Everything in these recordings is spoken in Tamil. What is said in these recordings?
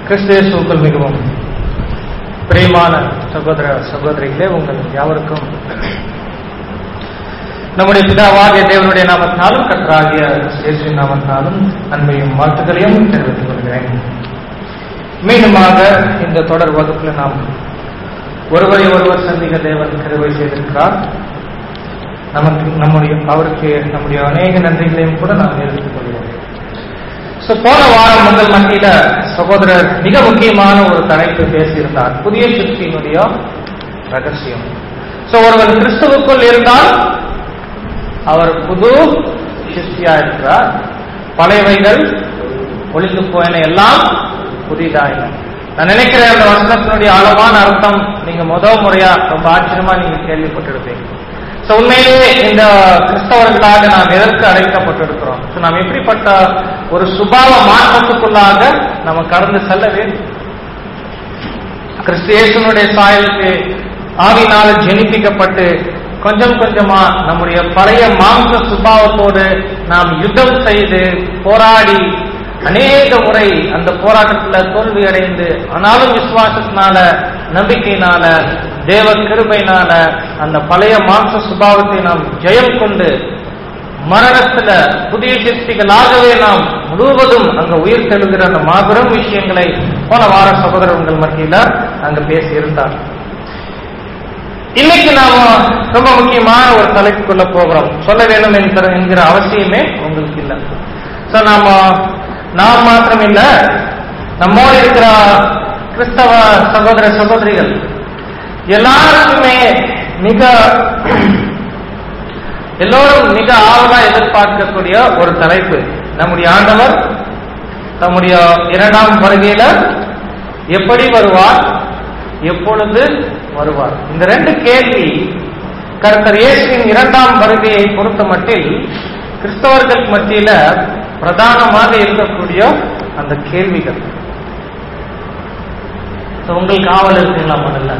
கிறிஸ்தேசுக்குள் மிகவும் பிரியமான சகோதர சகோதரிகளே உங்கள் யாவருக்கும் நம்முடைய பிதாவாகிய தேவனுடைய நாமத்தாலும் கற்றாகிய இயேசுவின் நாமத்தாலும் அன்பையும் வாழ்த்துக்களையும் தெரிவித்துக் கொள்கிறேன் மீண்டுமாக இந்த தொடர் வகுப்பில் நாம் ஒருவரை ஒருவர் சந்திக்க தேவன் கருவை செய்திருக்கிறார் நமக்கு நம்முடைய அவருக்கு நம்முடைய அநேக நன்றிகளையும் கூட நாம் தெரிவித்துக் கொள்கிறோம் So, போன வாரம் உங்கள் மத்தியில சகோதரர் மிக முக்கியமான ஒரு தலைப்பு பேசியிருந்தார் புதிய சிருஷ்டியினுடைய ரகசியம் சோ ஒருவர் கிறிஸ்துவுக்குள் இருந்தால் அவர் புது சிருஷ்டியா இருக்கிறார் பழையவைகள் ஒளிந்து போயின எல்லாம் புதிதாயின நான் நினைக்கிறேன் அந்த வசனத்தினுடைய ஆழமான அர்த்தம் நீங்க முதல் முறையா ரொம்ப ஆச்சரியமா நீங்க கேள்விப்பட்டிருப்பீங்க So, உண்மையிலேயே இந்த கிறிஸ்தவர்களாக நாம் எதற்கு அழைக்கப்பட்டிருக்கிறோம் So, நாம் எப்படிப்பட்ட ஒரு சுபாவ மாற்றத்துக்குள்ளாக நம்ம கடந்து செல்ல வேண்டும் கிறிஸ்தியேசனுடைய சாயலுக்கு ஆவினால ஜெனிப்பிக்கப்பட்டு கொஞ்சம் கொஞ்சமா நம்முடைய பழைய மாம்ச சுபாவத்தோடு நாம் யுத்தம் செய்து போராடி அநேக முறை அந்த போராட்டத்துல தோல்வி அடைந்து ஆனாலும் விசுவாசத்தினால நம்பிக்கையினால தேவ கிருபையினால அந்த பழைய மாம்ச சுபாவத்தை நாம் ஜெயம் கொண்டு மரணத்துல புதிய சக்திகளாகவே நாம் முழுவதும் அங்க உயிர் தெழுகிற அந்த மாபெரும் விஷயங்களை போன வார சகோதரர் உங்கள் மத்தியில அங்க பேசி இருந்தார் இன்னைக்கு நாம ரொம்ப முக்கியமான ஒரு தலைப்புக்குள்ள போகிறோம் சொல்ல வேண்டும் என்கிற என்கிற அவசியமே உங்களுக்கு இல்லை சோ நாம நாம் மாத்திரம் இல்ல நம்மோடு இருக்கிற கிறிஸ்தவ சகோதர சகோதரிகள் எல்லாருக்குமே மிக எல்லோரும் மிக ஆவலா எதிர்பார்க்கக்கூடிய ஒரு தலைப்பு நம்முடைய ஆண்டவர் தம்முடைய இரண்டாம் வருகையில எப்படி வருவார் எப்பொழுது வருவார் இந்த ரெண்டு கேள்வி கர்த்தர் இயேசுவின் இரண்டாம் வருகையை பொறுத்த மட்டில் கிறிஸ்தவர்கள் மத்தியில பிரதானமாக இருக்கக்கூடிய அந்த கேள்விகள் உங்களுக்கு ஆவல் இருக்குங்களா முதல்ல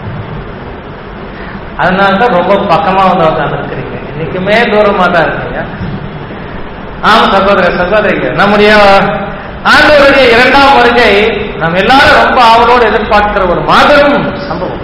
அதனாலதான் ரொம்ப பக்கமா வந்து உட்கார்ந்து இருக்கிறீங்க இன்னைக்குமே தூரமா தான் இருக்கீங்க ஆம் சகோதர சகோதரிகள் நம்முடைய ஆண்டவருடைய இரண்டாம் வருகை நம்ம எல்லாரும் ரொம்ப ஆவலோடு எதிர்பார்க்கிற ஒரு மாபெரும் சம்பவம்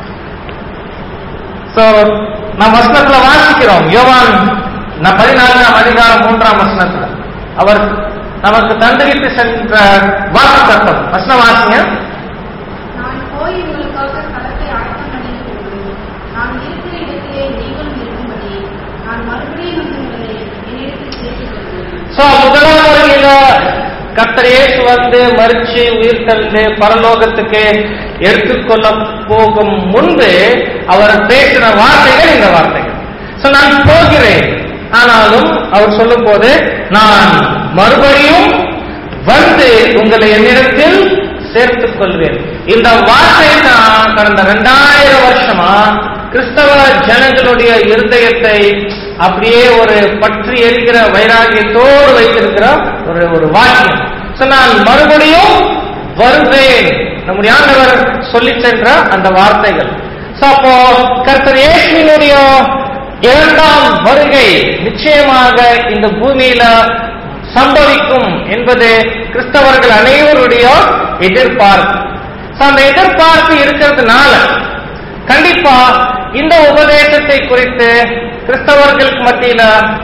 சோ நாம் வசனத்துல வாசிக்கிறோம் யோவான் நான் பதினான்காம் அதிகாரம் மூன்றாம் வசனத்துல அவர் நமக்கு தந்தரித்து சென்ற வாக்கு தத்துவம் வசனம் வாசிங்க நான் போய் உங்களுக்காக களத்தை ஆயத்தம் பண்ணிக் கொடுக்கிறேன். நான் இருக்கிற இடத்திலே நீங்களும் இருக்கும்படி நான் மறுபடியும் வந்து உங்களை என்னிடத்தில் சேர்த்துக் கொள்கிறேன். சோ முதலாம் வருகையில கர்த்தர் இயேசு வந்து மறிச்சு உயிர் தந்து பரலோகத்துக்கு எடுத்துக்கொள்ள போகும் முன்பு அவர் பேசின வார்த்தைகள் இந்த வார்த்தைகள் சோ நான் போகிறேன் ஆனாலும் அவர் சொல்லும் போது நான் மறுபடியும் வந்து உங்களை என்னிடத்தில் சேர்த்துக் கொள்வேன் இந்த வார்த்தை தான் கடந்த ரெண்டாயிரம் வருஷமா கிறிஸ்தவ ஜனங்களுடைய இருதயத்தை அப்படியே ஒரு பற்றி எரிகிற வைராகியத்தோடு வைத்திருக்கிற ஒரு ஒரு வாக்கியம் So, நான் மறுபடியும் வருவேன் நம்முடைய ஆண்டவர் சொல்லி சென்ற அந்த வார்த்தைகள் So, அப்போ கர்த்தர் இயேசுவினுடைய இரண்டாம் வருகை நிச்சயமாக இந்த பூமியில சம்பவிக்கும் என்பது கிறிஸ்தவர்கள் அனைவருடைய எதிர்பார்ப்பு So, அந்த எதிர்பார்ப்பு இருக்கிறதுனால கண்டிப்பா இந்த உபதேசத்தை குறித்து கிறிஸ்தவர்களுக்கு மத்தியில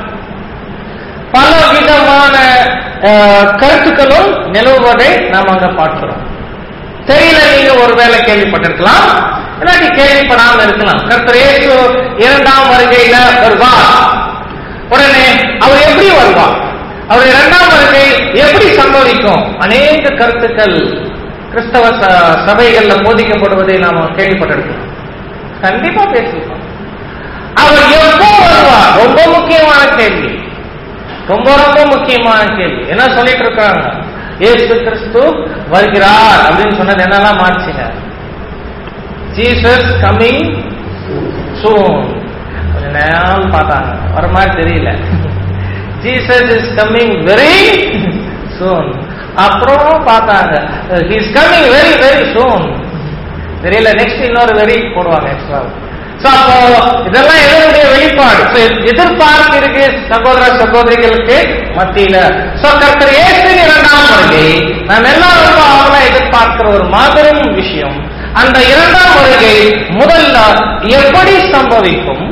பல விதமான அஹ், கருத்துக்களும் நிலவுவதை நாம் அங்க பார்க்கிறோம் தெரியல நீங்க ஒருவேளை கேள்விப்பட்டிருக்கலாம் இல்லாட்டி கேள்விப்படாம இருக்கலாம் கர்த்தர் இயேசு இரண்டாம் வருகையில வருவார் உடனே அவர் எப்படி வருவார் அவர் இரண்டாம் வருகை எப்படி சம்பவிக்கும் அநேக கருத்துக்கள் கிறிஸ்தவ ச- சபைகள்ல போதிக்கப்படுவதை நாம கேள்விப்பட்டிருக்கலாம் கண்டிப்பா பேசியிருக்கோம் அவர் எப்போ வருவார் ரொம்ப முக்கியமான கேள்வி ரொம்ப ரொம்ப முக்கியமான கேள்வி என்ன சொல்லிட்டு இருக்காங்க இயேசு கிறிஸ்து வருகிறார் அப்படின்னு சொன்னது என்னெல்லாம் மாறுச்சுங்க ஜீசஸ் கம்மிங் சூன் கொஞ்ச நேரம் பார்த்தாங்க வர மாதிரி தெரியல Jesus is coming very soon அப்புறம் பார்த்தாங்க he's coming very very soon தெரியல நெக்ஸ்ட் இன்னொரு வெரி போடுவாங்க எக்ஸ்ட்ரா சோ அப்போ இதெல்லாம் எதனுடைய வெளிப்பாடு So, எதிர்பார்ப்பு இருக்கு சகோதர சகோதரிகளுக்கு மத்தியில சோ கர்த்தர் இயேசுவின் இரண்டாம் வருகை நாம் எல்லாரும் ரொம்ப ஆவலா எதிர்பார்க்கிற ஒரு மாபெரும் விஷயம் அந்த இரண்டாம் வருகை முதல்ல எப்படி சம்பவிக்கும்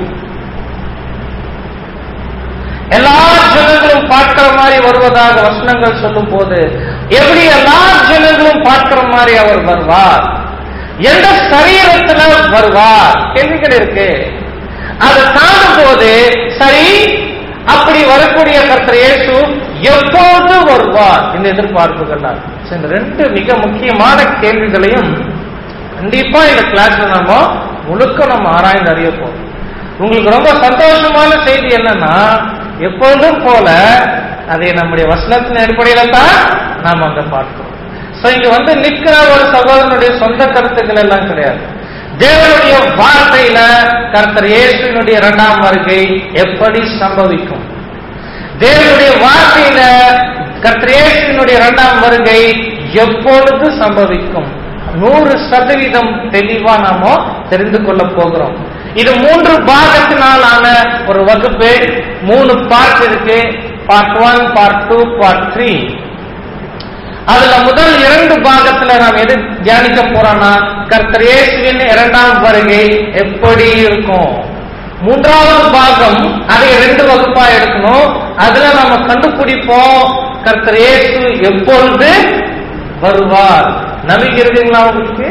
எல்லா ஜனங்களும் பார்க்கிற மாதிரி வருவதாக வசனங்கள் சொல்லும் போது எப்படி எல்லா ஜனங்களும் பார்க்கிற மாதிரி அவர் வருவார் எந்த சரீரத்துல வருவார் கேள்விகள் இருக்கு அதை காணும் போது சரி அப்படி வரக்கூடிய கர்த்தர் இயேசு எப்போது வருவார் இந்த எதிர்பார்ப்புகள் தான் So, இந்த ரெண்டு மிக முக்கியமான கேள்விகளையும் கண்டிப்பா இந்த கிளாஸ்ல நாம முழுக்க நம்ம ஆராய்ந்து அறிய போறோம் உங்களுக்கு ரொம்ப சந்தோஷமான செய்தி என்னன்னா எப்பொழுதும் போல அதை நம்முடைய வசனத்தின் அடிப்படையில தான் நாம் அங்க பார்க்கிறோம் சோ இங்க வந்து நிக்கிற ஒரு சகோதரனுடைய சொந்த கருத்துக்கள் எல்லாம் கிடையாது தேவனுடைய வார்த்தையில கர்த்தர் இயேசுவினுடைய இரண்டாம் வருகை எப்படி சம்பவிக்கும் தேவனுடைய வார்த்தையில கர்த்தர் இயேசுவினுடைய இரண்டாம் வருகை எப்பொழுது சம்பவிக்கும் நூறு சதவீதம் தெளிவா நாம தெரிந்து கொள்ள போகிறோம் இது மூன்று பாகத்தினால் ஆன ஒரு வகுப்பு மூணு பார்ட் இருக்கு part one part two part three அதுல முதல் இரண்டு பாகத்துல நாம் எது தியானிக்க போறோம்னா கர்த்தர் இயேசுவின் இரண்டாம் வருகை எப்படி இருக்கும் மூன்றாவது பாகம் அதை ரெண்டு வகுப்பா எடுக்கணும் அதுல நம்ம கண்டுபிடிப்போம் கர்த்தர் இயேசு எப்பொழுது வருவார் நம்பிக்கை இருக்குங்களா உங்களுக்கு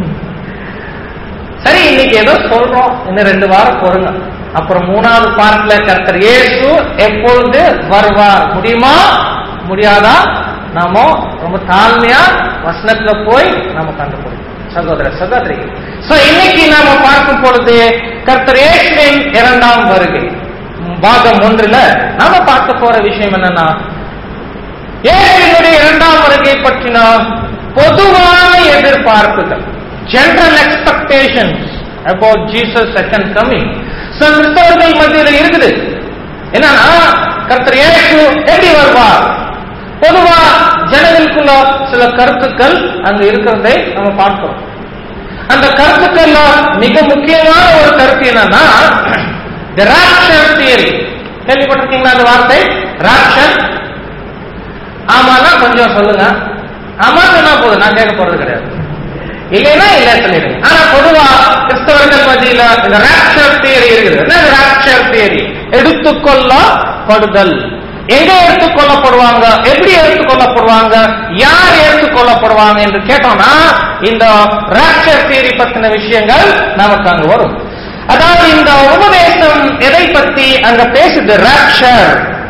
சரி இன்னைக்கு ஏதோ சொல்றோம் இன்னும் ரெண்டு வாரம் பொறுங்க அப்புறம் மூணாவது பார்ட்ல கர்த்தர் இயேசு எப்பொழுது வருவார் முடியுமா முடியாதா நாம ரொம்ப தாழ்மையா வசனத்துல போய் நாம கண்டுபிடிக்கணும் சகோதர சகோதரி சோ இன்னைக்கு நாம பார்க்கும் பொழுது கர்த்தர் இயேசுவின் இரண்டாம் வருகை பாகம் ஒன்றுல நாம பார்க்க போற விஷயம் என்னன்னா இயேசுவினுடைய இரண்டாம் வருகை பற்றின பொதுவான எதிர்பார்ப்புகள் general expectations about Jesus second coming சில கிறிஸ்தவர்கள் மத்தியில் இருக்குது என்னன்னா கர்த்தர் இயேசு எப்படி வருவார் பொதுவா ஜனங்களுக்குள்ள சில கருத்துக்கள் அங்க இருக்கிறதை நம்ம பார்க்கிறோம் அந்த கருத்துக்கள்ல மிக முக்கியமான ஒரு கருத்து என்னன்னா the rapture theory கேள்விப்பட்டிருக்கீங்களா அந்த வார்த்தை rapture ஆமானா கொஞ்சம் சொல்லுங்க ஆமா சொன்னா போதும் நான் கேட்க போறது கிடையாது இல்லைன்னா இல்ல சொல்லிடுங்க ஆனா பொதுவா கிறிஸ்தவர்கள் மத்தியில இந்த ராப்சர் தியரி இருக்குது என்ன ராப்சர் தியரி எடுத்துக்கொள்ளப்படுதல் எங்க எடுத்துக்கொள்ளப்படுவாங்க எப்படி எடுத்துக்கொள்ளப்படுவாங்க யார் எடுத்துக்கொள்ளப்படுவாங்க என்று கேட்டோம்னா இந்த ராப்சர் தியரி பத்தின விஷயங்கள் நமக்கு அங்க வரும் அதாவது இந்த உபதேசம் எதை பத்தி அங்க பேசுது ராப்சர்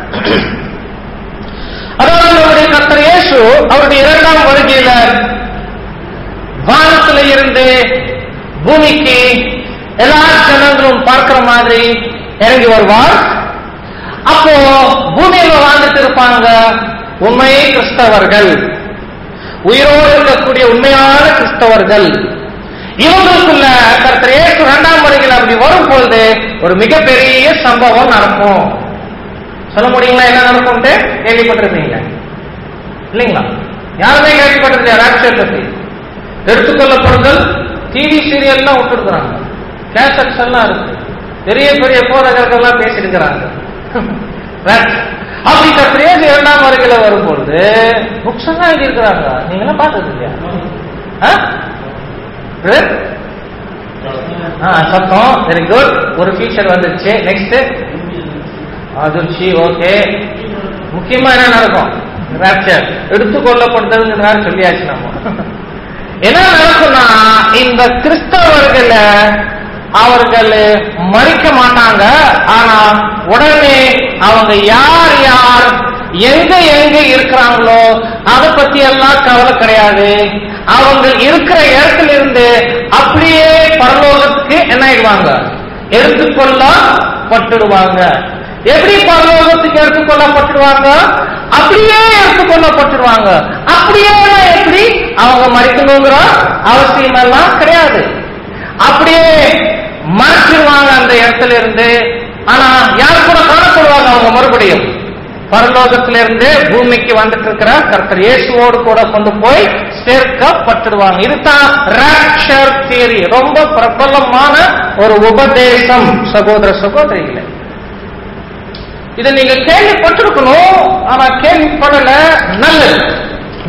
அதாவது அவருடைய கர்த்தர் இயேசு அவருடைய இரண்டாம் வருகையில வானத்துல இருந்து பூமிக்கு எல்லா ஜனங்களும் பார்க்கிற மாதிரி இறங்கி வருவார் அப்போ பூமியில வாழ்ந்துட்டு இருப்பாங்க உண்மை கிறிஸ்தவர்கள் உயிரோடு இருக்கக்கூடிய உண்மையான கிறிஸ்தவர்கள் இவங்களுக்குள்ள கர்த்தர் இயேசு இரண்டாம் வருகையில் அப்படி வரும்பொழுது ஒரு மிகப்பெரிய சம்பவம் நடக்கும் சொல்ல முடியுங்களா என்ன நடக்கும்ட்டு கேள்விப்பட்டிருப்பீங்க இல்லைங்களா யாருமே கேள்விப்பட்டிருக்கீங்க ராட்சர் பத்தி எடுத்துக்கொள்ளப்படுதல் டிவி சீரியல்லாம் விட்டுருக்குறாங்க கேசட்ஸ் எல்லாம் இருக்கு பெரிய பெரிய போதகர்கள்லாம் பேசியிருக்கிறாங்க அப்படி கத்திரேஜ் இரண்டாம் வருகையில வரும்பொழுது புக்ஸ் எல்லாம் எழுதியிருக்கிறாங்க நீங்க எல்லாம் பார்த்தது இல்லையா ஆ? இது? ஆ, சத்தம் வெரி குட் ஒரு ஃபீச்சர் வந்துருச்சு நெக்ஸ்ட் அதிர்ச்சி ஓகே முக்கியமா என்ன நடக்கும் ராப்சர் எடுத்துக்கொள்ளப்படுறதுங்கிறதால சொல்லியாச்சு நம்ம என்ன நடக்கும்னா இந்த கிறிஸ்தவர்களை அவர்கள் மறிக்க மாட்டாங்க ஆனா உடனே அவங்க யார் யார் எங்க எங்க இருக்கிறாங்களோ அதை பத்தி எல்லாம் கவலை கிடையாது அவங்க இருக்கிற இடத்துல இருந்து அப்படியே பரலோகத்துக்கு என்ன ஆயிடுவாங்க எடுத்துக்கொள்ளப்பட்டுடுவாங்க எப்படி பரலோகத்துக்கு எடுத்துக்கொள்ளப்பட்டுடுவாங்க அப்படியே எடுத்துக்கொள்ளப்பட்டுடுவாங்க அப்படியே எப்படி அவங்க மறிக்கணுங்கிற அவசியம் எல்லாம் கிடையாது அப்படியே மறைச்சிருவாங்க அந்த இடத்துல இருந்து ஆனா யார் கூட காணப்படுவாங்க அவங்க மறுபடியும் பரலோகத்தில இருந்து பூமிக்கு வந்துட்டு இருக்கிற கர்த்தர் இயேசுவோடு கூட கொண்டு போய் சேர்க்கப்பட்டுடுவாங்க இதுதான் ராப்சர் தியரி ரொம்ப பிரபலமான ஒரு உபதேசம் சகோதர சகோதரிகளே இதை நீங்க கேள்விப்பட்டிருக்கணும் ஆனா கேள்விப்படல நல்லது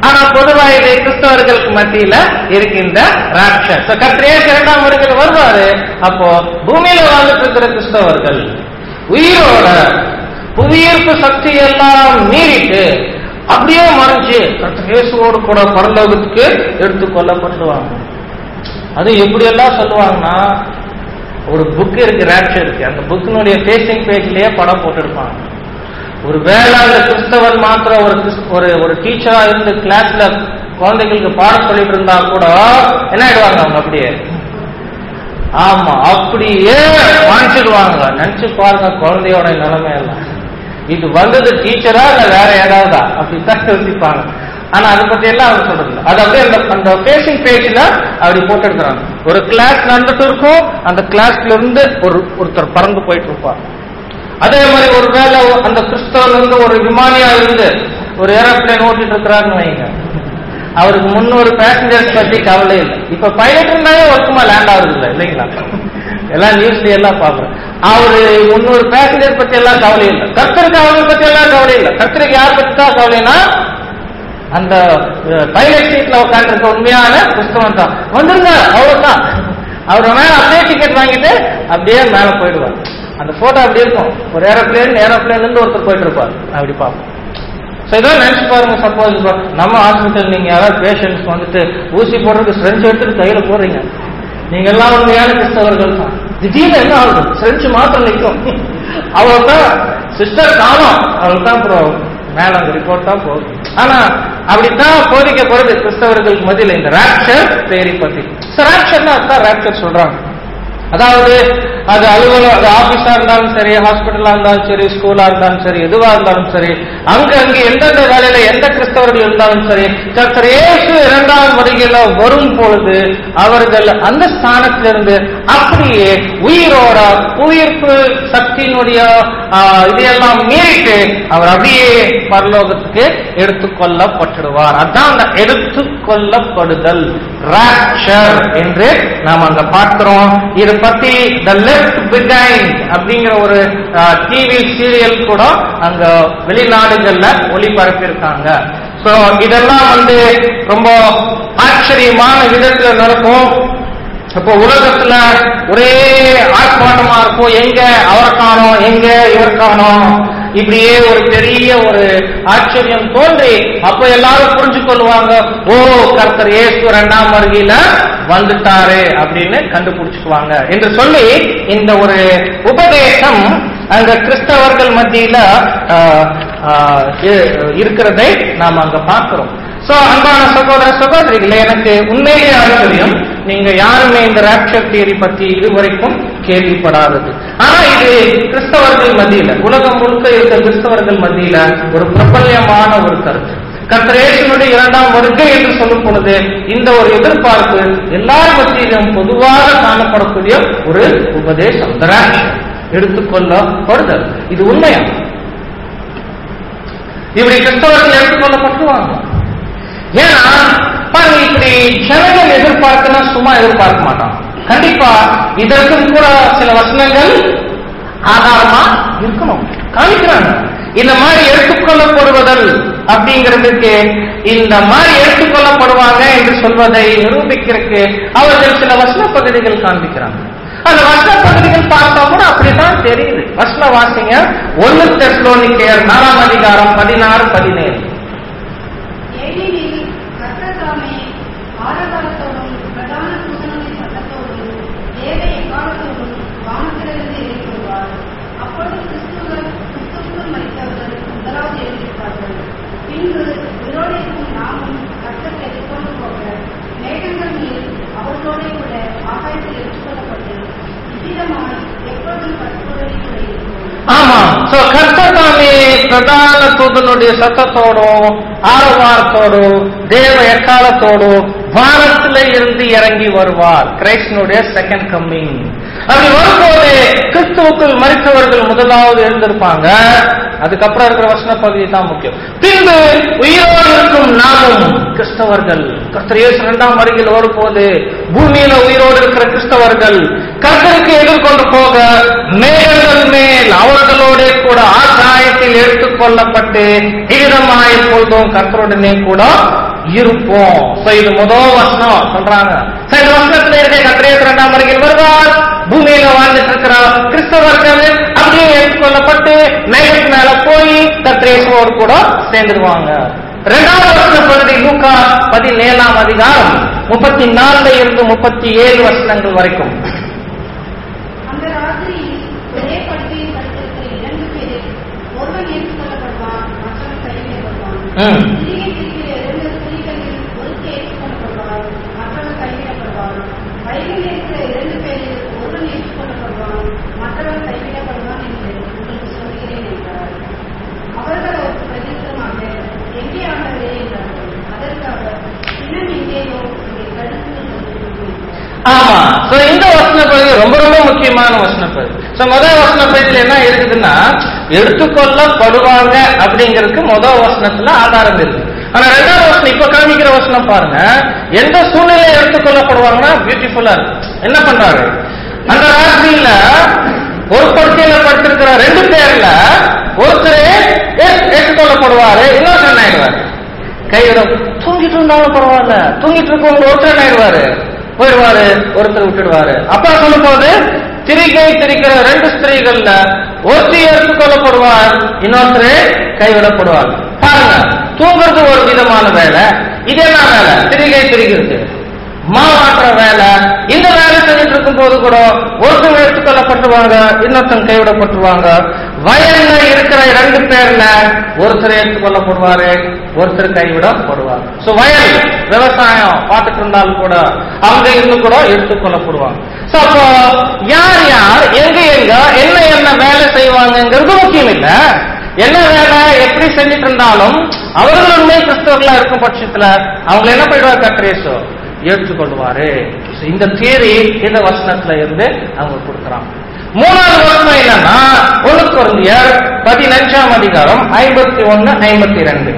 ஆனா பொதுவா இது கிறிஸ்தவர்களுக்கு மத்தியில இருக்கின்ற ராட்சஸ் கத்திரே இரண்டாம் வருகிற வருவாரு அப்போ பூமியில வாழ்ந்துட்டு இருக்கிற கிறிஸ்தவர்கள் உயிரோட புவியீர்ப்பு சக்தி எல்லாம் மீறிட்டு அப்படியே மறைஞ்சு கர்த்தர் இயேசுவோடு கூட பரலோகத்துக்கு எடுத்துக் கொள்ளப்பட்டுவாங்க அது எப்படி எல்லாம் சொல்லுவாங்கன்னா ஒரு புக் இருக்கு ரேப்சர் இருக்கு அந்த புக்கினுடைய ஃபேசிங் பேஜ்லயே படம் போட்டிருப்பாங்க ஒரு வேலை அந்த கிறிஸ்தவன் மாத்திரம் ஒரு கிறிஸ்- ஒரு ஒரு டீச்சரா இருந்து கிளாஸ்ல குழந்தைகளுக்கு பாடம் சொல்லிட்டு இருந்தா கூட என்ன ஆயிடுவாங்க அவங்க அப்படியே ஆமா அப்படியே மறைச்சிடுவாங்க நினைச்சு பாருங்க குழந்தையோட நிலைமை எல்லாம் இது வந்தது டீச்சரா இல்ல வேற ஏதாவதா அப்படித்தான் யோசிப்பாங்க ஆனா அதை பத்தி எல்லாம் அவங்க சொல்றது இல்ல. அது அப்படியே அந்த அந்த ஃபேசிங் பேஜ்ல அப்படி போட்டு எடுக்கிறாங்க ஒரு கிளாஸ் நடந்துட்டு இருக்கும் அந்த கிளாஸ்ல இருந்து ஒரு ஒருத்தர் பறந்து போயிட்டு இருப்பார் அதே மாதிரி ஒரு வேளை அந்த கிறிஸ்தவன் வந்து ஒரு விமானியா இருந்து ஒரு ஏரோப்ளேன் ஓட்டிட்டு இருக்கிறாருன்னு வைங்க அவருக்கு முன்னூறு பேசஞ்சர்ஸ் பத்தி கவலை இல்லை இப்ப பைலட் இருந்தாலே ஒருக்குமா லேண்ட் ஆகுது இல்லை இல்லைங்களா எல்லாம் நியூஸ்ல எல்லாம் பாக்குறோம் அவரு முன்னூறு பேசஞ்சர் பத்தி எல்லாம் கவலை இல்லை கர்த்தருக்கு அவங்களை பத்தி எல்லாம் கவலை இல்லை கர்த்தருக்கு யார் பத்தி தான் கவலைனா அந்த பைலட் சீட்ல உட்காந்துருக்க உண்மையான கிறிஸ்தவன் தான் வந்துருங்க அவ்வளவுதான் அவர் மேல அப்படியே டிக்கெட் வாங்கிட்டு அப்படியே மேல போயிடுவார் அந்த போட்டோ அப்படி இருக்கும் ஒரு ஏரோப்ளேன் ஏரோப்ளேன்ல இருந்து ஒருத்தர் போயிட்டு இருப்பார் அப்படி பார்ப்போம் ஸோ இதெல்லாம் நினைச்சு பாருங்க சப்போஸ் நம்ம ஹாஸ்பிட்டல் நீங்க யாராவது பேஷண்ட்ஸ் வந்துட்டு ஊசி போடுறதுக்கு ஸ்ட்ரென்ச் எடுத்துட்டு கையில போடுறீங்க நீங்க எல்லாம் உண்மையான கிறிஸ்தவர்கள் தான் திடீர்னு என்ன ஆகுது ஸ்ட்ரென்ச் மாத்திரம் நிற்கும் அவள் தான் சிஸ்டர் காணும் அவள் தான் அப்புறம் மேல அந்த ரிப்போர்ட் தான் போகுது ஆனா அப்படித்தான் போதிக்கப்படுது கிறிஸ்தவர்களுக்கு மத்தியில் இந்த ராப்சர் தேரி பத்தி ராப்சர்னா அதான் ராப்சர் சொல்றாங்க அதாவது அது அலுவலகம் அது ஆபீஸா இருந்தாலும் சரி ஹாஸ்பிட்டலா இருந்தாலும் சரி ஸ்கூலா இருந்தாலும் சரி எதுவா இருந்தாலும் சரி அங்க அங்க எந்தெந்த வேலையில எந்த கிறிஸ்தவர்கள் இருந்தாலும் சரி கர்த்தர் இயேசு இரண்டாம் வருகையில வரும் பொழுது அவர்கள் அந்த ஸ்தானத்திலிருந்து அப்படியே உயிரோட உயிர்ப்பு சக்தியினுடைய ஆ, இதையெல்லாம் மீறிட்டு அவர் அப்படியே பரலோகத்துக்கு எடுத்துக்கொள்ளப்பட்டுடுவார் அதான் அந்த எடுத்துக்கொள்ளப்படுதல் ராப்சர் என்று நாம் அங்க பார்க்கிறோம் இது பத்தி த லெஃப்ட் பிகைண்ட் அப்படிங்கிற ஒரு டிவி சீரியல் கூட அங்க வெளிநாடுகள்ல ஒளிபரப்பியிருக்காங்க சோ இதெல்லாம் வந்து ரொம்ப ஆச்சரியமான விதத்துல நடக்கும் அப்போ உலகத்துல ஒரே ஆர்ப்பாட்டமா இருக்கும் எங்க அவரை காணோம் எங்க இவர் காணோம் இப்படியே ஒரு பெரிய ஒரு ஆச்சரியம் தோன்றி அப்ப எல்லாரும் புரிஞ்சு கொள்வாங்க ஓ கர்த்தர் இயேசு இரண்டாம் வருகையில வந்துட்டாரு அப்படின்னு கண்டுபிடிச்சுக்குவாங்க என்று சொல்லி இந்த ஒரு உபதேசம் அங்க கிறிஸ்தவர்கள் மத்தியில ஆஹ், ஆஹ், இ- இருக்கிறதை நாம் அங்க பார்க்கிறோம் சோ அன்பான சகோதர சகோதரிகளே எனக்கு உண்மையிலே ஆச்சரியம் நீங்க யாருமே இந்த ராப்சர் தியரி பத்தி இதுவரைக்கும் கேள்விப்படாதது ஆனா இது கிறிஸ்தவர்கள் மத்தியில உலகம் முழுக்க இருக்க கிறிஸ்தவர்கள் மத்தியில ஒரு பிரபல்யமான ஒரு கருத்து கர்த்தரேசனுடைய இரண்டாம் வருகை என்று சொல்லும் பொழுது இந்த ஒரு எதிர்பார்ப்பு எல்லார் மத்தியிலும் பொதுவாக காணப்படக்கூடிய ஒரு உபதேசம் the rapture. எடுத்துக்கொள்ளப்படுதல் இது உண்மையா இப்படி கிறிஸ்தவர்கள் எடுத்துக்கொள்ளப்பட்டுவாங்க ஏன்னா பாருங்க இப்படி ஜனங்கள் எதிர்பார்க்கனா சும்மா எதிர்பார்க்க மாட்டான் கண்டிப்பா இதற்கும் கூட சில வசனங்கள் ஆதாரமா இருக்கணும் காமிக்கிறாங்க இந்த மாதிரி எடுத்துக்கொள்ளப்படுவதல் அப்படிங்கிறதுக்கு இந்த மாதிரி எடுத்துக்கொள்ளப்படுவாங்க என்று சொல்வதை நிரூபிக்கிறதுக்கு அவர்கள் சில வசன பகுதிகள் காண்பிக்கிறாங்க அந்த வசன பகுதிகள் பார்த்தா கூட அப்படித்தான் தெரியுது வசன வாசிங்க ஒன்னு தெஸ்லோனிக்கேயர் நாலாம் அதிகாரம் பதினாறு பதினேழு ஏனெனில் கர்த்தர் தாமே ஆரவாரத்தோடும் பிரதான தூதனுடைய சத்தத்தோடும் தேவ எக்காலத்தோடும் வானத்திலிருந்து இறங்கி வருவார் அப்பொழுது கிறிஸ்துவர் கிறிஸ்துவுக்குள் மரித்தவர்கள் முதலாவது எழுந்திருப்பார்கள் பின்பு உயிரோடு இருக்கும் நாமும் கர்த்தர் எதிர்கொண்டு போக மேகங்கள் மேல் அவர்களோட கூட ஆகாயத்தில் எடுத்துக்கொள்ளப்பட்டு விசிதமாய் எப்பொழுதும் கர்த்தரோடு கூட இருக்கும் ஆமா சோ கர்த்தர் தாமே பிரதான தூதனுடைய சத்தத்தோடும் ஆரவாரத்தோடும் தேவ எக்காலத்தோடும் வானத்துல இருந்து இறங்கி வருவார் கிரைஸ்டனுடைய செகண்ட் கம்மிங் அப்படி வரும்போது கிறிஸ்துவுக்குள் மறித்தவர்கள் முதலாவது எழுந்திருப்பாங்க அதுக்கப்புறம் இருக்கிற வசன பகுதி தான் முக்கியம் பின்பு உயிரோடு இருக்கும் நாமும் கிறிஸ்தவர்கள் கர்த்தர் இயேசு இரண்டாம் வருகையில் வரும்போது பூமியில உயிரோடு இருக்கிற கிறிஸ்தவர்கள் கர்த்தருக்கு எதிர்கொண்டு போக மேகங்கள் மேல் அவர்களோட கூட ஆகாயத்தில் எடுத்துக்கொள்ளப்பட்டு இதமாய் எப்பொழுதும் கர்த்தருடனே கூட இருப்போம் So, இது முதல் வசனம் சொல்றாங்க So, இந்த வசனத்துல இருக்க கத்திரேச இரண்டாம் வருகையில் வருவார் பூமியில வாழ்ந்துட்டு இருக்கிற கிறிஸ்தவர்கள் அப்படியே ஏற்றுக்கொள்ளப்பட்டு மேகத்து மேல போய் கத்திரேசோடு கூட சேர்ந்துருவாங்க இரண்டாவது வசன பகுதி லூக்கா பதினேழாம் அதிகாரம் முப்பத்தி நாலுல இருந்து முப்பத்தி ஏழு வசனங்கள் வரைக்கும் அந்த ராத்திரியில் ஒரே படுக்கையில் படுத்திருக்கிற இரண்டு பேரில் ஒருவன் ஏற்றுக்கொள்ளப்படுவான் மற்றவன் கைவிடப்படுவான் ம். திரிகை திரிகிற இரண்டு ஸ்திரீகளில் ஒருத்தி ஏற்றுக்கொள்ளப்படுவாள் மற்றவன் கைவிடப்படுவாள் வயலில் இருக்கிற இரண்டு பேரில் ஒருவன் ஏற்றுக்கொள்ளப்படுவான் மற்றவன் கைவிடப்படுவான் என்று உங்களுக்கு சொல்கிறேன் என்றார் அவர்கள் அவருக்கு பிரதித்திரமாக எங்கே ஆனவரே என்றார்கள் அதற்கு அவர் இன்னும் எங்கேயோ இங்கே கழுத்தில் ஆமா சோ இந்த வசன பகுதி ரொம்ப ரொம்ப முக்கியமான வசன பகுதி சோ முதல் வசன பகுதியில என்ன இருக்குதுன்னா எடுத்துக்கொள்ளப்படுவாங்க அப்படிங்கிறதுக்கு முதல் வசனத்துல ஆதாரம் இருக்கு ஆனா ரெண்டாவது வசனம் இப்ப காமிக்கிற வசனம் பாருங்க எந்த சூழ்நிலையில எடுத்துக்கொள்ளப்படுவாங்கன்னா பியூட்டிஃபுல்லா இருக்கு என்ன பண்றாரு அந்த ராத்திரியில ஒரு படுக்கையில படுத்திருக்கிற ரெண்டு பேர்ல ஒருத்தர் ஏற்றுக்கொள்ளப்படுவாரு இன்னொருத்தர் என்ன ஆயிடுவாரு கைவிட தூங்கிட்டு இருந்தாலும் பரவாயில்ல தூங்கிட்டு இருக்கவங்க ஒருத்தர் என்ன ஆயிடுவாரு போயிடுவாரு ஒருத்தர் விட்டுடுவாரு அப்ப சொல்லும் போது திரிகை திரிக்கிற ரெண்டு ஸ்திரீகள்ல ஒருத்தி ஏற்றுக்கொள்ளப்படுவார் இன்னொருத்தர் கைவிடப்படுவார் பாருங்க தூங்குறது ஒரு விதமான வேலை இது என்ன வேலை திரிகை திரிக்கிறது மாவாட்டுற வேலை இந்த வேலை செஞ்சுட்டு இருக்கும் போது கூட ஒருத்தங்க எடுத்துக்கொள்ளப்பட்டுருவாங்க இன்னொருத்தங்க கைவிடப்பட்டுருவாங்க வயல்ல இருக்கிற ரெண்டு பேர்ல ஒருத்தர் ஏற்றுக்கொள்ளப்படுவாரு ஒருத்தர் கைவிடப்படுவார் சோ வயல் விவசாயம் பார்த்துட்டு இருந்தாலும் கூட அவங்க இருந்து கூட எடுத்துக்கொள்ளப்படுவாங்க சோ அப்போ யார் யார் எங்க எங்க என்ன என்ன வேலை செய்வாங்கங்கிறது முக்கியம் இல்ல என்ன வேலை எப்படி செஞ்சுட்டு இருந்தாலும் அவர்கள் உண்மை கிறிஸ்தவர்களா இருக்கும் பட்சத்துல அவங்க என்ன பண்ணிடுவாங்க கட்ரேசோ ஏற்றுக்கொள்வாரு So, இந்த தியரி இந்த வசனத்துல இருந்து அவங்க கொடுக்குறாங்க மூணாவது வசனம் என்னன்னா ஒண்ணு குழந்தையர் பதினஞ்சாம் அதிகாரம் ஐம்பத்தி ஒன்னு ஐம்பத்தி ரெண்டு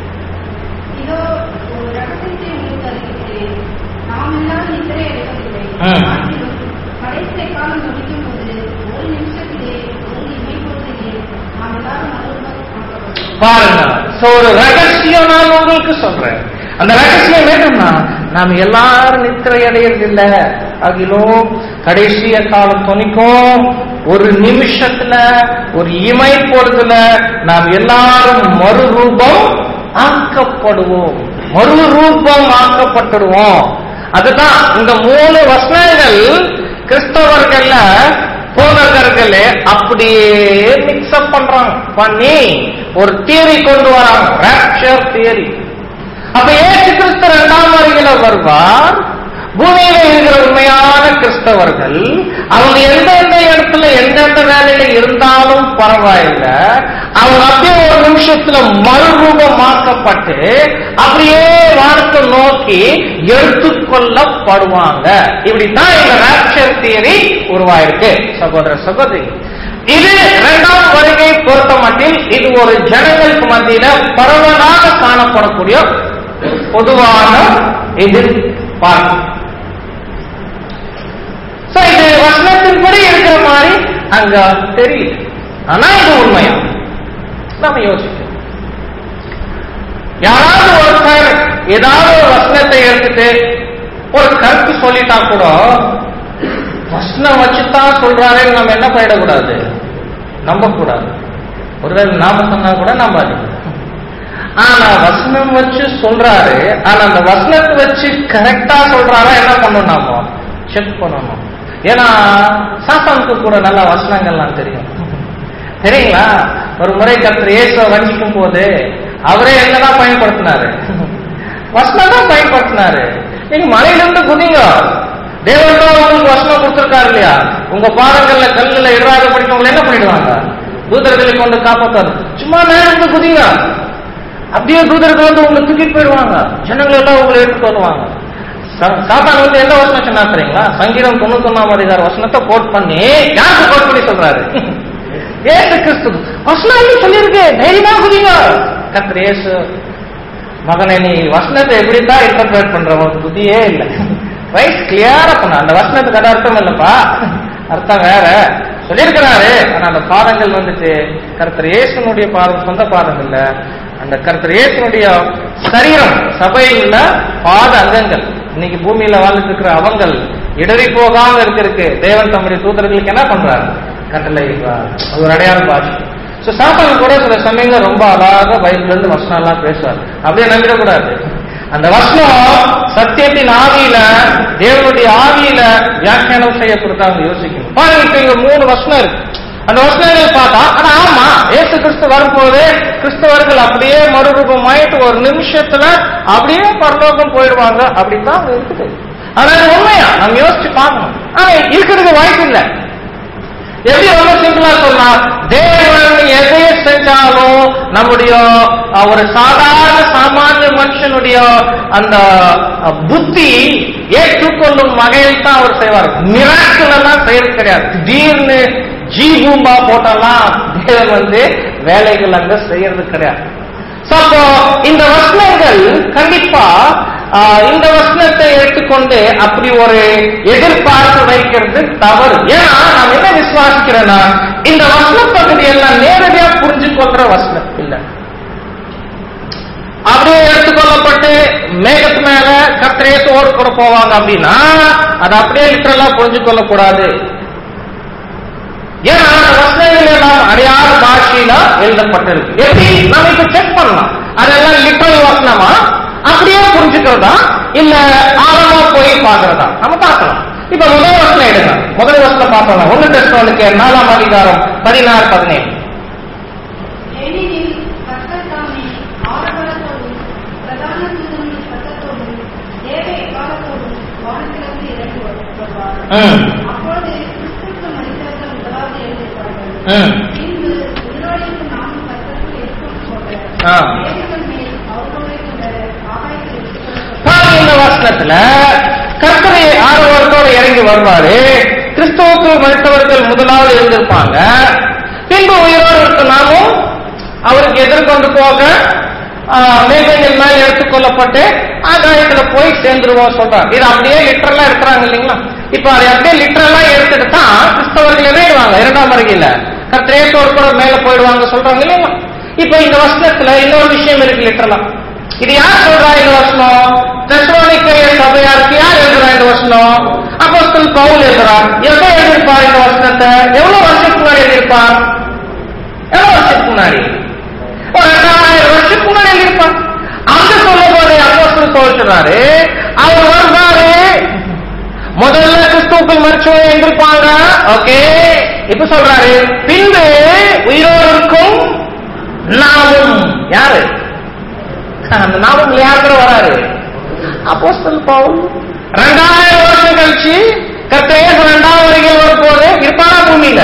இதோ ஒரு ரகசியத்தை உங்களுக்கு அறிவிக்கிறேன் நாம் எல்லாரும் நித்திரை அடைவதில்லை ம். ஆகிலும் கடைசி காலம் முடிக்கும் போது ஒரு நிமிஷத்திலே ஒரு இமைப்பொழுதிலே நாம் எல்லாரும் மறுபடியும் ஆக்கப்படுவோம் பாருங்க So, ஒரு ரகசியம் நான் உங்களுக்கு சொல்றேன் அந்த ரகசியம் என்னன்னா நாம் எல்லாரும் நித்திரை அடையறதில்ல அகிலோ கடைசிய காலம் துணிக்கும் ஒரு நிமிஷத்துல ஒரு இமை பொழுதுல நாம் எல்லாரும் மறுரூபம் ஆக்கப்படுவோம் மறுரூபம் ஆக்கப்பட்டுடுவோம் அதுதான் இந்த மூணு வசனங்கள் கிறிஸ்தவர்கள்ல போனவர்களே அப்படியே மிக்ஸ்அப் பண்றாங்க பண்ணி ஒரு தியரி கொண்டு வராங்க ராப்சர் தியரி அப்ப ஏசு கிறிஸ்து இரண்டாம் வருகையில வருவார் பூமியில இருக்கிற உண்மையான கிறிஸ்தவர்கள் அவங்க எந்தெந்த இடத்துல எந்தெந்த வேலையில இருந்தாலும் பரவாயில்ல அவங்க அப்படியே ஒரு நிமிஷத்துல மறுரூபமாக்கப்பட்டு அப்படியே வானத்தை நோக்கி எடுத்துக்கொள்ளப்படுவாங்க இப்படித்தான் இந்த ராப்சர் தியரி உருவாயிருக்கு சகோதர சகோதரி இது இரண்டாம் வருகை பொறுத்த மட்டில் இது ஒரு ஜனங்களுக்கு மத்தியில பரவலாக காணப்படக்கூடிய பொதுவான எதிர்பார்ப்பு So, இது வசனத்தின்படி இருக்கிற மாதிரி அங்க தெரியுது ஆனா இது உண்மையா நம்ம யோசிக்கணும் யாராவது ஒருத்தர் ஏதாவது ஒரு வசனத்தை எடுத்துட்டு ஒரு கருத்து சொல்லிட்டா கூட வசனம் வச்சுதான் சொல்றாருன்னு நம்ம என்ன பண்ணிடக்கூடாது நம்ப கூடாது ஒருவேளை நாம சொன்னா கூட நம்பாது ஆனா வசனம் வச்சு சொல்றாரு ஆனா அந்த வசனத்தை வச்சு கரெக்டா சொல்றாரா என்ன பண்ணணும் நாம செக் பண்ணணும் ஏன்னா சாத்தானுக்கு கூட நல்ல வசனங்கள்லாம் தெரியும் தெரியுங்களா ஒரு முறை கர்த்தர் இயேசுவை வஞ்சிக்கும் போது அவரே என்னதான் பயன்படுத்தினாரு வசனம் தான் பயன்படுத்தினாரு நீங்க மலையிலிருந்து குதிங்க தேவன் தான் உங்களுக்கு வசனம் கொடுத்திருக்காரு இல்லையா உங்க பாதங்கள்ல கல்லுல இடாத படிக்க உங்களை என்ன பண்ணிடுவாங்க தூதர்களை கொண்டு காப்பாத்தாரு சும்மா நேரம் குதிங்க அப்படியே தூதர்கள் வந்து உங்களை தூக்கிட்டு போயிடுவாங்க ஜனங்கள் எல்லாம் உங்களை எடுத்துக்கொள்வாங்க சா- சாத்தான் வந்து எந்த வசனம் சொன்னா தெரியுங்களா சங்கீதம் தொண்ணூத்தி ஒன்னாம் அதிகார வசனத்தை கோட் பண்ணி யாருக்கு கோட் பண்ணி சொல்றாரு ஏசு கிறிஸ்து வசனம் எப்படி சொல்லியிருக்கு தைரியமா குதிங்க கத்திர ஏசு மகனே நீ வசனத்தை எப்படித்தான் இன்டர்பிரேட் பண்ற உனக்கு புத்தியே இல்லை ரைட் கிளியரா பண்ண அந்த வசனத்துக்கு அது அர்த்தம் இல்லப்பா அர்த்தம் வேற சொல்லியிருக்கிறாரு ஆனா அந்த பாதங்கள் வந்துட்டு கர்த்தர் இயேசுனுடைய பாதம் சொந்த பாதம் இல்ல அந்த கர்த்தர் இயேசுனுடைய சரீரம் சபையில் உள்ள பாத அங்கங்கள் இன்னைக்கு பூமியில வாழ்ந்துட்டு இருக்கிற அவங்கள் இடறி போகாம இருக்கிறதுக்கு தேவன் தம்முடைய தூதர்களுக்கு என்ன பண்றாரு கட்டளை இடுறார். அது ஒரு அடையாள பாஷை சோ சாப்பாடு கூட சில சமயங்கள்ல ரொம்ப அழகாக பைபிள்ல இருந்து வசனம் எல்லாம் பேசுவார் அப்படியே நம்பிடக்கூடாது அந்த வசனம் சத்தியத்தின் ஆவியில தேவனுடைய ஆவியில வியாக்கியானம் செய்யப்படுத்தாங்க யோசிக்கணும் பாருங்க இப்ப இங்க மூணு வசனம் இருக்கு அந்த வசனங்கள் பார்த்தா ஆனா ஆமா ஏசு கிறிஸ்து வரும்போது கிறிஸ்தவர்கள் அப்படியே மறுரூபமாயிட்டு ஒரு நிமிஷத்துல அப்படியே பரலோகம் போயிடுவாங்க அப்படித்தான் அங்க இருக்குது ஆனா இது உண்மையா நம்ம யோசிச்சு பார்க்கணும் ஆனா இருக்கிறதுக்கு வாய்ப்பு இல்லை எப்படி ரொம்ப சிம்பிளா சொன்னா தேவன் எதை செஞ்சாலும் நம்முடைய அஹ், ஒரு சாதாரண சாமானிய மனுஷனுடைய அந்த அஹ், புத்தி ஏற்றுக்கொள்ளும் வகையில் தான் அவர் செய்வார் மிராக்கள் எல்லாம் செய்யறது கிடையாது திடீர்னு ஜீ பூம்பா போட்டெல்லாம் தேவன் வந்து வேலைகள் அங்க செய்யறது கிடையாது So, அப்போ இந்த வசனங்கள் கண்டிப்பா ஆஹ், இந்த வசனத்தை எடுத்துக்கொண்டு அப்படி ஒரு எதிர்பார்ப்பு வைக்கிறது தவறு ஏன்னா நான் என்ன விசுவாசிக்கிறேன்னா இந்த வசன பகுதி எல்லாம் நேரடியா புரிஞ்சு கொள்ற வசனம் இல்ல அப்படியே எடுத்துக்கொள்ளப்பட்டு மேகத்து மேல கத்திரேசு ஓடு கூட போவாங்க அப்படின்னா அது அப்படியே லிட்டரலா புரிஞ்சு கொள்ளக்கூடாது ஏன்னா அந்த வசனங்கள் எல்லாம் அடையாள பாஷையில எழுதப்பட்டிருக்கு எப்படி நம்ம இப்ப செக் பண்ணலாம் அதெல்லாம் லிட்டரல் வசனமா அப்படியே புரிஞ்சுக்கிறதா இல்ல ஆழமா போய் பாக்குறதா நம்ம பார்க்கலாம் இப்ப முதல் வசனம் எடுங்க முதல் வசனம் பார்க்கலாம் ஒன்னு டெஸ்டோனுக்கு நாலாம் அதிகாரம் பதினாறு பதினேழு ஏனெனில் கர்த்தர் தாமே ஆரவாரத்தோடும் பிரதான தூதனின் சத்தத்தோடும் தேவ எக்காலத்தோடும் வானத்திலிருந்து இறங்கி வருவார். ம். அப்பொழுது கிறிஸ்துவுக்கு மனிதர்கள் முதலாவது எழுந்திருப்பார்கள். ம். பின்பு உயிரோடிருக்கும் நாமும் கர்த்தருக்கு எடுத்துக்கொண்டு ஆ. மேகங்கள் மேல் அவர்களோடு கூட ஆகாயத்தில் எடுத்துக்கொள்ளப்பட்டு பாருங்க இந்த வசனத்துல கர்த்தரை ஆரவாரத்தோட இறங்கி வருவாரு கிறிஸ்துவுக்கு மறுத்தவர்கள் முதலாவது இருந்திருப்பாங்க பின்பு உயிரோடு இருக்க நாமும் அவருக்கு எதிர்கொண்டு போக ஆஹ், மேகங்கள் மேல் எடுத்துக்கொள்ளப்பட்டு ஆகாயத்துல போய் சேர்ந்துருவோம் சொல்றாங்க இது அப்படியே லிட்டரலா இருக்கிறாங்க இல்லைங்களா இப்ப அதை அப்படியே லிட்டரலா எடுத்துட்டு தான் கிறிஸ்தவர்கள் என்ன இரண்டாம் வருகையில கர்த்தரேசோடு கூட மேல போயிடுவாங்க சொல்றாங்க இல்லைங்களா இப்ப இந்த வசனத்துல இன்னொரு விஷயம் இருக்கு லிட்டரலா இது யார் சொல்றா இந்த வசனம் தெசலோனிக்கேய சபையாருக்கு யார் எழுதுறா இந்த வசனம் அப்போஸ்தலன் பவுல் எழுதுறார் எப்ப எழுதியிருப்பார் இந்த வசனத்தை எவ்வளவு வருஷத்துக்கு முன்னாடி எழுதியிருப்பார் எவ்வளவு வருஷத்துக்கு முன்னாடி ஒரு ரெண்டாயிரம் வருஷத்துக்கு முன்னாடி எழுதியிருப்பார் அங்க சொல்லும் போது அப்போஸ்தலன் பவுல் சொல்றாரு அவர் வருவாரு முதல்ல கிறிஸ்துவுக்குள் மருத்துவம் எழுந்திருப்பாங்க ஓகே இப்ப சொல்றாரு பின்பு உயிரோடு இருக்கும் நாமும் யாரு அந்த நாமம் யார் கூட வராரு அப்போஸ்தல் பவுல் ரெண்டாயிரம் வருஷம் கழிச்சு கத்தேச ரெண்டாவது வரைக்கும் வரும்போது இருப்பானா பூமியில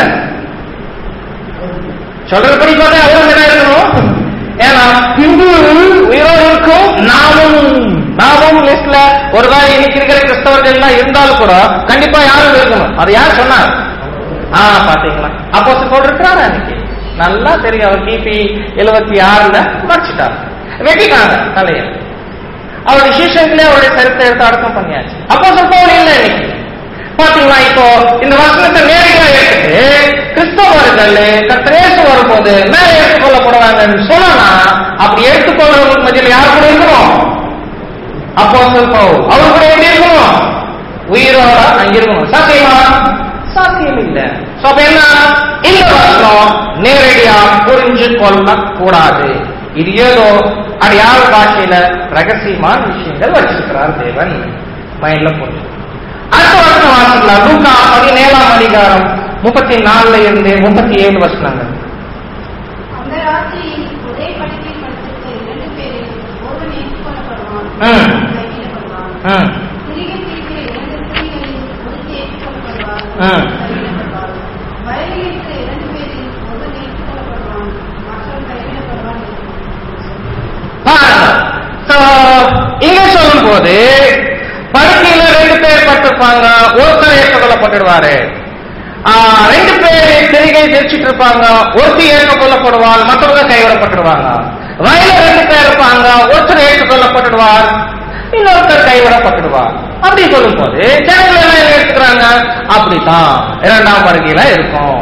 சொல்றபடி பார்த்தா அவரும் என்ன இருக்கணும் ஏன்னா பின்பு உயிரோடு இருக்கும் நாமும் நாமும் லிஸ்ட்ல ஒருவேளை இன்னைக்கு இருக்கிற கிறிஸ்தவர்கள் எல்லாம் இருந்தாலும் கூட கண்டிப்பா யாரும் இருக்கணும் அது யார் சொன்னார் ஆ பாத்தீங்களா அப்போ போட்டிருக்கிறாரு அன்னைக்கு நல்லா தெரியும் அவர் கிபி எழுபத்தி ஆறுல மறைச்சிட்டார் வெட்டிட்டாங்க தலைய அவருடைய சீஷங்களே அவருடைய சரித்திர எடுத்து அடக்கம் பண்ணியாச்சு அப்போ சொல்பவன் இல்லை இன்னைக்கு பாத்தீங்களா இப்போ இந்த வசனத்தை நேரடியா எடுத்துட்டு கிறிஸ்தவர்கள் கத்திரேசு வரும்போது மேல எடுத்துக்கொள்ளப்படுவாங்கன்னு சொன்னா அப்படி எடுத்துக்கொள்ளவங்களுக்கு மத்தியில் யார் கூட இருக்கணும் அப்போ சொல்பவன் அவர் கூட எப்படி இருக்கணும் உயிரோட அங்க இருக்கணும் சாத்தியமா சாத்தியம் இல்ல So, அப்ப என்ன இந்த வசனம் நேரடியா புரிஞ்சு கொள்ள கூடாது இது ஏதோ அடையாள பாஷையில ரகசியமான விஷயங்கள் வச்சிருக்கிறார் தேவன் மைண்ட்ல போட்டு அடுத்த வசனம் வாசிக்கலாம் லூக்கா பதினேழாம் அதிகாரம் முப்பத்தி நாலுல இருந்து முப்பத்தி ஏழு வசனங்கள் அந்த ராத்திரியில் ஒரே படுக்கையில் படுத்திருக்க இரண்டு பேரில் ஒருவன் ஏற்றுக்கொள்ளப்படுவான் ம். கைவிடப்படுவான் ம், சிறிய தீர்க்கிற இரண்டு ஸ்திரீகளில் ஒருத்தி ஏற்றுக்கொள்ளப்படுவாள் ம். கைவிடப்படுவாள் வயலில் இருக்கிற இரண்டு பேரில் ஒருவன் ஏற்றுக்கொள்ளப்படுவான் மற்றவன் கைவிடப்படுவான் பாருங்க So, இங்க சொல்லும் போது படுக்கையில ரெண்டு பேர் பட்டிருப்பாங்க ஒருத்தர் ஏற்றுக்கொள்ளப்பட்டுடுவாரு ஆ, ரெண்டு பேர் திரிகை தெரிச்சிட்டு இருப்பாங்க ஒருத்தி ஏற்றுக்கொள்ளப்படுவாள் மற்றவங்க கைவிடப்பட்டுடுவாங்க வயல ரெண்டு பேர் இருப்பாங்க ஒருத்தர் ஏற்றுக்கொள்ளப்பட்டுடுவார் இன்னொருத்தர் கைவிடப்பட்டுடுவார் அப்படி சொல்லும் போது ஜனங்கள் எல்லாம் என்ன எடுத்துக்கிறாங்க அப்படித்தான் இரண்டாம் வருகையில இருக்கும்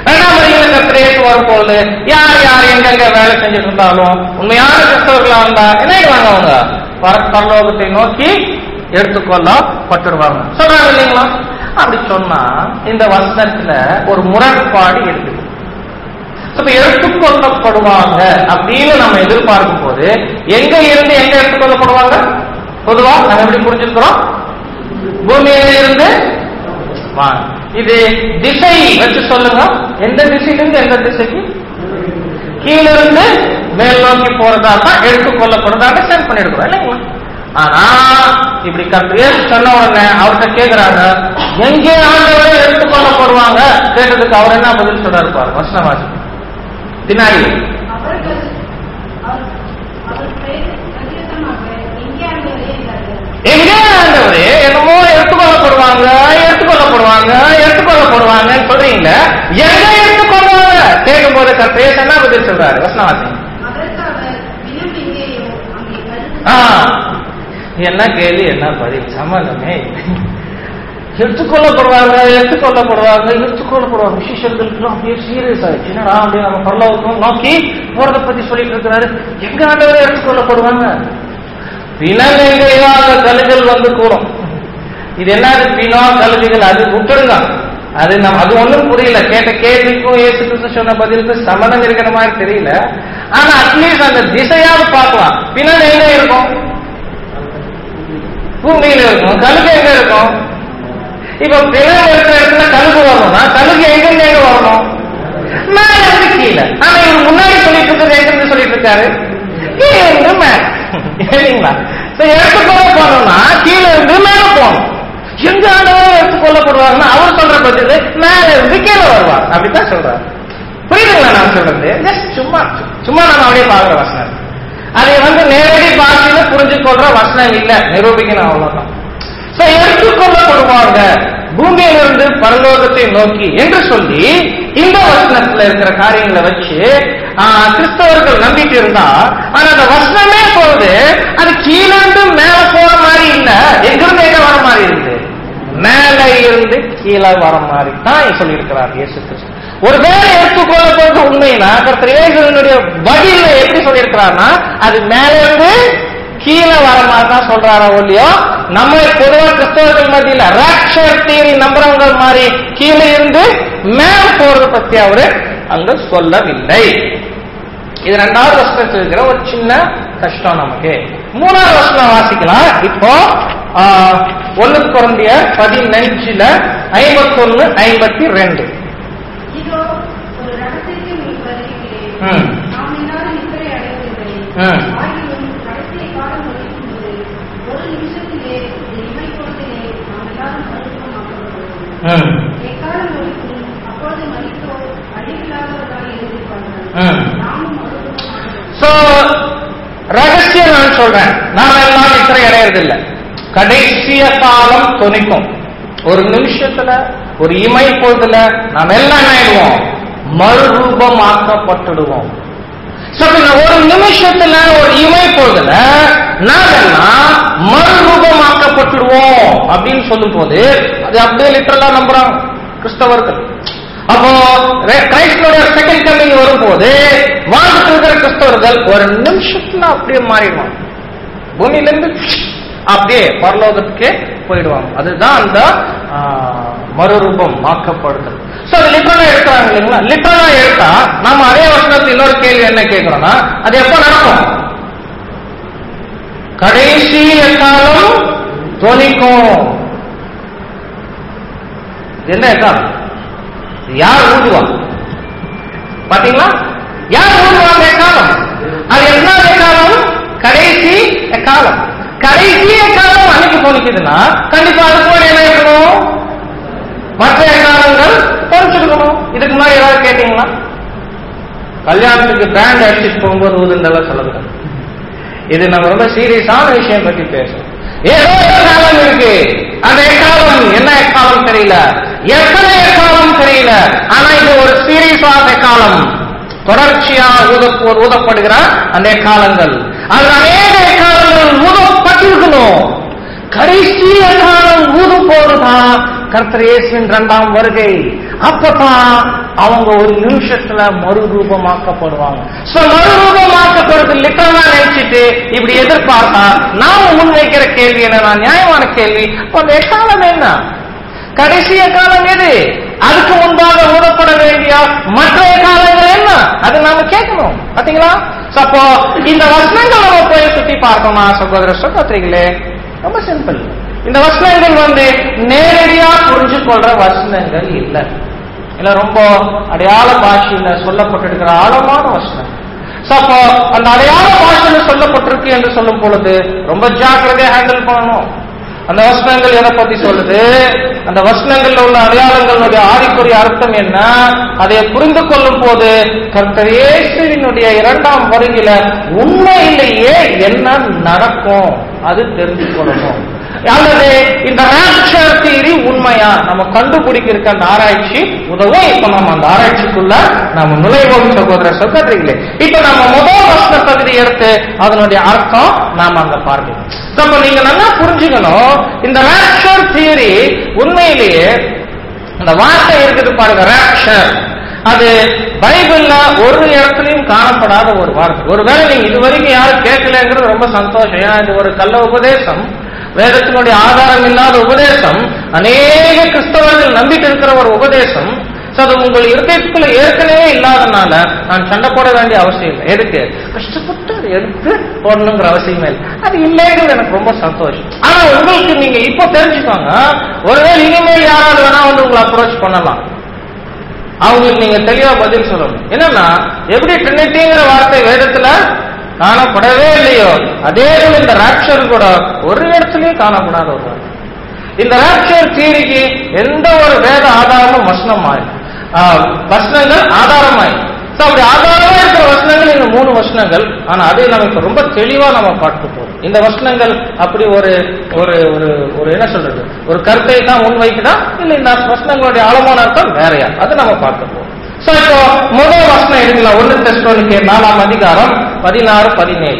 ரெண்டாம் வரையில் கத்திரேசு வரும்போது யார் யார் எங்கெங்க வேலை செஞ்சுட்டு இருந்தாலும் உண்மையான கிறிஸ்தவர்களா இருந்தா என்ன ஆயிடுவாங்க அவங்க பர- பரலோகத்தை நோக்கி எடுத்துக்கொள்ளப்பட்டுருவாங்க சொல்றாங்க இல்லைங்களா அப்படி சொன்னா இந்த வசனத்துல ஒரு முரண்பாடு இருக்குது அப்ப எடுத்துக்கொள்ளப்படுவாங்க அப்படின்னு நம்ம எதிர்பார்க்கும் போது எங்க இருந்து எங்க எடுத்துக்கொள்ளப்படுவாங்க பொதுவா நம்ம எப்படி புரிஞ்சுக்கிறோம் பூமியில இருந்து வாங்க இது திசை வச்சு சொல்லுங்க எந்த திசையிலிருந்து எந்த திசைக்கு கீழிருந்து மேல் நோக்கி போறதா தான் எடுத்துக்கொள்ளப்படுறதாக சென்ட் பண்ணிருக்கிறோம் இல்லைங்களா ஆனா இப்படி கத்திரியே சொன்ன உடனே அவர்கிட்ட கேக்குறாங்க எங்கே ஆண்டவரை எடுத்துக்கொள்ளப்படுவாங்க கேட்டதுக்கு அவர் என்ன பதில் சொல்றாரு பாரு வசனவாசி பின்னாடி அவர்கள் அவர் அவர் பெயர் பிரத்யேகமாக எங்கே ஆண்டவரே என்றார்கள் எங்கே ஆண்டவரே என்னமோ எடுத்துக்கொள்ளப்படுவாங்க எடுத்துக்கொள்ளப்படுவாங்க எடுத்துக்கொள்ளப்படுவாங்கன்னு சொல்றீங்க எங்க எடுத்துக்கொள்வாங்க கேட்கும் போது கத்திரியே என்ன பதில் சொல்றாரு வசனவாசி அதற்கு அவர் தினம் எங்கேயோ அங்கே கருத்து ஆ, என்ன கேள்வி என்ன பதில் சம்மந்தமே இல்லை. எடுத்துக்கொள்ளப்படுவாங்க எடுத்துக்கொள்ளப்படுவாங்க எடுத்துக்கொள்ளப்படுவாங்க சிஷர்களுக்கு அப்படியே சீரியஸ் ஆயிடுச்சு என்னடா அப்படியே நம்ம பரலோகம் நோக்கி போறத பத்தி சொல்லிட்டு இருக்கிறாரு எங்க ஆண்டவரே எடுத்துக்கொள்ளப்படுவாங்க பிணங்கையாக கழுகள் வந்து கூடும் இது என்னது பிணா கழுதிகள் அது விட்டுடுங்க அது நம்ம அது ஒண்ணும் புரியல கேட்ட கேள்விக்கும் ஏசு கிறிஸ்து சொன்ன பதிலுக்கு சம்மதம் இருக்கிற மாதிரி தெரியல ஆனா அட்லீஸ்ட் அந்த திசையாவது பார்க்கலாம் பின்னாடி எங்க இருக்கும் பூமியில இருக்கும் கழுகு எங்க இருக்கும் இப்ப பிணம் இருக்கிற இடத்துல கழுகு வரணும்னா கழுகு எங்க இருந்து எங்க வரணும் மேல இருந்து கீழே ஆனா இவர் முன்னாடி சொல்லிட்டு இருக்கிறது எங்க இருந்து சொல்லிட்டு இருக்காரு கீழே இருந்து மேல இல்லைங்களா So, எடுத்துக்கொள்ள போனோம்னா கீழே இருந்து மேல போகணும் எங்க ஆண்டவரும் எடுத்துக்கொள்ளப்படுவாருன்னா அவர் சொல்ற பதில் மேல இருந்து கீழே வருவார் அப்படித்தான் சொல்றாரு புரியுதுங்களா நான் சொல்றது ஜஸ்ட் சும்மா சும்மா நம்ம அப்படியே பாக்குற வசனம் அதை வந்து நேரடி பாஷையில புரிஞ்சு கொள்ற வசனம் இல்ல நிரூபிக்கணும் அவ்வளவுதான் So, எடுத்துக்கொள்ளப்படுவாங்க பூமியிலிருந்து பரலோகத்தை நோக்கி என்று சொல்லி இந்த வசனத்துல இருக்கிற காரியங்களை வச்சு ஆ, கிறிஸ்தவர்கள் நம்பிட்டு இருந்தா ஆனா அந்த வசனமே போகுது அது கீழிருந்து மேல போற மாதிரி இல்ல எங்கிருந்து எங்க வர மாதிரி இருக்குது மேல இருந்து கீழே வர மாதிரி தான் சொல்லியிருக்கிறார் இயேசு கிறிஸ்து ஒருவேளை எடுத்துக்கொள்ளப்படுறது உண்மைனா கர்த்தர் இயேசுவினுடைய பதில எப்படி சொல்லியிருக்கிறார்னா அது மேல இருந்து கீழே வர மாதிரி தான் சொல்றாரா ஒல்லியோ நம்ம பொதுவா கிறிஸ்தவர்கள் மத்தியில ராக்ஷர் தீரி நம்புறவங்க மாதிரி கீழே இருந்து மேல போறது பத்தி அவரு அங்க சொல்லவில்லை இது ரெண்டாவது வருஷத்துல இருக்கிற ஒரு சின்ன கஷ்டம் நமக்கு மூணாவது வருஷம் வாசிக்கலாம் இப்போ ஆஹ், ஒண்ணு குழந்தைய பதினஞ்சுல ஐம்பத்தொன்னு ஐம்பத்தி ரெண்டு இதோ ஒரு ரகசியத்தை உங்களுக்கு அறிவிக்கிறேன் ம். நாம் எல்லாரும் நித்திரை அடைவதில்லை ம். ஆகிலும் கடைசி காலம் ஒழிக்கும்போது ஒரு நிமிஷத்திலே இந்த இமைப்பொழுதிலே நாம் எல்லாரும் பரிசுத்தமாக்கப்படுவோம் ம், எக்காலம் ஒழிக்கும் அப்பொழுது மறித்தோர் அழிவில்லாதவர்களாக எழுதிப்பார்கள் ம். நாமும் மறுபடியும் சோ ரகசியம் நான் சொல்றேன் நாம எல்லாம் நித்திரை அடையறதில்ல கடைசிய காலம் துணிக்கும் ஒரு நிமிஷத்துல ஒரு இமை பொழுதுல நாம் எல்லாம் என்ன ஆயிடுவோம் மறுரூபமாக்கப்பட்டுடுவோம் So, இந்த ஒரு நிமிஷத்துல ஒரு இமை பொழுதுல நாமெல்லாம் மறுரூபமாக்கப்பட்டுடுவோம் அப்படின்னு சொல்லும் போது அது அப்படியே லிட்டரலா நம்புறாங்க கிறிஸ்தவர்கள் அப்போ ரெ- கிரைஸ்டோட செகண்ட் கமிங் வரும்போது வாழ்ந்துட்டு இருக்கிற கிறிஸ்தவர்கள் ஒரு நிமிஷத்துல அப்படியே மாறிடுவாங்க பூமியில இருந்து அப்படியே பரலோகத்துக்கே போயிடுவாங்க அதுதான் அந்த ஆ, மறுரூபம் ஆக்கப்படுதல் சோ அது லிட்டரலா எடுக்கிறாங்க இல்லைங்களா லிட்டரலா எடுத்தா நாம அதே வருஷத்துல இன்னொரு கேள்வி என்ன கேட்கிறோம்னா அது எப்ப நடக்கும் கடைசி எக்காலம் துணிக்கும் என்ன எக்காலம் யார் ஊதுவா பாத்தீங்களா யார் ஊதுவாங்க எக்காலம் அது என்ன எக்காலம் கடைசி எக்காலம் கடைசி எக்காலம் அன்னைக்கு போனிக்குதுன்னா கண்டிப்பா அது கூட என்ன இருக்கணும் மற்ற எக்காலங்கள் பொறிச்சிருக்கணும் இதுக்கு முன்னாடி ஏதாவது கேட்டீங்களா கல்யாணத்துக்கு பேண்ட் அடிச்சுட்டு போகும்போது ஊதுந்தெல்லாம் சொல்லக்கூடாது இது நம்ம ரொம்ப சீரியஸான விஷயம் பத்தி பேசுறோம் ஏதோ ஒரு காலம் இருக்கு அந்த எக்காலம் என்ன எக்காலம் தெரியல எத்தனை எக்காலம் தெரியல ஆனா இது ஒரு சீரியஸ் ஆஃப் எக்காலம் தொடர்ச்சியா ஊத ஊதப்படுகிற அந்த எக்காலங்கள் அது அநேக எக்காலங்கள் ஊதப்பட்டிருக்கணும் கடைசிய காலம் ஊதும் போதுதான் கர்த்தர் இயேசுவின் இரண்டாம் வருகை அப்பதான் அவங்க ஒரு நிமிஷத்துல மறுரூபமாக்கப்படுவாங்க சோ மறுரூபமாக்கப்படுறது லிட்டரலா நினைச்சிட்டு இப்படி எதிர்பார்த்தா நாம முன்வைக்கிற கேள்வி என்னன்னா நியாயமான கேள்வி அப்ப அந்த எக்காலம் என்ன கடைசிய காலம் எது அதுக்கு முன்பாக ஊதப்பட வேண்டிய மற்ற காலங்கள் என்ன அது நாம கேட்கணும் பாத்தீங்களா So, அப்போ இந்த வசனங்கள் நம்ம போய் சுத்தி பார்ப்போமா சகோதர சகோதரிகளே ரொம்ப சிம்பிள் இந்த வசனங்கள் வந்து நேரடியா புரிஞ்சு கொள்ற வசனங்கள் இல்ல இல்ல ரொம்ப அடையாள பாஷையில சொல்லப்பட்டிருக்கிற ஆழமான வசனம் So, அப்போ அந்த அடையாள பாஷையில சொல்லப்பட்டிருக்கு என்று சொல்லும் பொழுது ரொம்ப ஜாக்கிரதையா ஹேண்டில் பண்ணணும் அந்த வசனங்கள் எதை பத்தி சொல்லுது அந்த வசனங்கள்ல உள்ள அடையாளங்களுடைய ஆதிக்குரிய அர்த்தம் என்ன அதை புரிந்து கொள்ளும் போது கர்த்தர் இயேசுவினுடைய இரண்டாம் வருகையில உண்மையிலேயே என்ன நடக்கும் அது தெரிந்து கொள்ளணும் அல்லது இந்த rapture theory உண்மையா நம்ம கண்டுபிடிக்கிற அந்த ஆராய்ச்சி உதவும் இப்ப நம்ம அந்த ஆராய்ச்சிக்குள்ள நம்ம நுழைவோம் சகோதர சகோதரிகளே இப்ப நம்ம முதல் வசன பகுதி எடுத்து அதனுடைய அர்த்தம் நாம அங்க பார்க்கணும் அப்ப நீங்க நல்லா புரிஞ்சுக்கணும் இந்த rapture theory உண்மையிலேயே அந்த வார்த்தை இருக்குது பாருங்க rapture அது பைபிள்ல ஒரு இடத்துலயும் காணப்படாத ஒரு வார்த்தை ஒருவேளை நீங்க இதுவரைக்கும் யாரும் கேட்கலங்கிறது ரொம்ப சந்தோஷம் ஏன்னா இது ஒரு கள்ள உபதேசம் வேதத்தினுடைய ஆதாரம் இல்லாத உபதேசம் அநேக கிறிஸ்தவர்கள் நம்பிட்டு இருக்கிற ஒரு உபதேசம் So, அது உங்கள் இருதயத்துக்குள்ள ஏற்கனவே இல்லாதனால நான் சண்டை போட வேண்டிய அவசியம் இல்லை எதுக்கு கஷ்டப்பட்டு அதை எடுத்து போடணுங்கிற அவசியமே இல்லை அது இல்லைங்கிறது எனக்கு ரொம்ப சந்தோஷம் ஆனா உங்களுக்கு நீங்க இப்போ தெரிஞ்சுக்கோங்க ஒருவேளை இனிமேல் யாராவது வேணா வந்து உங்களை அப்ரோச் பண்ணலாம் அவங்களுக்கு நீங்க தெளிவா பதில் சொல்லணும் என்னன்னா எப்படி ட்ரினிட்டிங்கிற வார்த்தை வேதத்துல காணப்படவே இல்லையோ அதே போல இந்த ராப்சர் கூட ஒரு இடத்துலயும் காணப்படாத ஒரு வார்த்தை இந்த ராப்சர் தீரிக்கு எந்த ஒரு வேத ஆதாரமும் வசனமாய் ஆஹ், வசனங்கள் ஆதாரமாய் So, அப்படி ஆதாரமா இருக்கிற வசனங்கள் இந்த மூணு வசனங்கள் ஆனா அதை நம்ம இப்ப ரொம்ப தெளிவா நம்ம பார்க்க போறோம் இந்த வசனங்கள் அப்படி ஒரு ஒரு ஒரு ஒரு என்ன சொல்றது ஒரு கருத்தை தான் முன்வைக்குதா இல்ல இந்த வசனங்களுடைய ஆழமான அர்த்தம் வேறையா அது நம்ம பார்க்க போறோம் சோ இப்போ முதல் வசனம் எடுக்கலாம் ஒன்னு தெஸ்டோனுக்கு நாலாம் அதிகாரம் பதினாறு பதினேழு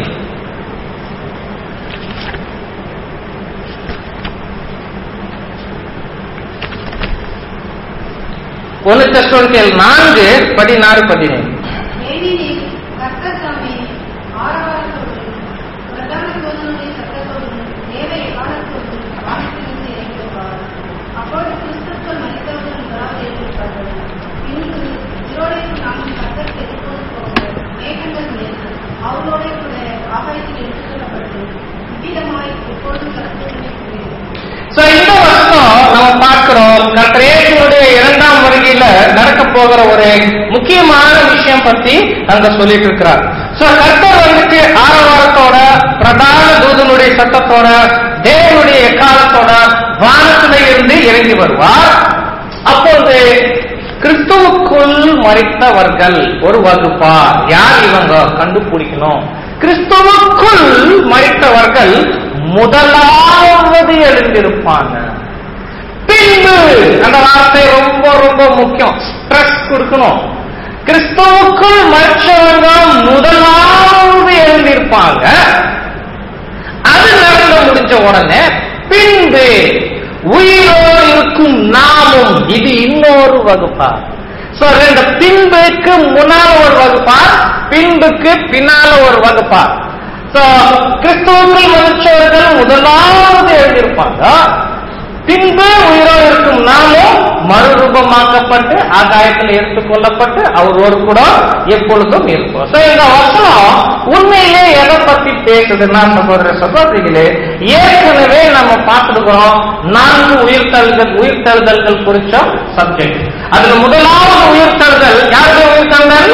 ஒன்னு தெஸ்டோனுக்கு நான்கு பதினாறு பதினேழு ஏனெனில் கர்த்தர் தாமே ஆரவாரத்தோடும் பிரதான தூதனுடைய சத்தத்தோடும் தேவ எக்காலத்தோடும் வானத்திலிருந்து இறங்கி வருவார். அப்பொழுது கிறிஸ்துக்கள் மரித்தவர்கள் முதலாவது எழுந்திருப்பார்கள். பின்பு உயிரோடையும் நாமும் கர்த்தருக்கு எதிர்கொண்டு போவோம். மேகங்கள் மேல் அவரோட கூட ஆகாயத்தில் எடுத்துக் கொள்ளப்பட்டு இவ்விதமாய் எப்பொழுதும் கர்த்தருடனே கூடியிருக்கும். சோ இந்த வருஷம் நம்ம பார்க்கிறோம் கர்த்தரேசனுடைய இரண்டாம் வருகையில நடக்க போகிற ஒரு முக்கியமான விஷயம் பத்தி அங்க சொல்லிட்டு இருக்கிறார் சோ கர்த்தர் வந்துட்டு ஆரவாரத்தோட பிரதான தூதனுடைய சத்தத்தோட தேவனுடைய எக்காலத்தோட வானத்துல இருந்து இறங்கி வருவார் அப்பொழுது கிறிஸ்துவுக்குள் மறித்தவர்கள் ஒரு வகுப்பா யார் இவங்க கண்டுபிடிக்கணும் கிறிஸ்துவுக்குள் மறித்தவர்கள் முதலாவது எழுந்திருப்பாங்க பின்பு அந்த வார்த்தை ரொம்ப ரொம்ப முக்கியம் ஸ்ட்ரெஸ் கொடுக்கணும் கிறிஸ்துவுக்குள் மற்றவங்க முதலாவது எழுந்திருப்பாங்க அது நடந்து முடிஞ்ச உடனே பின்பு உயிரோடு இருக்கும் நாமும் இது இன்னொரு வகுப்பா சோ ரெண்டு பின்புக்கு முன்னால ஒரு வகுப்பா பின்புக்கு பின்னால ஒரு வகுப்பா சோ கிறிஸ்துவுக்குள் மனுஷர்கள் முதலாவது எழுதியிருப்பாங்க பின்பு உயிரோடு இருக்கும் நாமும் மறுரூபமாக்கப்பட்டு ஆகாயத்தில் எடுத்துக் கொள்ளப்பட்டு அவரோடு கூட எப்பொழுதும் இருப்போம் So, இந்த வசனம் உண்மையிலே எதை பத்தி பேசுதுன்னா சகோதர சகோதரிகளே ஏற்கனவே நம்ம பார்த்துருக்கிறோம் நான்கு உயிர்த்தல்கள் உயிர்த்தெழுதல்கள் குறிச்ச சப்ஜெக்ட் அதுல முதலாவது உயிர்த்தெழுதல் யாருடைய உயிர்த்தெழுதல்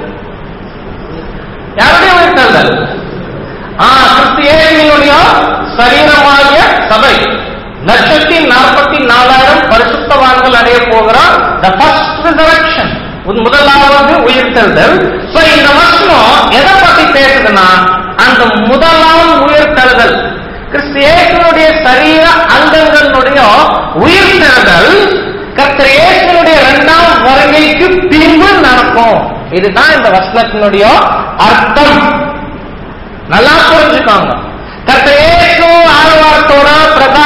யாருடைய உயிர்த்தெழுதல் ஆ கிறிஸ்து இயேசுவினுடைய சரீரமாகிய சபை லட்சத்தி நாற்பத்தி நாலாயிரம் பரிசுத்தவான்கள் அடைய போகிற த ஃபர்ஸ்ட் ரிசரக்ஷன் முதலாவது உயிர்த்தெழுதல் சோ இந்த வசனம் எதை பத்தி பேசுதுன்னா அந்த முதலாம் உயிர்த்தெழுதல் கிறிஸ்து இயேசுனுடைய சரீர அங்கங்களுடைய உயிர்த்தெழுதல் கர்த்தர் இயேசுனுடைய இரண்டாம் வருகைக்கு பின்பு நடக்கும் இதுதான் இந்த வசனத்தினுடைய அர்த்தம் நல்லா புரிஞ்சுக்கோங்க கர்த்தர் இயேசு ஆழ்வாரத்தோட பிரதான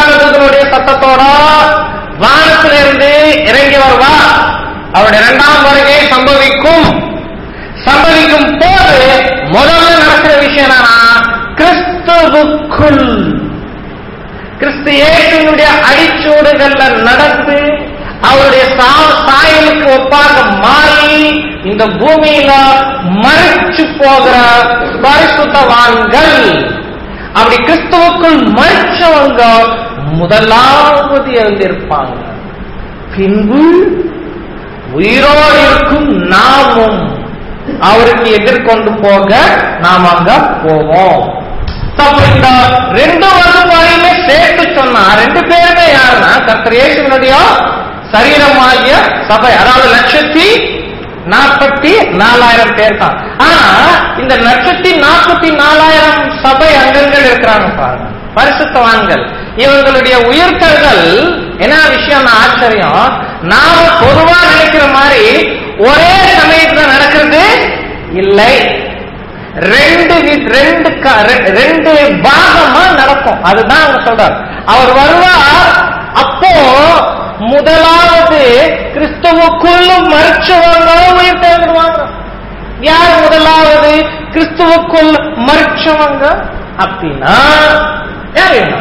சத்தத்தோட வானத்திலிருந்து இறங்கி வருவா அவருடைய இரண்டாம் வருகை சம்பவிக்கும் சம்பவிக்கும் போது முதல்ல நடக்கிற விஷயம் என்னன்னா கிறிஸ்துவுக்குள் கிறிஸ்து இயேசுனுடைய அடிச்சூடுகள்ல நடந்து அவருடைய சா- சாயலுக்கு ஒப்பாக மாறி இந்த பூமியில மறிச்சு போகிற பரிசுத்தவான்கள் அப்படி கிறிஸ்துவுக்குள் மறிச்சவங்க முதலாவது எழுந்திருப்பாங்க பின்பு உயிரோடு இருக்கும் நாமும் அவருக்கு எதிர்கொண்டு போக நாம் அங்க போவோம் அப்ப இந்த ரெண்டு வகுப்பாரையுமே சேர்த்து சொன்னா ரெண்டு பேருமே யாருன்னா கர்த்தர் இயேசுவினுடைய சரீரமாகிய சபை அதாவது லட்சத்தி நாற்பத்தி நாலாயிரம் பேர் தான் ஆனா இந்த லட்சத்தி நாற்பத்தி நாலாயிரம் சபை அங்கங்கள் இருக்கிறாங்க பாருங்க பரிசுத்தவான்கள் இவங்களுடைய உயிர்த்தல்கள் என்ன விஷயம் ஆச்சரியம் நாம பொதுவா நினைக்கிற மாதிரி ஒரே சமயத்துல நடக்கிறது இல்லை ரெண்டு வி- ரெண்டு க- ரெ- ரெண்டு பாகமா நடக்கும் அதுதான் அவங்க சொல்றார் அவர் வருவார் அப்போ முதலாவது கிறிஸ்துவுக்குள்ளும் மறிச்சவங்க உயிர் தேர்ந்துருவாங்க யார் முதலாவது கிறிஸ்துவுக்குள் மறிச்சவங்க அப்படின்னா யார் என்ன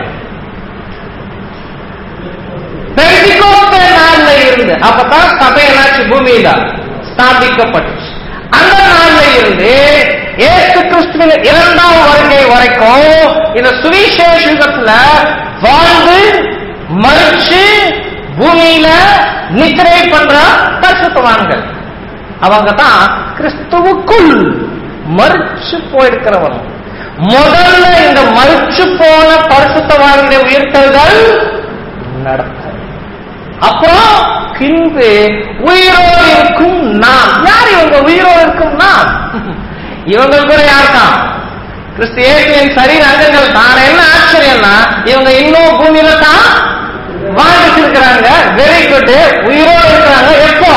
பெருசிக்கோத்த நாள்ல இருந்து அப்பதான் சபை என்னாச்சு பூமியில ஸ்தாபிக்கப்பட்டுச்சு அந்த நாள்ல இருந்து ஏசு கிறிஸ்துவின் இரண்டாம் வருகை வரைக்கும் இந்த சுவிசேஷ யுகத்துல வாழ்ந்து மறிச்சு பூமியில நித்திரை பண்ற பரிசுத்தவான்கள் அவங்க தான் கிறிஸ்துவுக்குள் மறிச்சு போயிருக்கிறவங்க முதல்ல இந்த மறிச்சு போன பரிசுத்தவான்களுடைய உயிர்த்தல்கள் நடக்கும் அப்புறம் பின்பு உயிரோடு இருக்கும் நாம் யார் இவங்க உயிரோடு இருக்கும் நாம் இவங்க கூட யார் தான் கிறிஸ்து இயேசுவின் சரீர அங்கங்கள் தான் என்ன ஆச்சரியம்னா இவங்க இன்னும் பூமியில தான் வாழ்ந்துட்டு இருக்கிறாங்க வெரி குட் உயிரோடு இருக்கிறாங்க எப்போ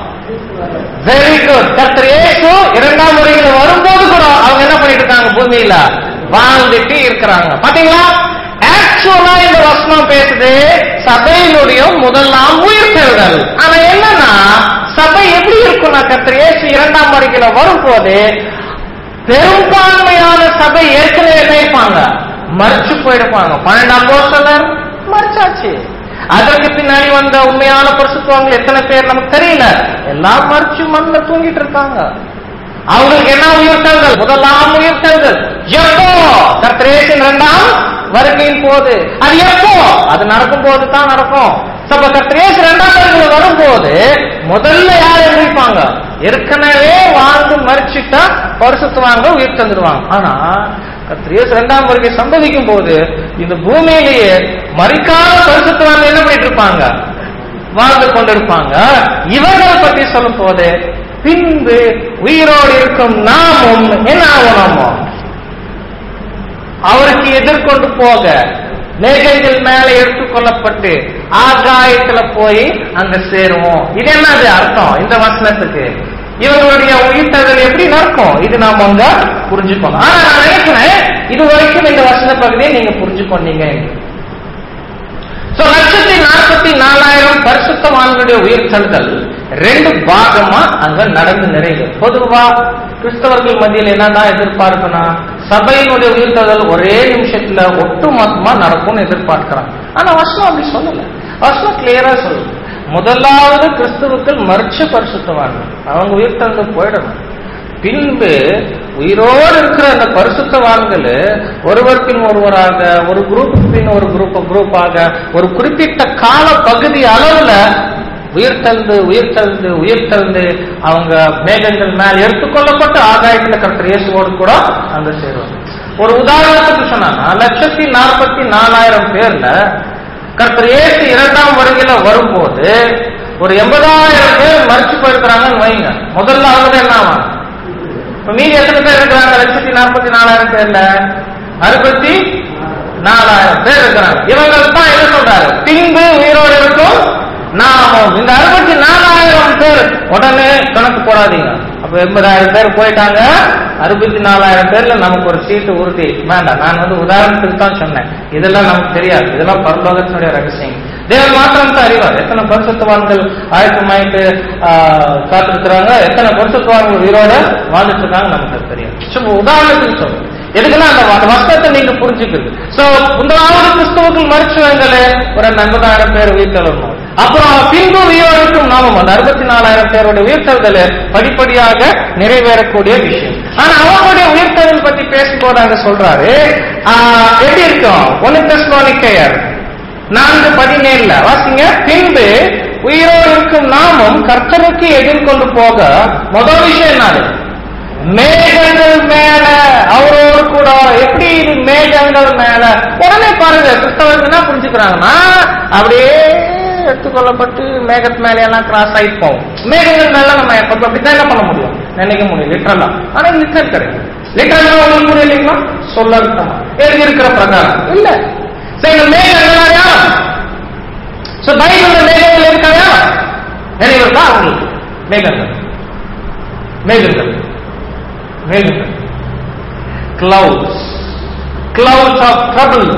வெரி குட் கர்த்தர் இயேசு இரண்டாம் முறையில வரும்போது கூட அவங்க என்ன பண்ணிட்டு இருக்காங்க பூமியில வாழ்ந்துட்டு இருக்கிறாங்க பாத்தீங்களா ஆக்சுவலா இந்த வசனம் பேசுது சபையினுடைய முதலாம் உயிர்த்தெழுதல் ஆனா என்னன்னா சபை எப்படி இருக்கும்னா கர்த்தர் இயேசு இரண்டாம் முறையில வரும்போது பெரும்பான்மையான சபை ஏற்கனவே நினைப்பாங்க மறிச்சு போயிருப்பாங்க பன்னெண்டாம் போஸ்டலர் மறிச்சாச்சு அதற்கு பின்னாடி வந்த உண்மையான பரிசுத்தவங்க எத்தனை பேர் நமக்கு தெரியல எல்லாம் மறிச்சு மண்ணில் தூங்கிட்டு இருக்காங்க அவங்களுக்கு என்ன உயர்த்தல்கள் முதலாம் உயர்த்தல்கள் எப்போ கர்த்தரேசின் இரண்டாம் வருகையின் போது அது எப்போ அது நடக்கும் போது தான் நடக்கும் அப்ப கர்த்தரேசு இரண்டாம் வருகையில் வரும்போது முதல்ல யார் எழுதிப்பாங்க ஏற்கனவே வாழ்ந்து மறிச்சுட்டா பரிசுத்துவாங்க உயிர் தந்துடுவாங்க ஆனா கர்த்தரேசு இரண்டாம் வருகை சம்பவிக்கும் போது இந்த பூமியிலேயே மறிக்காத பரிசுத்துவாங்க என்ன பண்ணிட்டு இருப்பாங்க வாழ்ந்து கொண்டிருப்பாங்க இவர்களை பற்றி சொல்லும் போது பின்பு உயிரோடு இருக்கும் நாமும் என்ன ஆகணுமோ அவருக்கு எதிர்கொண்டு போக மேகங்கள் மேல எடுத்துக்கொள்ளப்பட்டு ஆகாயத்துல போய் அங்க சேருவோம் இது என்னது அர்த்தம் இந்த வசனத்துக்கு இவங்களுடைய உயிர்த்தல் எப்படி நடக்கும் இது நாம அங்க புரிஞ்சுக்கணும் ஆனா நான் நினைக்கிறேன் இது வரைக்கும் இந்த வசன பகுதியை நீங்க புரிஞ்சுக்கொண்டீங்க So, லட்சத்தி நாற்பத்தி நாலாயிரம் பரிசுத்தவான்களுடைய உயிர்த்தல்கள் ரெண்டு பாகமா அங்க நடந்து நிறைவு பொதுவா கிறிஸ்தவர்கள் மத்தியில் என்னதான் எதிர்பார்க்கனா சபையினுடைய உயிர்த்தல்கள் ஒரே நிமிஷத்துல ஒட்டுமொத்தமா நடக்கும்னு எதிர்பார்க்கிறாங்க ஆனா வசனம் அப்படி சொல்லல வசனம் கிளியரா சொல்லுது முதலாவது கிறிஸ்துவுக்கள் மறிச்ச பரிசுத்தவான்கள் அவங்க உயிர்த்தல்கள் போயிடணும் பின்பு உயிரோடு இருக்கிற அந்த பரிசுத்தவான்கள் ஒருவர் பின் ஒருவராக ஒரு குரூப்புக்கு பின் ஒரு குரூப் குரூப்பாக ஒரு குறிப்பிட்ட கால பகுதி அளவுல உயிர்த்தெழுந்து உயிர்த்தெழுந்து உயிர்த்தெழுந்து அவங்க மேகங்கள் மேல் எடுத்துக்கொள்ளப்பட்டு ஆகாயத்துல கர்த்தர் இயேசுவோடு கூட அங்க சேருவாங்க ஒரு உதாரணத்துக்கு சொன்னா லட்சத்தி நாற்பத்தி நாலாயிரம் பேர்ல கர்த்தர் இயேசு இரண்டாம் வருகையில வரும்போது ஒரு எண்பதாயிரம் பேர் மறிச்சு போயிருக்கிறாங்கன்னு வைங்க முதல்ல அவங்க என்ன ஆவாங்க இப்ப மீதி எத்தனை பேர் இருக்கிறாங்க லட்சத்தி நாற்பத்தி நாலாயிரம் பேர்ல அறுபத்தி நாலாயிரம் பேர் இருக்கிறாங்க இவங்க தான் என்ன சொல்றாரு பின்பு உயிரோடு இருக்கும் நாமும் இந்த அறுபத்தி நாலாயிரம் எண்பதாயிரம் பேர் உடனே கணக்கு போடாதீங்க அப்ப எண்பதாயிரம் பேர் போயிட்டாங்க அறுபத்தி நாலாயிரம் பேர்ல நமக்கு ஒரு சீட்டு உறுதி வேண்டாம் நான் வந்து உதாரணத்துக்கு தான் சொன்னேன் இதெல்லாம் நமக்கு தெரியாது இதெல்லாம் பரலோகத்தினுடைய ரகசியம் தேவன் மாத்திரம் தான் அறிவார் எத்தனை பரிசுத்தவான்கள் ஆயத்தமாயிட்டு காத்திருக்கிறாங்க எத்தனை பரிசுத்தவான்கள் உயிரோட வாழ்ந்துட்டு இருக்காங்க நமக்கு அது தெரியும் சும்மா உதாரணத்துக்கு சொல்றேன் எதுக்குன்னா அந்த அந்த வஸ்தத்தை நீங்க புரிஞ்சுக்கிறது சோ முதலாவது கிறிஸ்துவுக்குள் மறுச்சுவங்களே ஒரு ஐம்பதாயிரம் பேர் உயிர்த்தெழணும் அப்புறம் பின்பு உயிரோருக்கும் நாமம் அந்த அறுபத்தி நாலாயிரம் பேருடைய உயிர்த்தெழுதல் படிப்படியாக நிறைவேறக்கூடிய விஷயம் ஆனா அவங்களுடைய உயிர்த்தெழுதல் பத்தி பேசும்போது அங்க சொல்றாரு ஆஹ், எப்படி இருக்கும் ஒன்னு தெஸ்லோனிக்கையர் நான்கு பதினேழுல வாசிங்க பின்பு உயிரோடு இருக்கும் நாமும் கர்த்தருக்கு எதிர்கொண்டு போக முதல் விஷயம் என்னது மேகங்கள் மேல அவரோடு கூட எப்படி இது மேகங்கள் மேல உடனே பாருங்க கிறிஸ்தவர்கள் என்ன புரிஞ்சுக்கிறாங்கன்னா அப்படியே எடுத்துக்கொள்ளப்பட்டு மேகத்து மேல எல்லாம் கிராஸ் ஆயிட்டு போவோம் மேகங்கள் மேல நம்ம அப்ப அப்படித்தான் என்ன பண்ண முடியும் நினைக்க முடியும் லிட்டரலா ஆனா லிட்டர் கிடையாது லிட்டரலா உங்களுக்கு புரியல இல்லைங்களா சொல்ல எழுதி இருக்கிற பிரகாரம் இல்ல சரி இந்த மேகங்கள் யாரா சோ பைபிள்ல மேகங்கள் இருக்காயா நினைவு இருக்கா உங்களுக்கு மேகங்கள் மேகங்கள் மேகங்கள் கிளவுட்ஸ் கிளவுட்ஸ் ஆஃப் ட்ரபிள்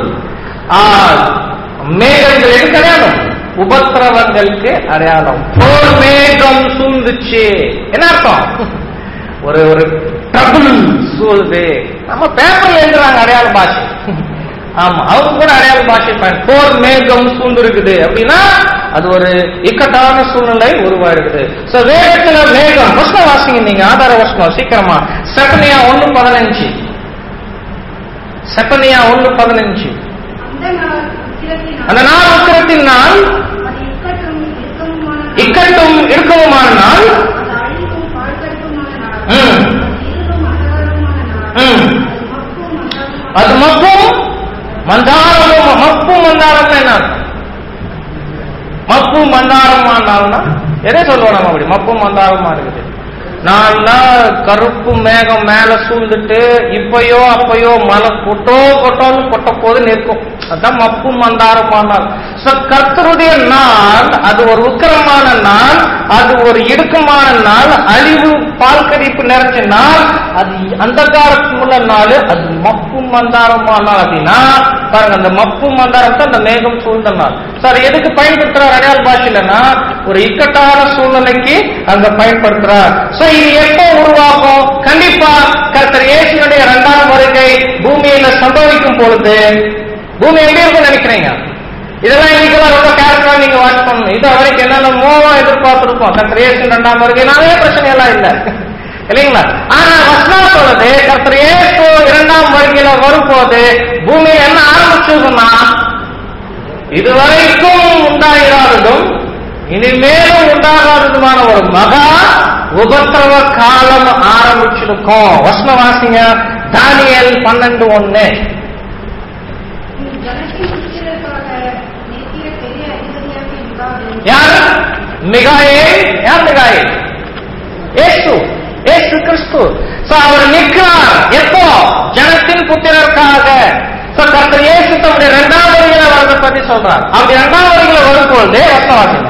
மேகங்கள் எதுக்கு அடையாளம் உபத்திரவங்களுக்கு அடையாளம் போர் மேகம் சூழ்ந்துச்சு என்ன அர்த்தம் ஒரு ஒரு ட்ரபிள் சூழ்ந்து நம்ம பேப்பர்ல எழுதுறாங்க அடையாள பாஷை ஆமா அவங்க கூட அடையாள பாஷை பயன் போர் மேகம் சூழ்ந்து இருக்குது அப்படின்னா அது ஒரு இக்கட்டான சூழ்நிலை உருவாயிருக்குது சோ வேகத்துல மேகம் வசனம் வாசிங்க நீங்க ஆதார வசனம் சீக்கிரமா செப்பனியா ஒண்ணு பதினஞ்சு செப்பனியா ஒண்ணு பதினஞ்சு அந்த நாள் உக்கிரத்தினால் அந்த நாள் உக்கிரத்தின் நாள் அது இக்கட்டும் இறுக்கமுமான நாள். இக்கட்டும் இருக்கவுமான நாள் அது அழிவும் பாழ்கடிப்புமான நாள். ம். அது இருளும் அந்தகாரமுமான நாள். ம். அது மக்கும் அது மப்பும் மந்தாரமுமான மந்தாரமும் மப்பும் மந்தாரம் என்ன மப்பு மந்தாரமானால்னா எதை சொல்லுவோம் நம்ம அப்படி மப்பும் மந்தாரமா இருக்குது நான்னா கருப்பு மேகம் மேல சூழ்ந்துட்டு இப்பயோ அப்பயோ மழை கொட்டோ கொட்டோன்னு கொட்ட போது நிற்கும் அதான் மப்பு மந்தாரமானால் So, கர்த்தருடைய நாள் அது ஒரு உக்கிரமான நாள் அது ஒரு இடுக்கமான நாள் அழிவு பால்கடிப்பு நிறைஞ்ச நாள் அது அந்தகாரத்துள்ள நாள் அது மப்பு மந்தாரமான நாள் அப்படின்னா பாருங்க அந்த மப்பு மந்தாரம் தான் அந்த மேகம் சூழ்ந்த நாள் சார் எதுக்கு பயன்படுத்துறார் அடையாள பாஷையிலன்னா ஒரு இக்கட்டான சூழ்நிலைக்கு அங்க பயன்படுத்துறார் சோ இது எப்போ உருவாகும் கண்டிப்பா கர்த்தர் இயேசுனுடைய இரண்டாம் வருகை பூமியில சம்பவிக்கும் பொழுது பூமி எப்படி இருக்கும்னு நினைக்கிறீங்க இதெல்லாம் இன்னைக்கெல்லாம் ரொம்ப கேர்ஃபுல்லா நீங்க வாட்ச் பண்ணணும் இது வரைக்கும் என்னென்ன மோகம் எதிர்பார்த்திருப்போம் கர்த்தர் இயேசு இரண்டாம் வருகைனாலே பிரச்சனை எல்லாம் இல்ல இல்லைங்களா ஆனா வசனம் சொல்லுது கர்த்தர் இயேசு இரண்டாம் வருகையில வரும்போது பூமி என்ன ஆரம்பிச்சதுன்னா இதுவரைக்கும் உண்டாயிராததும் இனிமேலும் உண்டாகாததுமான ஒரு மகா உபத்திரவ காலம் ஆரம்பிச்சிருக்கும் வசனம் வாசிங்க தானியல் பன்னெண்டு ஒண்ணு நீ ஜனத்தின் உக்கிரத்திற்காக நிற்கிற பெரிய அதிபதியாக இருந்தாலும் யார் மிகாயே யார் மிகாயே ஏசு ஏசு கிறிஸ்து So, அவர் நிற்கிறார் எப்போ ஜனத்தின் புத்திரருக்காக So, கர்த்தர் இயேசு தம்முடைய இரண்டாம் வருகையில வரதை பத்தி சொல்றார் அப்படி இரண்டாம் வருகையில வரும்பொழுது வசவாசிங்க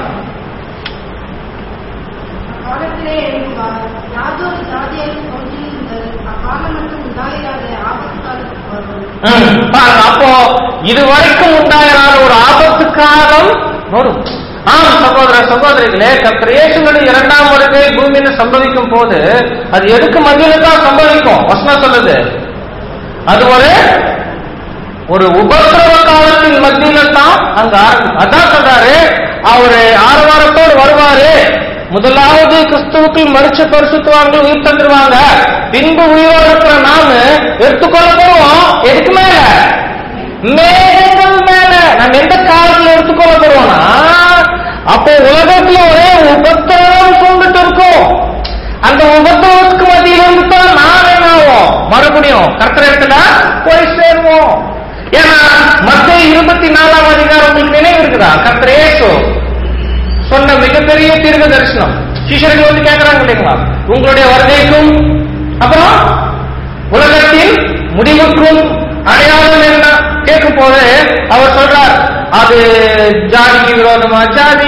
அக்காலத்திலே எழும்புவார் யாதொரு ஜாதியாரும் தோன்றியும் முதல் அக்காலம் மட்டும் உண்டாயிராத ஆபத்து காலத்துக்கு வரும் ம், பாருங்க அப்போ இதுவரைக்கும் உண்டாயிராத ஒரு ஆபத்து காலம் வரும் ஆம் சகோதர சகோதரிகளே கர்த்தர் இயேசுனுடைய இரண்டாம் வருகை பூமியில சம்பவிக்கும் போது அது எதுக்கு மத்தியில தான் சம்பவிக்கும் வசனம் சொல்லுது அது ஒரு ஒரு உபத்திரவ காலத்தின் மத்தியில தான் அங்க ஆரம்பி- அதான் சொல்றாரு அவரு ஆரவாரத்தோடு வருவாரு முதலாவது கிறிஸ்துவுக்கு மறிச்ச பரிசுத்துவாங்க உயிர் தந்துருவாங்க பின்பு உயிரோடு இருக்கிற நாம எடுத்துக்கொள்ள போறோம் எதுக்கு மேல மேகங்கள் மேல நம்ம எந்த காலத்துல எடுத்துக்கொள்ள போறோம்னா அப்போ உலகத்துல ஒரே உபத்திரவம் சூழ்ந்துட்டு இருக்கும் அந்த உபத்திரவத்துக்கு மத்தியில இருந்து தான் நான் என்ன ஆகும் மறுபடியும் கர்த்தர் இடத்துல போய் சேருவோம் ஏன்னா மத்திய இருபத்தி நாலாம் அதிகாரம் உங்களுக்கு நினைவு இருக்குதா கர்த்தர் இயேசு சொன்ன மிகப்பெரிய தீர்க்க தரிசனம் சிஷர்கள் வந்து கேட்கறாங்க இல்லைங்களா உங்களுடைய வருகைக்கும் அப்புறம் உலகத்தின் முடிவுக்கும் அடையாளம் என்ன கேட்கும் போது அவர் சொல்றார் அது ஜாதிக்கு விரோதமா ஜாதி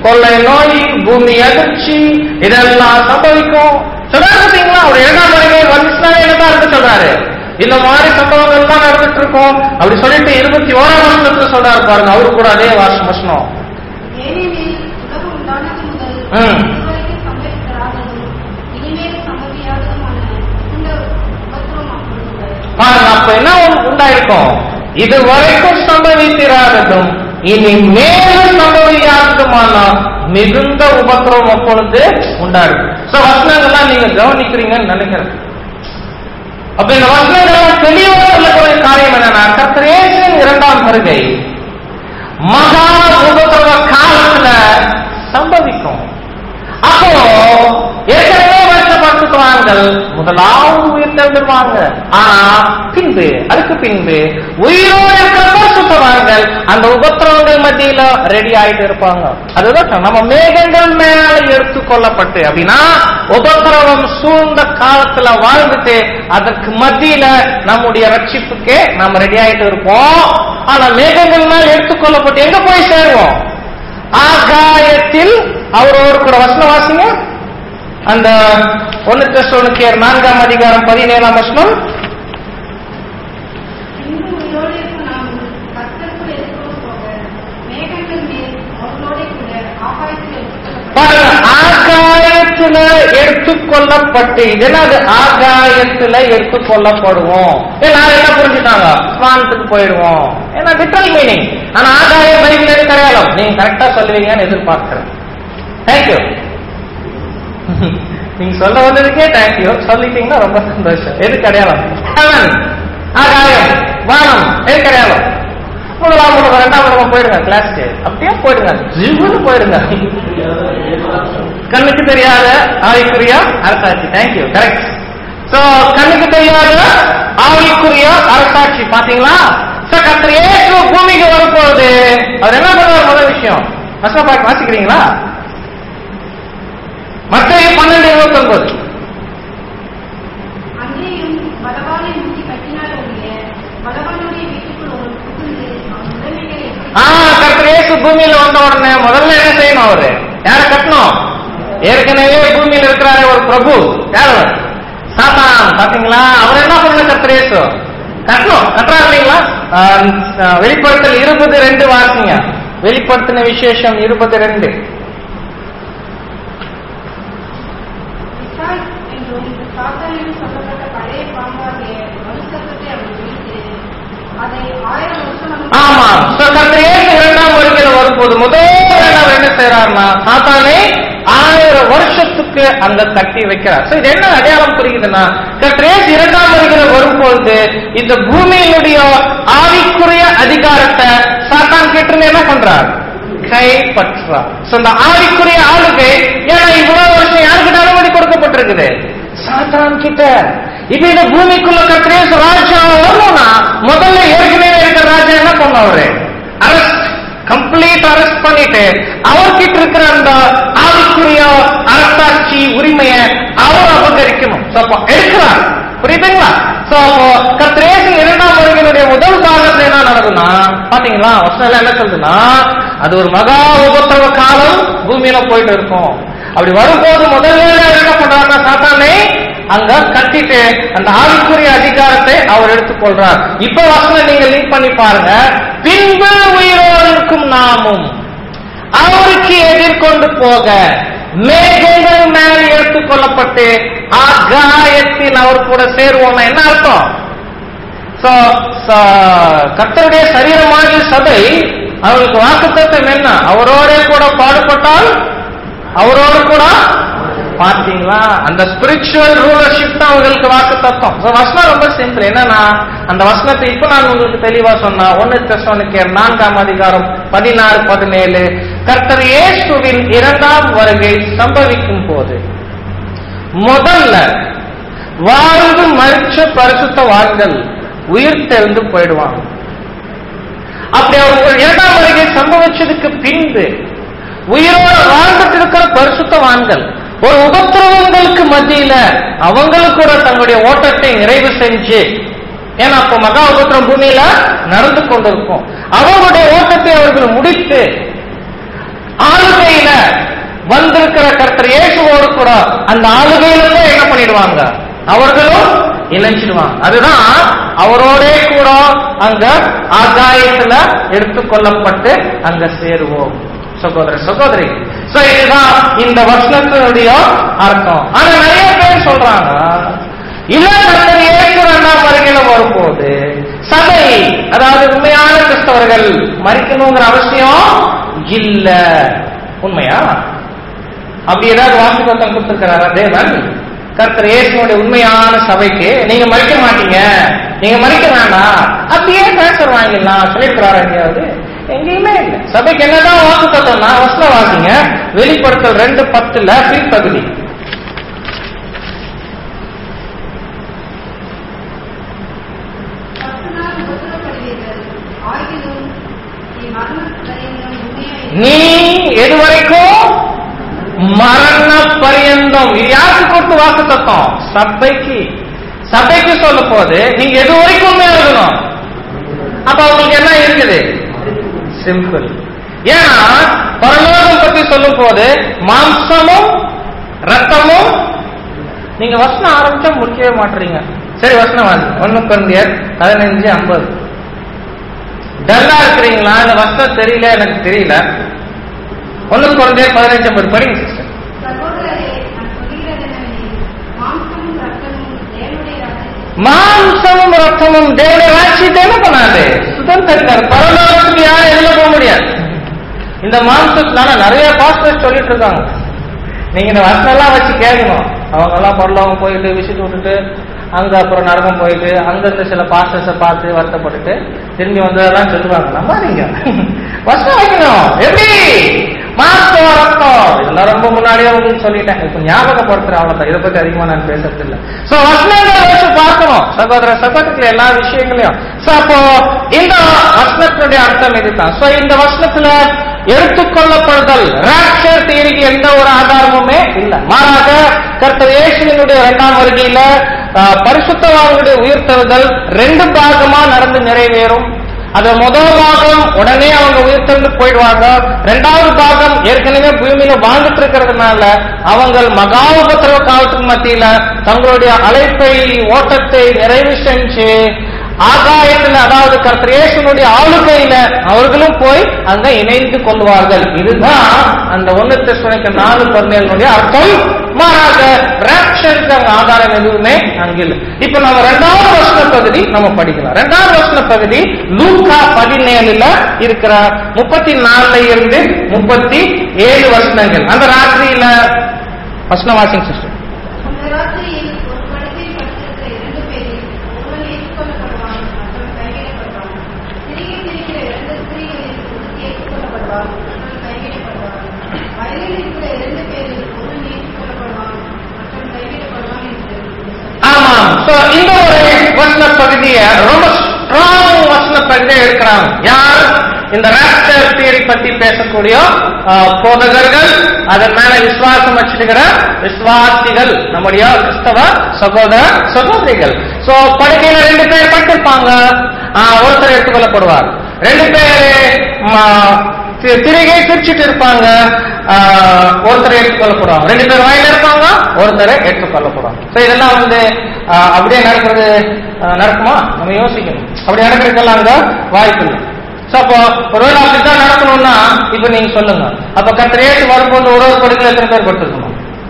கொள்ளை நோய் பூமி அதிர்ச்சி இதெல்லாம் சம்பவிக்கும் சொல்றாரு பார்த்தீங்களா ஒரு இரண்டாம் வருகை வந்துச்சுன்னா என்னதான் இருக்கு சொல்றாரு இந்த மாதிரி சம்பவங்கள் தான் நடந்துட்டு இருக்கும் அப்படி சொல்லிட்டு இருபத்தி ஓராம் வருஷத்துல சொல்றாரு பாருங்க அவரு கூட அதே வாசம் வசனம் ஏனெனில் உலகம் உண்டானது முதல் ம். இதுவரைக்கும் சம்பவித்தராததும் இனிமேல் சம்பவியாததுமான இந்த உபத்திரவம் அப்பொழுது பாருங்க அப்ப என்ன உ- உண்டாயிருக்கும் இது வரைக்கும் சம்பவித்திராததும் இனி மேலும் சம்பவியாததுமான மிகுந்த உபத்திரவம் அப்பொழுது உண்டாயிருக்கும் சோ வசனங்கள்லாம் நீங்க கவனிக்கிறீங்கன்னு நினைக்கிறேன் அப்ப இந்த வசனங்கள்லாம் தெளிவாக சொல்லக்கூடிய காரியம் என்னன்னா கத்திரேசின் இரண்டாம் வருகை மகா உபத்திரவ காலத்துல சம்பவிக்கும் அப்போ ஏற்கனவே வருஷப்படுத்துவாங்கள் முதலாவது உயிர் தெழுந்துருவாங்க ஆனா பின்பு அதுக்கு பின்பு உயிரோடு இருக்கிற சுத்தவார்கள் அந்த உபத்திரவங்கள் மத்தியில ரெடி ஆயிட்டு இருப்பாங்க அதுதான் சொன்னேன். நம்ம மேகங்கள் மேல எடுத்து கொள்ளப்பட்டு அப்படின்னா உபத்திரவம் சூழ்ந்த காலத்துல வாழ்ந்துட்டு அதற்கு மத்தியில நம்முடைய ரட்சிப்புக்கே நம்ம ரெடி ஆயிட்டு இருப்போம் ஆனா மேகங்கள் மேல எடுத்துக்கொள்ளப்பட்டு எங்க போய் சேருவோம் ஆகாயத்தில் அவரோடு கூட வசனம் வாசிங்க அந்த ஒன்னு தெசலோனிக்கேயர் நான்காம் அதிகாரம் பதினேழாம் வசனம் பின்பு உயிரோடு இருக்கும் நாம் கர்த்தருக்குள் எதிர்கொண்டு போக மேகங்கள் மேல் அவர்களோட கூட ஆகாயத்தில் எடுத்துக்கொள்ளப்பட்ட பாருங்க ஆகாயத்துல எடுத்துக்கொள்ளப்பட்டு இது என்னது ஆகாயத்துல எடுத்துக்கொள்ளப்படுவோம் ஏன்னா என்ன புரிஞ்சுட்டாங்க ஸ்வானத்துக்கு போயிடுவோம் ஏன்னா லிட்டரல் மீனிங் ஆனா ஆகாயம் பைபிள் எது கிடையாது நீங்க கரெக்டா சொல்லுவீங்கன்னு எதிர்பார்க்கிறேன் தேங்க்யூ நீங்க சொல்ல வந்ததுக்கே தேங்க்யூ சொல்லிட்டீங்கன்னா ரொம்ப சந்தோஷம் எது கிடையாது Heaven, ஆகாயம் வானம் எது கிடையாது முதலாம் உலகம் ரெண்டாம் உலகம் போயிடுங்க கிளாஸ்க்கு அப்படியே போயிடுங்க ஜிவுன்னு போயிடுங்க கண்ணுக்கு தெரியாத ஆவிக்குரிய அரசாட்சி தேங்க்யூ கரெக்ட் சோ கண்ணுக்கு தெரியாத ஆவிக்குரிய அரசாட்சி பாத்தீங்களா சோ கத்திர ஏசு பூமிக்கு வரப்போகுது அவர் என்ன பண்ணுவார் முதல் விஷயம் வசனம் பாக்க வாசிக்கிறீங்களா மற்ற பன்னெண்டு இருபத்தி ஒன்பது அங்கேயும் பலவானை முந்தி கட்டினார் ஒழிய பலவானுடைய வீட்டுக்குள் ஒரு புகுந்து அவன் உடைமைகளை ஆ கர்த்தர் இயேசு பூமியில வந்த உடனே முதல்ல என்ன செய்யணும் அவரு யார கட்டணும் ஏற்கனவே பூமியில இருக்கிறாரே ஒரு பிரபு யார் அவர்? சாத்தான் பாத்தீங்களா அவர் என்ன பண்ணணும் கர்த்தர் இயேசு கட்டணும் கட்டுறா இல்லைங்களா ஆ, ஆ, வெளிப்படுத்தல் இருபது ரெண்டு வாசிங்க வெளிப்படுத்தின விசேஷம் இருபது ரெண்டு விசால் என்றும் சாத்தான் என்று சொல்லப்பட்ட பழைய பாம்பாகிய மனுஷத்தை அவன் பிடித்து அதை ஆயிரம் வருஷம் அவன் ஆமா So, கர்த்தர் இயேசு இரண்டாம் வருகையில வரும்போது முதல் அவர் என்ன செய்யறாருன்னா சாத்தானை ஆயிரம் வருஷத்துக்கு அங்க கட்டி வைக்கிறார் So, இது என்ன அடையாளம் புரியுதுன்னா கர்த்தர் இயேசு இரண்டாம் வருகையில வரும்பொழுது இந்த பூமியினுடைய ஆவிக்குரிய அதிகாரத்தை சாத்தான் கிட்ட இருந்து என்ன பண்றார் கைப்பற்றார் So, இந்த ஆவிக்குரிய ஆளுகை ஏன்னா இவ்வளவு வருஷம் யாருக்கிட்ட அனுமதி கொடுக்கப்பட்டிருக்குது சாத்தான் கிட்ட இப்ப இந்த பூமிக்குள்ள கத்திரேச ராஜா வரணும்னா முதல்ல ஏற்கனவே இருக்கிற ராஜா என்ன பண்ணவரு அரெஸ்ட் கம்ப்ளீட் அரெஸ்ட் பண்ணிட்டு அவர்கிட்ட இருக்கிற அந்த ஆவிக்குரிய அரசாட்சி உரிமையை அவர் அபகரிக்கணும் So, அப்போ எடுக்கிறார் புரியுதுங்களா சோ அப்போ கத்திரேசு இரண்டாம் வருகையினுடைய முதல் காலத்துல என்ன நடக்குதுன்னா பாத்தீங்களா வசனம் என்ன சொல்லுதுன்னா அது ஒரு மகா உபத்திரவ காலம் பூமியில போயிட்டு இருக்கும் அப்படி வரும்போது முதல் வேலை என்ன பண்றாருன்னா சாத்தானே அங்க கட்டிட்டு அந்த ஆவிக்குரிய அதிகாரத்தை அவர் எடுத்துக்கொள்றார் இப்ப வசனம் நீங்க லிங்க் பண்ணி பாருங்க பின்பு உயிரோடு இருக்கும் நாமும் அவருக்கு எதிர்கொண்டு போக மேகங்கள் மேல் எடுத்துக்கொள்ளப்பட்டு ஆகாயத்தில் அவர் கூட சேருவோம்னா என்ன அர்த்தம் So, so, கர்த்தருடைய சரீரமாகிய சபை அவர்களுக்கு வாக்குத்தத்தம் என்ன அவரோட கூட பாடுபட்டால் அவரோடு கூட பாத்தீங்களா அந்த ஸ்பிரிச்சுவல் ரூலர்ஷிப் தான் அவங்களுக்கு வாக்கு தத்துவம் வசனம் ரொம்ப சிம்பிள் என்னன்னா அந்த வசனத்தை இப்ப நான் உங்களுக்கு தெளிவா சொன்னா ஒன்னு தெசோனிக்கே நான்காம் அதிகாரம் பதினாறு பதினேழு கர்த்தர் இயேசுவின் இரண்டாம் வருகை சம்பவிக்கும் போது முதல்ல வாழ்ந்து மறிச்ச பரிசுத்த வாழ்கள் உயிர் தெழுந்து போயிடுவாங்க அப்படி அவர் ஒரு இரண்டாம் வருகை சம்பவிச்சதுக்கு பின்பு உயிரோடு வாழ்ந்துட்டு இருக்கிற பரிசுத்தவான்கள் ஒரு உபத்திரவங்களுக்கு மத்தியில அவங்களுக்கு கூட தங்களுடைய ஓட்டத்தை நிறைவு செஞ்சு ஏன்னா அப்ப மகா உபத்திரம் பூமியில நடந்து கொண்டிருக்கும் அவர்களுடைய ஓட்டத்தை அவர்கள் முடித்து ஆளுகையில வந்திருக்கிற கர்த்தர் இயேசுவோடு கூட அந்த ஆளுகையில போய் என்ன பண்ணிடுவாங்க அவர்களும் இணைஞ்சிடுவாங்க அதுதான் அவரோடே கூட அங்க ஆகாயத்துல எடுத்துக்கொள்ளப்பட்டு அங்க சேருவோம் சகோதர சகோதரி சோ இதுதான் இந்த வசனத்தினுடைய அர்த்தம் ஆனா நிறைய பேர் சொல்றாங்க இல்ல கர்த்தர் இயேசு இரண்டாம் வருகையில வரும்போது சபை அதாவது உண்மையான கிறிஸ்தவர்கள் மறிக்கணுங்கிற அவசியம் இல்ல உண்மையா அப்படி ஏதாவது வாக்குத்தத்தம் கொடுத்திருக்கிறாரா தேவன் கர்த்தர் இயேசுனுடைய உண்மையான சபைக்கு நீங்க மறிக்க மாட்டீங்க நீங்க மறிக்க வேண்டாம் அப்படியே பேசர் வாங்கிடலாம் சொல்லியிருக்கிறாரா எங்கேயாவது எங்கேயுமே இல்லை சபைக்கு என்னதான் வாக்குத்தத்தம்னா வசனம் வாசிங்க வெளிப்படுத்தல் ரெண்டு பத்துல பின்பகுதி பத்து நாள் உபத்திரப்படுவீர்கள் ஆகிலும் நீ மரண பரியந்தம் உண்மையாய் நீ எது வரைக்கும் மரண பரியந்தம் இது யாருக்கு கொடுத்து வாக்கு தத்தம் சபைக்கு சபைக்கு சொல்லும் போது நீங்க எது வரைக்கும் உண்மையா இருக்கணும் அப்ப உங்களுக்கு என்ன இருக்குது சிம்பிள் ஏன்னா பரலோகம் பத்தி சொல்லும் போது மாம்சமும் ரத்தமும் நீங்க வசனம் ஆரம்பிச்சா முடிக்கவே மாட்டீங்க சரி வசனம் வாசி ஒன்னு குழந்தையர் பதினஞ்சு ஐம்பது டல்லா இருக்கிறீங்களா இந்த வசனம் தெரியல எனக்கு தெரியல ஒன்னு குழந்தையர் பதினஞ்சு ஐம்பது படிங்க சிஸ்டர் சகோதரரே நான் சொல்கிறது என்னவெனில் மாம்சமும் ரத்தமும் தேவனுடைய ராஜ்யத்தில் மாம்சமும் ரத்தமும் தேவனுடைய ராட்சியத்தை என்ன பண்ணாது சுதந்திரம் பரலோகத்துக்கு யாரும் எதுல போக முடியாது இந்த மாம்சத்தினால நிறைய பாஸ்டர் சொல்லிட்டு இருக்காங்க நீங்க இந்த வசனம் எல்லாம் வச்சு கேட்கணும் அவங்க எல்லாம் பரலோகம் போயிட்டு விசிட்டு விட்டுட்டு அங்க அப்புறம் நரகம் போயிட்டு அங்க இருந்த சில பாஸ்டர்ஸை பார்த்து வருத்தப்பட்டுட்டு திரும்பி வந்ததெல்லாம் சொல்லுவாங்க நம்பாதீங்க வசனம் வைக்கணும் எப்படி மாம்சம் ரத்தம் இதெல்லாம் ரொம்ப முன்னாடியே உங்களுக்கு சொல்லிட்டேன் இப்ப ஞாபகப்படுத்துறேன் அவ்வளவுதான் இதை பத்தி அதிகமா நான் பேசுறது இல்ல சோ வசனங்களை வச்சு பார்க்கணும் சகோதர சகோதரத்துல எல்லா விஷயங்களையும் சோ அப்போ இந்த வசனத்தினுடைய அர்த்தம் இதுதான் சோ இந்த வசனத்துல எடுத்துக்கொள்ளப்படுதல் ராப்சர் தியரிக்கு எந்த ஒரு ஆதாரமுமே இல்ல மாறாக கர்த்தர் இயேசுவினுடைய இரண்டாம் வருகையில ஆஹ், பரிசுத்தவான்களுடைய உயிர்த்தெழுதல் ரெண்டு பாகமா நடந்து நிறைவேறும் அது முதல் பாகம் உடனே அவங்க உயிர்த்தெழுந்து போயிடுவாங்க ரெண்டாவது பாகம் ஏற்கனவே பூமியில வாழ்ந்துட்டு இருக்கிறதுனால அவங்க மகா உபத்திரவ காலத்துக்கு மத்தியில தங்களுடைய அழைப்பை ஓட்டத்தை நிறைவு செஞ்சு ஆகாயத்தில் அதாவது கர்த்தர் இயேசுனுடைய ஆளுகையில அவர்களும் போய் அங்க இணைந்து கொள்வார்கள் இதுதான் அந்த ஒன்னு தெசுனைக்கு நாலு பதினேழுடைய அர்த்தம் மாறாக ராப்சருக்கு அங்க ஆதாரம் எதுவுமே அங்க இல்லை இப்ப நம்ம ரெண்டாவது வசன பகுதி நம்ம படிக்கலாம் ரெண்டாவது வசன பகுதி லூக்கா பதினேழுல இருக்கிற முப்பத்தி நாலுல இருந்து முப்பத்தி ஏழு வசனங்கள் அந்த ராத்திரியில வசன வாசிங் சிஸ்டர் அந்த ராத்திரியில் ஒரு படுக்கையில் படுத்திருக்கிற இரண்டு பேரில் ஒருவன் ஏற்றுக்கொள்ளப்படுவான் மற்றவன் கைவிடப்படுவான் திரிகை திரிகிற இரண்டு ஸ்திரீகளில் ஒருத்தி ஏற்றுக்கொள்ளப்படுவான் மற்றவன் கைவிடப்படுவான் வயலில் இருக்கிற இரண்டு பேரில் ஒருவன் ஏற்றுக்கொள்ளப்படுவான் மற்றவன் கைவிடப்படுவான் என்று ஆமாம் சோ இந்த ஒரு வசன பகுதியை ரொம்ப ஸ்ட்ராங் வசன பகுதியை எடுக்கிறாங்க யார் இந்த ராப்டர் தியரி பத்தி பேசக்கூடிய ஆஹ், போதகர்கள் அதன் மேல விசுவாசம் வச்சிருக்கிற விசுவாசிகள் நம்முடைய கிறிஸ்தவ சகோதர சகோதரிகள் சோ படுக்கையில ரெண்டு பேர் பட்டிருப்பாங்க ஆஹ், ஒருத்தர் எடுத்துக்கொள்ளப்படுவார் ரெண்டு பேரு ஆஹ், தி- திரிகை பிரிச்சுட்டு இருப்பாங்க ஆஹ், ஒருத்தர் ஏற்றுக்கொள்ளப்படுவாங்க ரெண்டு பேர் வாயில இருப்பாங்க ஒருத்தர் ஏற்றுக்கொள்ளப்படுவாங்க So இதெல்லாம் வந்து ஆஹ், அப்படியே நடக்கிறது ஆஹ், நடக்குமா நம்ம யோசிக்கணும் அப்படி நடக்கிறதுக்கெல்லாம் அங்க வாய்ப்பு இல்லை So அப்போ ஒருவேளை அப்படித்தான் நடக்கணும்னா இப்ப நீங்க சொல்லுங்க அப்ப கத்திர ஏற்று வரும்போது ஒரு ஒரு படுக்கையில் எத்தனை பேர் படுத்துருக்கணும்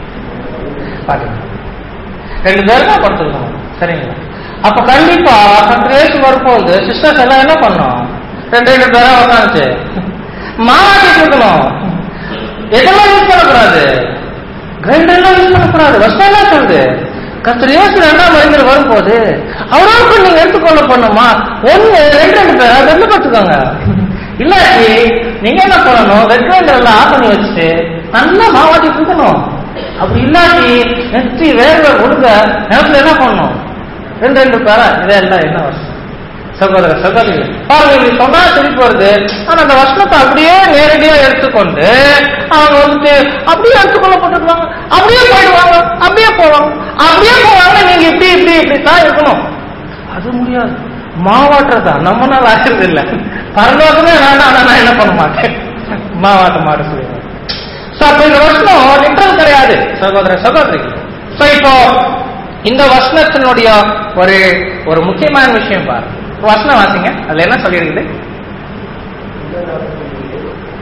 பாத்தீங்க ரெண்டு பேர் தான் படுத்துருக்கணும் சரிங்களா அப்ப கண்டிப்பா கத்திர ஏற்று வரும்போது சிஸ்டர்ஸ் எல்லாம் என்ன பண்ணோம் ரெண்டு ரெண்டு பேரா உட்காந்துச்சு மாவாட்டிட்டு இருக்கணும் எதெல்லாம் யூஸ் பண்ணக்கூடாது கிரைண்டர் எல்லாம் யூஸ் பண்ணக்கூடாது வருஷம் என்ன சொல்லுது கத்திர இயேசு ரெண்டாம் மனிதர் வரும்போது அவரோட நீங்க எடுத்துக்கொள்ள பண்ணுமா ஒண்ணு ரெண்டு ரெண்டு பேர் அது ரெண்டு பார்த்துக்கோங்க இல்லாட்டி நீங்க என்ன பண்ணணும் ரெட் கிரைண்டர் எல்லாம் ஆஃப் பண்ணி வச்சுட்டு நல்லா மாவாட்டிட்டு இருக்கணும் அப்படி இல்லாட்டி நெத்தி வேர்வை ஒடுங்க நேரத்துல என்ன பண்ணணும் ரெண்டு ரெண்டு பேரா இதெல்லாம் என்ன வருஷம் சகோதர சகோதரிகள் பாருங்க இப்படி சொன்னா திருப்பி வருது ஆனா அந்த வசனத்தை அப்படியே நேரடியா எடுத்துக்கொண்டு அவங்க வந்துட்டு அப்படியே எடுத்துக்கொள்ளப்பட்டிருக்காங்க அப்படியே போயிடுவாங்க அப்படியே போவாங்க அப்படியே போவாங்க நீங்க இப்படி இப்படி இப்படி தான் இருக்கணும் அது முடியாது மாவாட்டுறதா நம்மனால ஆகிறது இல்ல பரலோகமே வேண்டாம் ஆனா நான் என்ன பண்ண மாட்டேன் மாவாட்ட மாட்ட சொல்லுவேன் சோ அப்ப இந்த வசனம் லிட்டரல் கிடையாது சகோதர சகோதரி சோ இப்போ இந்த வசனத்தினுடைய ஒரு ஒரு முக்கியமான விஷயம் பாரு வசனம் வாசிங்க அதுல என்ன சொல்லியிருக்குது அந்த ராத்திரியிலே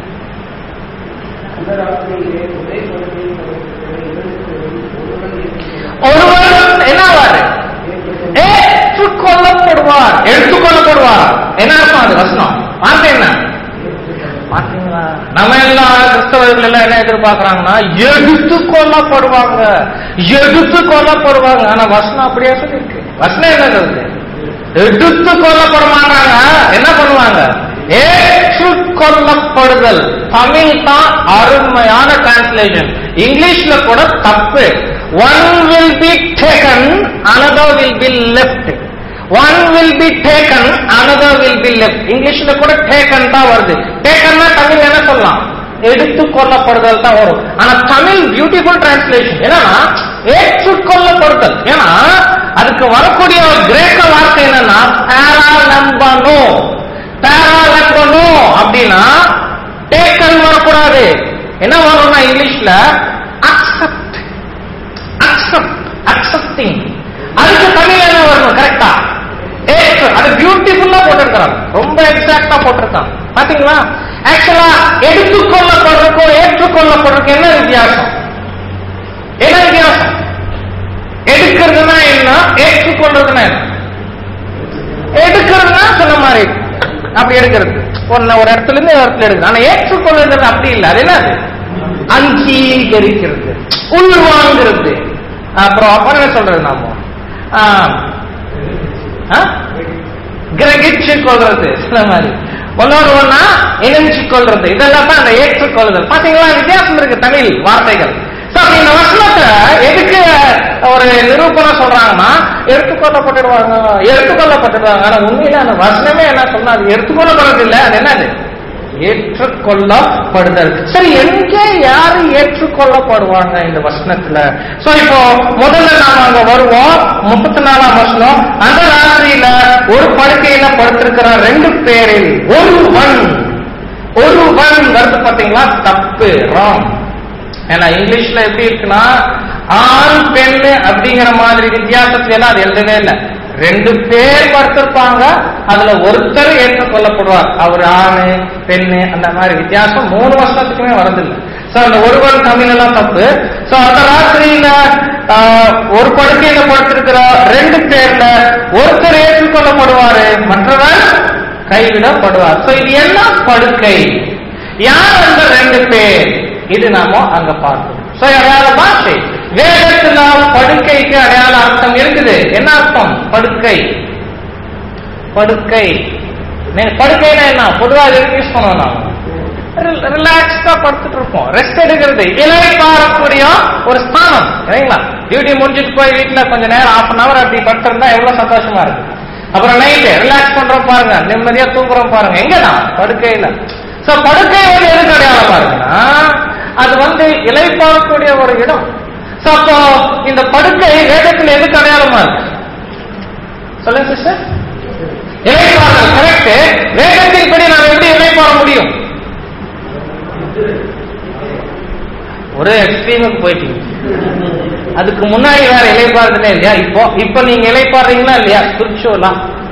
அந்த ராத்திரியிலே ஒரே குழந்தையை கொடுக்கிற இரண்டு பேரில் ஒருவன் ஒருவன் என்ன ஆவாரு ஏற்றுக்கொள்ளப்படுவார் எடுத்துக்கொள்ளப்படுவார் என்ன அர்த்தம் அது வசனம் வார்த்தை என்ன பாத்தீங்களா நம்ம எல்லாம் கிறிஸ்தவர்கள் எல்லாம் என்ன எதிர்பார்க்கறாங்கன்னா எடுத்து கொல்லப்படுவாங்க எடுத்து கொல்லப்படுவாங்க ஆனா வசனம் அப்படியே சொல்லிருக்கு வசனம் என்ன சொல்லுது எடுத்து கொல்லப்பட மாட்டாங்க என்ன பண்ணுவாங்க ஏற்றுக்கொள்ளப்படுதல் தமிழ் தான் அருமையான டிரான்ஸ்லேஷன் இங்கிலீஷ்ல கூட தப்பு one will be taken another will be left one will be taken another will be left இங்கிலீஷ்ல கூட டேக்கன் தான் வருது டேக்கன்னா தமிழ் என்ன சொல்லலாம் எடுத்து கொள்ளப்படுதல் தான் வரும் ஆனா தமிழ் பியூட்டிஃபுல் டிரான்ஸ்லேஷன் என்னன்னா ஏற்றுக்கொள்ளப்படுதல் ஏன்னா அதுக்கு வரக்கூடிய ஒரு கிரேக்க வார்த்தை என்னன்னா பேராலம்பனோ பேராலம்பனோ அப்படின்னா டேக்கன் வரக்கூடாது என்ன வரும்னா இங்கிலீஷ்ல அக்செப்ட் அக்செப்ட் அக்செப்டிங் அதுக்கு தமிழ் என்ன வரணும் கரெக்டா ஏற்று அது பியூட்டிஃபுல்லா போட்டிருக்கிறாங்க ரொம்ப எக்ஸாக்டா போட்டிருக்காங்க பாத்தீங்களா ஆக்சுவலா எடுத்துக்கொள்ளப்படுறதுக்கும் ஏற்றுக்கொள்ளப்படுறதுக்கு என்ன வித்தியாசம் என்ன வித்தியாசம் எடுக்கிறதுனா என்ன ஏற்றுக்கொள்றதுனா என்ன எடுக்கிறதுனா சொன்ன மாதிரி அப்படி எடுக்கிறது ஒன்னு ஒரு இடத்துல இருந்து ஒரு இடத்துல எடுக்கிறது ஆனா ஏற்றுக்கொள்ளுறது அப்படி இல்லை அது என்னது அங்கீகரிக்கிறது உள்வாங்கிறது அப்புறம் அப்புறம் என்ன சொல்றது நாம ஆ, ஆ? கிரகிச்சு கொள்றது சில மாதிரி ஒன்னோடு ஒன்னா இணைஞ்சு கொள்றது இதெல்லாம் தான் அந்த ஏற்றுக்கொள்ளுதல் பாத்தீங்களா வித்தியாசம் இருக்கு தமிழ் வார்த்தைகள் So, அப்ப இந்த வசனத்தை எதுக்கு ஒரு நிரூபணம் சொல்றாங்கன்னா எடுத்துக்கொள்ளப்பட்டுடுவாங்க எடுத்துக்கொள்ளப்பட்டுடுவாங்க ஆனா உண்மையில அந்த வசனமே என்ன சொன்னா அது எடுத்துக்கொள்ளப்படுறது இல்ல அது என்னது ஏற்றுக்கொள்ளப்படுதல் சரி எங்கே யாரு ஏற்றுக்கொள்ளப்படுவாங்க இந்த வசனத்துல சோ இப்போ முதல்ல நாம அங்க வருவோம் முப்பத்தி நாலாம் வசனம் அந்த ராத்திரியில ஒரு படுக்கையில படுத்திருக்கிற ரெண்டு பேரில் ஒருவன் ஒருவன் வருது பாத்தீங்களா தப்பு ராங் ஏன்னா இங்கிலீஷ்ல எப்படி இருக்குன்னா ஆண் பெண் அப்படிங்கிற மாதிரி வித்தியாசத்துல எல்லாம் அது எழுதவே இல்லை ரெண்டு பேர் படுத்திருப்பாங்க அதுல ஒருத்தர் ஏற்றுக்கொள்ளப்படுவார் அவர் ஆணு பெண்ணு அந்த மாதிரி வித்தியாசம் மூணு வருஷத்துக்குமே வரதில்லை சோ அந்த ஒருவன் தமிழ் எல்லாம் தப்பு சோ அந்த ராத்திரியில ஆஹ், ஒரு படுக்கையில படுத்திருக்கிற ரெண்டு பேர்ல ஒருத்தர் ஏற்றுக்கொள்ளப்படுவாரு மற்றவர் கைவிடப்படுவார் சோ இது என்ன படுக்கை யார் அந்த ரெண்டு பேர் இது நாம அங்க பார்க்கணும் சோ அடையாள பாஷை வேதத்துல படுக்கைக்கு அடையாள அர்த்தம் இருக்குது என்ன அர்த்தம் படுக்கை படுக்கை நே- படுக்கைனா என்ன பொதுவா யூஸ் பண்ணுவோம் நாம ரிலாக்ஸ்டா படுத்துட்டு இருப்போம் ரெஸ்ட் எடுக்கிறது இலை பாரக்கூடிய ஒரு ஸ்தானம் சரிங்களா டியூட்டி முடிஞ்சிட்டு போய் வீட்டுல கொஞ்ச நேரம் half அன் அவர் அப்படி படுத்திருந்தா எவ்வளவு சந்தோஷமா இருக்கு அப்புறம் நைட்டு ரிலாக்ஸ் பண்றோம் பாருங்க நிம்மதியா தூங்குறோம் பாருங்க எங்கதான் படுக்கையில சோ படுக்கை வந்து எதுக்கு அடையாளமா இருக்குன்னா அது வந்து இலை பார்க்கக்கூடிய ஒரு இடம் சோ அப்போ இந்த படுக்கை வேதத்துல எதுக்கு அடையாளமா இருக்கு சொல்லுங்க சிஸ்டர் இலைப்பாறுதல் கரெக்ட் வேதத்தின் படி நாம் எப்படி இலைப்பாற முடியும் ஒரு எக்ஸ்ட்ரீமுக்கு போயிட்டீங்க அதுக்கு முன்னாடி வேற இலைப்பாறுதலே இல்லையா இப்போ இப்போ நீங்க இலைப்பாடுறீங்களா இல்லையா ஸ்பிரிச்சுவலா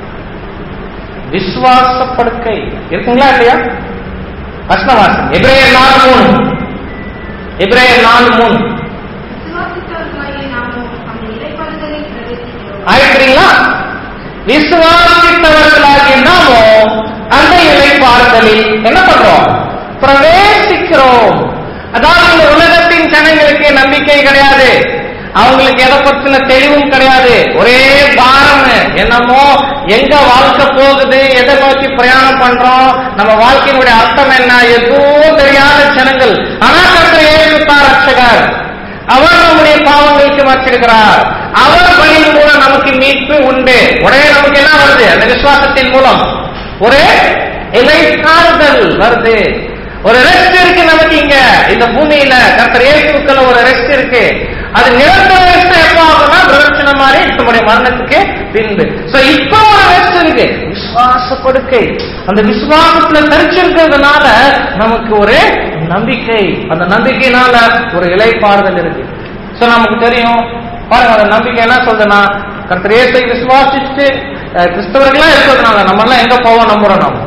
விசுவாச படுக்கை இருக்குங்களா இல்லையா கஷ்டவாசம் எப்ரேயர் நாலு மூணு எப்ரேயர் நாலு மூணு விசுவாசித்தவர்களாகிய நாமும் அந்த இலைப்பாறுதலில் பிரவேசிக்கிறோம் ஆயிடுறீங்களா விசுவாசித்தவர்களாகிய நாமோ அந்த இலைப்பாறுதலில் என்ன பண்றோம் பிரவேசிக்கிறோம் அதாவது இந்த உலகத்தின் ஜனங்களுக்கு நம்பிக்கை கிடையாது அவங்களுக்கு எதை பத்தின தெளிவும் கிடையாது ஒரே பாரம் என்னமோ எங்க வாழ்க்கை போகுது எதை நோக்கி பிரயாணம் பண்றோம் நம்ம வாழ்க்கையினுடைய அர்த்தம் என்ன எதுவும் தெரியாத ஜனங்கள் ஆனா கர்த்தர் ஏற்றுத்தார் ரட்சகர் அவர் நம்முடைய பாவங்களுக்கு மறைச்சிருக்கிறார் அவர் பணியின் மூலம் நமக்கு மீட்பு உண்டு உடனே நமக்கு என்ன வருது அந்த விசுவாசத்தின் மூலம் ஒரு இலைக்காறுதல் வருது ஒரு ரெஸ்ட் இருக்கு நமக்கு இங்க இந்த பூமியில கர்த்தர் இயேசுக்கள் ஒரு ரெஸ்ட் இருக்கு அது நிரந்தர ரெஸ்ட் எப்போ ஆகும்னா பிரதட்சண மாதிரி நம்முடைய மரணத்துக்கு பின்பு சோ இப்போ ஒரு ரெஸ்ட் இருக்கு விசுவாச படுக்கை அந்த விசுவாசத்துல தரிச்சிருக்கிறதுனால நமக்கு ஒரு நம்பிக்கை அந்த நம்பிக்கையினால ஒரு இலைப்பாறுதல் இருக்கு சோ நமக்கு தெரியும் பாருங்க அந்த நம்பிக்கை என்ன சொல்றதுன்னா கர்த்தர் இயேசுவை விசுவாசிச்சுட்டு அஹ், கிறிஸ்தவர்களா இருக்கிறதுனால நம்ம எல்லாம் எங்க போவோம் நம்புறோம் நம்ம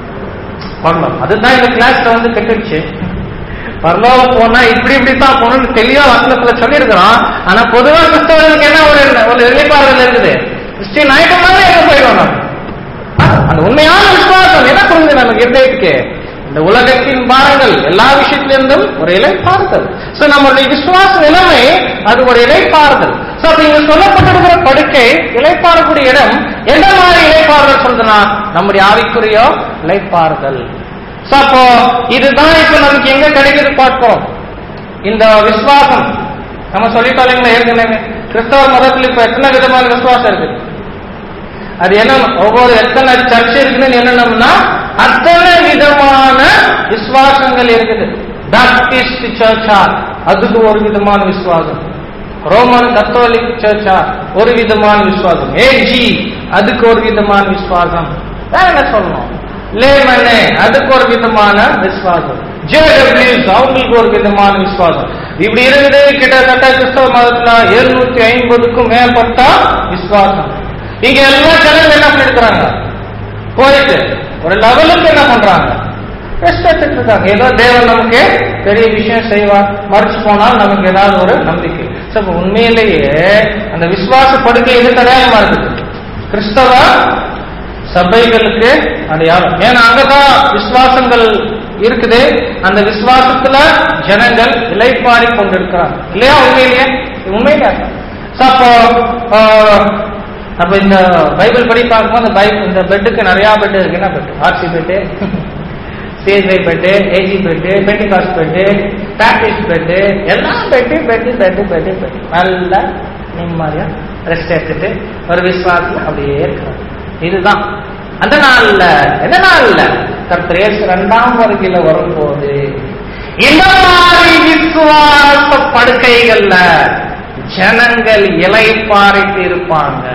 பரலோகம் அதுதான் இந்த கிளாஸ்ல வந்து கெட்டுடுச்சு பரலோகம் போனா இப்படி இப்படி தான் போகணும்னு தெளிவா வசனத்துல சொல்லியிருக்கிறோம் ஆனா பொதுவா கிறிஸ்தவர்களுக்கு என்ன ஒரு ஒரு நிலைப்பாடுகள் இருக்குது கிறிஸ்டின் ஆயிட்டோம்னாலே எங்க போயிடுவோம் நம்ம அந்த உண்மையான விசுவாசம் என்ன புரிஞ்சு நமக்கு இருதயத்துக்கு இந்த உலகத்தின் பாரங்கள் எல்லா விஷயத்திலிருந்தும் ஒரு இலைப்பாறுதல் சோ நம்மளுடைய விசுவாச நிலைமை அது ஒரு இலைப்பாறுதல் சோ அப்ப இங்க சொல்லப்பட்டிருக்கிற படுக்கை இலைப்பாறக்கூடிய இடம் எந்த மாதிரி இலைப்பாறுதல் சொல்றதுன்னா நம்முடைய ஆவிக்குரிய இலைப்பாறுதல் சோ அப்போ இதுதான் இப்ப நமக்கு எங்க கிடைக்குது பார்க்கிறோம் இந்த விசுவாசம் நம்ம சொல்லிட்டோம் இல்லைங்களா ஏற்கனவே கிறிஸ்தவ மதத்துல இப்ப எத்தனை விதமான விசுவாசம் இருக்குது அது என்ன ஒவ்வொரு எத்தனை சர்ச்சை இருக்குன்னு என்னன்னா அத்தனை விதமான விசுவாசங்கள் இருக்குது பேப்டிஸ்ட் சர்ச்சா அதுக்கு ஒரு விதமான விசுவாசம் ரோமன் கத்தோலிக் சர்ச்சா ஒரு விதமான விசுவாசம் ஏஜி அதுக்கு ஒரு விதமான விசுவாசம் வேற என்ன சொல்லணும் லேமனே அதுக்கு ஒரு விதமான விசுவாசம் ஜேடபிள்யூஸ் அவங்களுக்கு ஒரு விதமான விசுவாசம் இப்படி இருக்குது கிட்டத்தட்ட கிறிஸ்தவ மதத்துல எழுநூத்தி ஐம்பதுக்கும் மேற்பட்ட விசுவாசம் இங்க எல்லா ஜனங்க என்ன பண்ணிருக்கிறாங்க போயிட்டு ஒரு லெவலுக்கு என்ன பண்றாங்க ரெஸ்ட் எடுத்துட்டு இருக்காங்க ஏதோ தேவன் நமக்கு பெரிய விஷயம் செய்வார் மறைச்சு போனால் நமக்கு ஏதாவது ஒரு நம்பிக்கை So, அப்ப உண்மையிலேயே அந்த விசுவாச படுக்கை எது அடையாளமா இருக்குது கிறிஸ்தவ சபைகளுக்கு அடையாளம் ஏன்னா அங்கதான் விசுவாசங்கள் இருக்குது அந்த விசுவாசத்துல ஜனங்கள் இலைப்பாடி கொண்டிருக்கிறாங்க இல்லையா உண்மையிலேயே உண்மையில So, அப்போ ஆஹ், அப்ப இந்த பைபிள் படி பார்க்கும்போது இந்த பைபிள் இந்த பெட்டுக்கு நிறைய பெட் இருக்கு என்ன bed RC bed CSI bed AG bed Pentecost bed Baptist bed எல்லாம் bed bed bed bed bed நல்லா நிம்மதியா ரெஸ்ட் எடுத்துட்டு ஒரு விசுவாசத்துல அப்படியே இருக்கிறோம் இதுதான் அந்த நாள்ல எந்த நாள்ல கர்த்தர் இயேசு இரண்டாம் வருகையில வரும்போது இந்த மாதிரி விசுவாச படுக்கைகள்ல ஜனங்கள் இலை பாரிட்டு இருப்பாங்க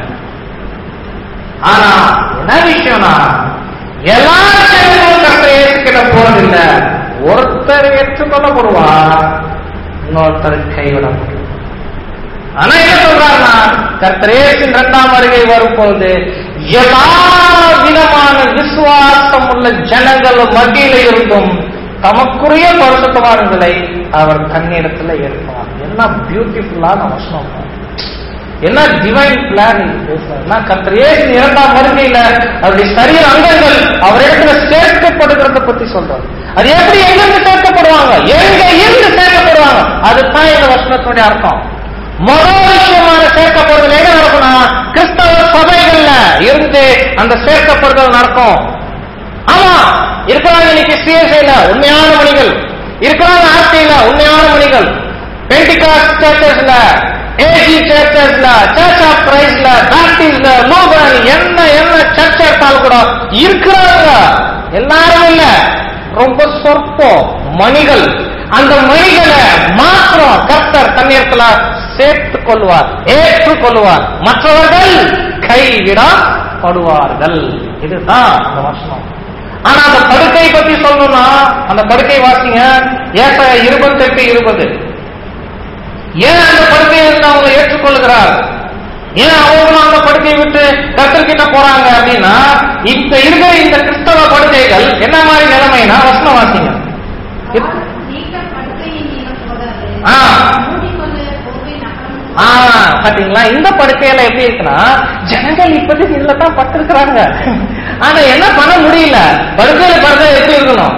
ஆனா என்ன விஷயம்னா எல்லா ஜனங்களும் கர்த்தர் ஏற்றுக்கிட போறதில்லை ஒருத்தர் ஏற்றுக்கொள்ளப்படுவார் இன்னொருத்தர் கைவிடப்படும் ஆனா என்ன சொல்றாருன்னா கர்த்தர் இயேசுவின் இரண்டாம் வருகை வரும்போது எல்லா விதமான விசுவாசம் உள்ள ஜனங்கள் மத்தியில இருந்தும் தமக்குரிய பரிசுத்தவான்களை அவர் தன்னிடத்துல ஏற்பார் என்ன பியூட்டிஃபுல்லான வசனம் பாருங்க. என்ன டிவைன் பிளான் கர்த்தர் இயேசு இரண்டாம் வருகையில அவருடைய சரீர அங்கங்கள் அவரிடத்துல சேர்க்கப்படுகிறத பத்தி சொல்றாரு அது எப்படி எங்கிருந்து சேர்க்கப்படுவாங்க எங்க இருந்து சேர்க்கப்படுவாங்க அதுதான் இந்த வசனத்துடைய அர்த்தம் முதல் விஷயமான சேர்க்கப்படுதல் எங்க நடக்கும்னா கிறிஸ்தவ சபைகள்ல இருந்து அந்த சேர்க்கப்படுதல் நடக்கும் ஆமா இருக்கிறாங்க இன்னைக்கு சிஎஸ்ஐல உண்மையான மணிகள் இருக்கிறாங்க ஆர்டில உண்மையான மணிகள் பெண்டிகாஸ் சர்ச்சஸ்ல ஏஜி சர்ச்சஸ்ல சர்ச் ஆஃப் கிரைஸ்ட்ல பேப்டிஸ்ட்ல லூபன் என்ன என்ன சர்ச் எடுத்தாலும் கூட இருக்கிறாங்க எல்லாரும் இல்ல ரொம்ப சொற்பம் மணிகள் அந்த மணிகளை மாத்திரம் கர்த்தர் தண்ணீர்ல சேர்த்துக் கொள்வார் ஏற்றுக் கொள்வார் மற்றவர்கள் கைவிடப்படுவார்கள் இதுதான் அந்த வசனம் ஆனா அந்த படுக்கை பத்தி சொல்லணும்னா அந்த படுக்கை வாசிங்க ஏச இருபத்தெட்டு இருபது ஏன் அந்த படுக்கையை இருந்து அவங்க ஏற்றுக்கொள்கிறார் ஏன் அவங்களும் அந்த படுக்கையை விட்டு கத்தர்கிட்ட போறாங்க அப்படின்னா இப்ப இருக்கிற இந்த கிறிஸ்தவ படுக்கைகள் என்ன மாதிரி நிலைமைனா வசனம் வாசிங்க இது- நீக்க படுக்கையின் நீளம் போதாது ஆ. மூடிக்கொண்டு போர்வை நகரம் ஆ, பாத்தீங்களா இந்த படுக்கையில எப்படி இருக்குன்னா ஜனங்கள் இப்போதைக்கு இதுல தான் பட்டிருக்கிறாங்க ஆனா என்ன பண்ண முடியல படுக்கையில படுக்கை எப்படி இருக்கணும்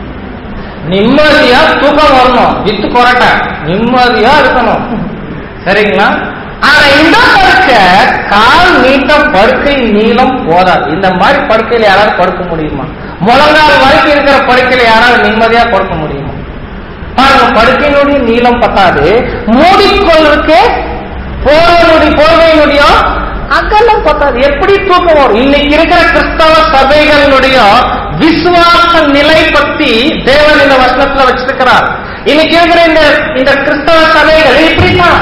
நிம்மதியா தூக்கம் வரணும் வித்து கொரட்ட நிம்மதியா இருக்கணும் சரிங்களா ஆனா இந்த படுக்கை கால் நீட்டம் படுக்கை நீளம் போதாது இந்த மாதிரி படுக்கையில யாராவது படுக்க முடியுமா முழங்கால் வரைக்கும் இருக்கிற படுக்கையில யாராவது நிம்மதியா படுக்க முடியுமா பாருங்க படுக்கையினுடைய நீளம் பத்தாது மூடிக்கொள்றதுக்கு போர்வையினுடைய போர்வையினுடைய அகலம் பத்தாது எப்படி தூக்கம் வரும் இன்னைக்கு இருக்கிற கிறிஸ்தவ சபைகளினுடைய விசுவாச நிலை பத்தி தேவன் இந்த வசனத்துல வச்சிருக்கிறார் இன்னைக்கு இருக்கிற இந்த இந்த கிறிஸ்தவ சபைகள் இப்படித்தான்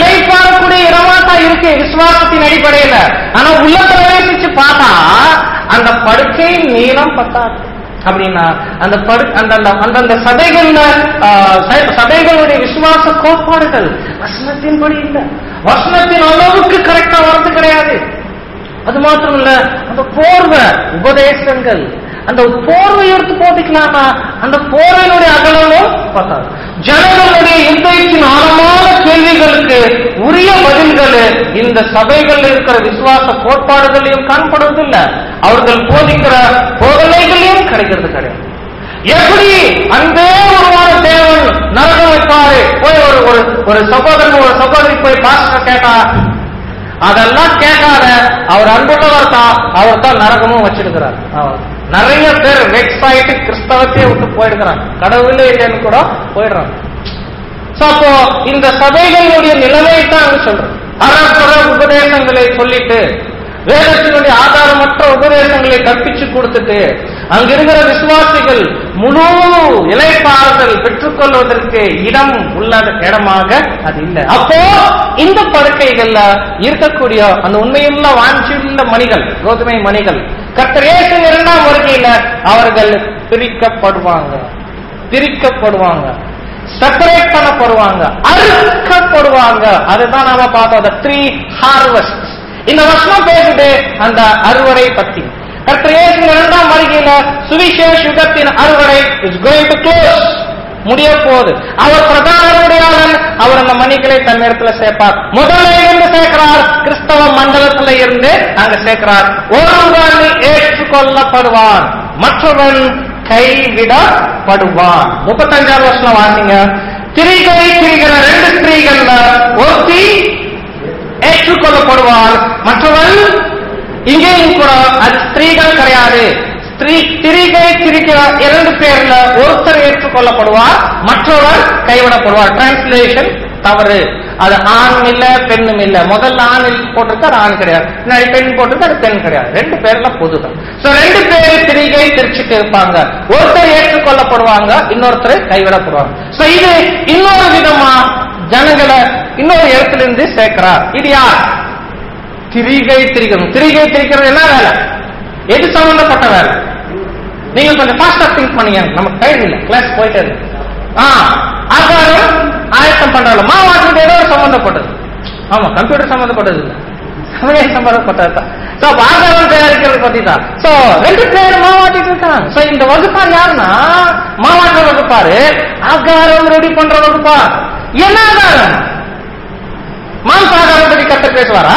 இலைப்பாறக்கூடிய இடமா தான் இருக்கு விசுவாசத்தின் அடிப்படையில ஆனா உள்ள பிரவேசிச்சு பார்த்தா அந்த படுக்கையின் நீளம் பத்தாது அப்படின்னா அந்த படு அந்த அந்த- அந்தந்த சபைகள்ல ஆ, ச- சபைகளுடைய விசுவாச கோட்பாடுகள் வசனத்தின்படி இல்ல வசனத்தின் அளவுக்கு கரெக்டா வரது கிடையாது அது மாத்திரம் இல்ல அந்த போர்வை உபதேசங்கள் அந்த போர்வை எடுத்து போட்டுக்கலாமா அந்த போர்வையினுடைய அகலமும் பத்தாது ஜனங்களுடைய இதயத்தின் ஆழமான கேள்விகளுக்கு உரிய பதில்கள் இந்த சபைகள் இருக்கிற விசுவாச கோட்பாடுகளையும் காணப்படுவதில்லை அவர்கள் போதிக்கிற போதனைகளையும் கிடைக்கிறது கிடையாது எப்படி அன்பே உருவான தேவன் நரகம் வைப்பாரு போய் ஒரு ஒரு ஒரு சகோதரன் ஒரு சகோதரி போய் பாஸ்டர் கேட்டா அதெல்லாம் கேட்காத அவர் அன்புள்ளவர் தான் அவர் தான் நரகமும் வச்சிருக்கிறார் அவர் நிறைய பேர் வெக்ஸ் ஆயிட்டு கிறிஸ்தவத்தையே விட்டு போயிடுக்கிறாங்க கடவுளே இல்லைன்னு கூட போயிடுறாங்க So, அப்போ இந்த சபைகளுடைய நிலைமை தான் சொல்றேன் அறப்புற உபதேசங்களை சொல்லிட்டு வேதத்தினுடைய ஆதாரமற்ற உபதேசங்களை கற்பிச்சு கொடுத்துட்டு அங்க இருக்கிற விசுவாசிகள் முழு இலைப்பாறுதல் பெற்றுக்கொள்வதற்கு இடம் உள்ள இடமாக அது இல்லை அப்போ இந்த படுக்கைகள்ல இருக்கக்கூடிய அந்த உண்மையுள்ள வாஞ்சியுள்ள மணிகள் கோதுமை மணிகள் கத்திரேசின் இரண்டாம் வருகையில அவர்கள் பிரிக்கப்படுவாங்க பிரிக்கப்படுவாங்க செப்பரேட் பண்ணப்படுவாங்க அறுக்கப்படுவாங்க அதுதான் நாம பார்த்தோம் அந்த த்ரீ ஹார்வெஸ்ட் இந்த வருஷம் பேசுது அந்த அறுவடை பத்தி கர்த்தர் இயேசு இரண்டாம் வருகையில சுவிசேஷ யுகத்தின் அறுவடை இஸ் கோயிங் டு க்ளோஸ் முடிய போகுது அவர் பிரதான அறுவடையாளன் அவர் அந்த மணிகளை தன் இடத்துல சேர்ப்பார் முதல்ல இருந்து சேர்க்கிறார் கிறிஸ்தவ மண்டலத்துல இருந்து அங்க சேர்க்கிறார் ஒருவன் ஏற்றுக்கொள்ளப்படுவான் மற்றவன் கைவிடப்படுவான் முப்பத்தஞ்சாவது வருஷம் வாசிங்க திரிகளை திரிகிற ரெண்டு ஸ்திரீகள்ல ஒருத்தி ஏற்றுக்கொள்ளப்படுவாள் மற்றவள் இங்கேயும் கூட அது ஸ்திரீகள் கிடையாது ஸ்திரீ திரிகை திரிக்கிற இரண்டு பேர்ல ஒருத்தர் ஏற்றுக்கொள்ளப்படுவார் மற்றவர் கைவிடப்படுவார் டிரான்ஸ்லேஷன் தவறு அது ஆண் இல்ல பெண்ணும் இல்ல முதல்ல ஆண் இல்ல போட்டிருக்கு அது ஆண் கிடையாது பின்னாடி பெண் போட்டிருக்கு அது பெண் கிடையாது ரெண்டு பேர்ல பொதுதான் சோ ரெண்டு பேர் திரிகை திரிச்சுட்டு இருப்பாங்க ஒருத்தர் ஏற்றுக்கொள்ளப்படுவாங்க இன்னொருத்தர் கைவிடப்படுவாங்க சோ இது இன்னொரு விதமா ஜனங்களை இன்னொரு இடத்துல இருந்து சேர்க்கிறார் இது யார் திரிகை திரிக்கணும் திரிகை திரிக்கிறது என்ன வேலை எது சம்பந்தப்பட்ட வேலை நீங்க கொஞ்சம் ஃபாஸ்டா திங்க் பண்ணீங்க நமக்கு டைம் இல்ல கிளாஸ் போயிட்டே இருக்கு ஆ ஆகாரம் ஆயத்தம் பண்றாங்க மாவாட்டுறது ஏதோ ஒரு சம்பந்தப்பட்டது ஆமா கம்ப்யூட்டர் சம்பந்தப்பட்டது இல்ல சமையல் சம்பந்தப்பட்டது தான் சோ ஆகாரம் தயாரிக்கிறது பத்தி தான் சோ ரெண்டு பேர் மாவாட்டிட்டு இருக்காங்க சோ இந்த வகுப்பார் யாருன்னா மாவாட்டுற வகுப்பாரு ஆகாரம் ரெடி பண்ற வகுப்பார் என்ன ஆகாரம் மாம்சாகாரம் பத்தி கத்த பேசுவாரா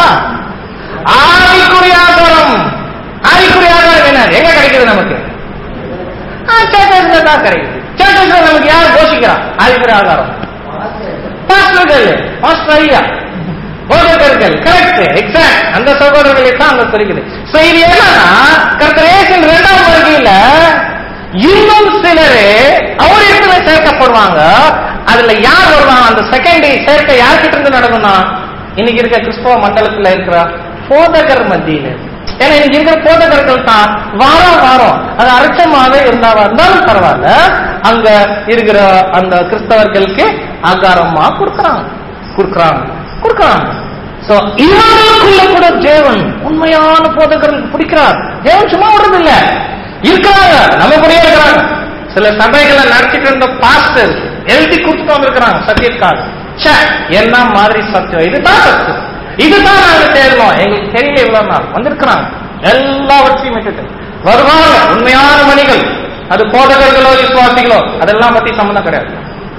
ஆவிக்குரிய ஆகாரம் ஆவிக்குரிய ஆகாரம் என்ன எங்க கிடைக்குது நமக்கு சர்ச்சஸ்ல தான் கிடைக்குது சர்ச்சஸ்ல நமக்கு யார் போஷிக்கிறா ஆவிக்குரிய ஆகாரம் பாஸ்டர்கள் பாஸ்டர் ஐயா போதகர்கள் கரெக்ட் எக்ஸாக்ட் அந்த சகோதரர்களை தான் அங்க தெரியுது சோ இது என்னன்னா கர்த்தரேசன் இரண்டாம் வருகையில இன்னும் சிலரு அவர் இடத்துல சேர்க்கப்படுவாங்க அதுல யார் வருவாங்க அந்த செகண்ட் சேர்க்கை யார்கிட்ட இருந்து நடக்கும்னா இன்னைக்கு இருக்க கிறிஸ்தவ மண்டலத்துல இருக்கிற போதகர் மத்தியில ஏன்னா இன்னைக்கு இருக்கிற போதகர்கள் தான் வாரம் வாரம் அது அரைச்சமாவே இருந்தாவா இருந்தாலும் பரவாயில்ல அங்க இருக்கிற அந்த கிறிஸ்தவர்களுக்கு ஆகாரமா கொடுக்கறாங்க கொடுக்கறாங்க கொடுக்கறாங்க சோ இவர்களுக்குள்ள கூட தேவன் உண்மையான போதகர்களுக்கு பிடிக்கிறார் தேவன் சும்மா விடுறது இல்ல இருக்கிறாங்க நம்ம கூடயே இருக்கிறாங்க சில சபைகளை நடத்திட்டு இருந்த பாஸ்டர் எழுதி கொடுத்துட்டு வந்திருக்கிறாங்க சத்தியக்கார் ச்சே என்ன மாதிரி சத்தியம் இதுதான் சத்தியம் இதுதான் நாங்க தேடணும் எங்களுக்கு தெரியல இவ்வளவு நாள் வந்திருக்கிறாங்க எல்லாவற்றையும் விட்டுட்டு வருவாங்க உண்மையான மணிகள் அது போதகர்களோ விசுவாசிகளோ அதெல்லாம் பத்தி சம்மந்தம் கிடையாது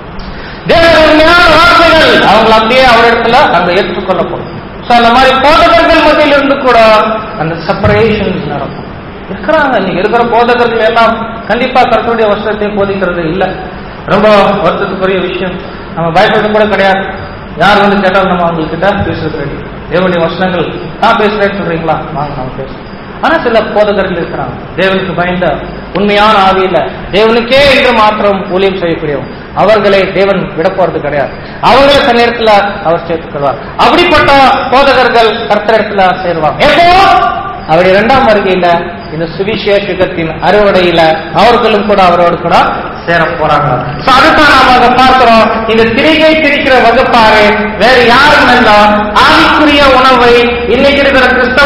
தேவன் உண்மையான வார்த்தைகள் அவங்க அப்படியே அவரிடத்துல அங்க ஏற்றுக்கொள்ளப்படும் சோ அந்த மாதிரி போதகர்கள் மத்தியில இருந்து கூட அந்த செப்பரேஷன் நடக்கும் இருக்கிறாங்க நீங்க இருக்கிற போதகர்கள் எல்லாம் கண்டிப்பா கர்த்தருடைய வசனத்தை போதிக்கிறது இல்ல ரொம்ப வருத்தத்துக்குரிய விஷயம் நம்ம பயப்படுறது கூட கிடையாது யார் வந்து கேட்டாலும் நம்ம அவங்க கிட்ட பேசுறது ரெடி தேவனுடைய வசனங்கள் நான் பேசுறேன்னு சொல்றீங்களா வாங்க நம்ம பேசுறோம் ஆனா சில போதகர்கள் இருக்கிறாங்க தேவனுக்கு பயந்த உண்மையான ஆவியில தேவனுக்கே என்று மாத்திரம் ஊழியம் செய்யக்கூடியவங்க அவர்களை தேவன் விட போறது கிடையாது அவங்களை சில நேரத்துல அவர் சேர்த்துக்கொள்வார் அப்படிப்பட்ட போதகர்கள் கர்த்தரிடத்துல சேருவாங்க எப்போ அவருடைய இரண்டாம் வருகையில இந்த சுவிசேஷ யுகத்தின் அறுவடையில அவர்களும் கூட அவரோடு கூட சேர போறாங்க So அதுதான் நாம அங்க பார்க்கிறோம் இந்த திரிகை திரிக்கிற வகுப்பாரு வேற யாரும் இல்ல ஆவிக்குரிய உணவை இன்னைக்கு இருக்கிற கிறிஸ்தவர்களுக்கு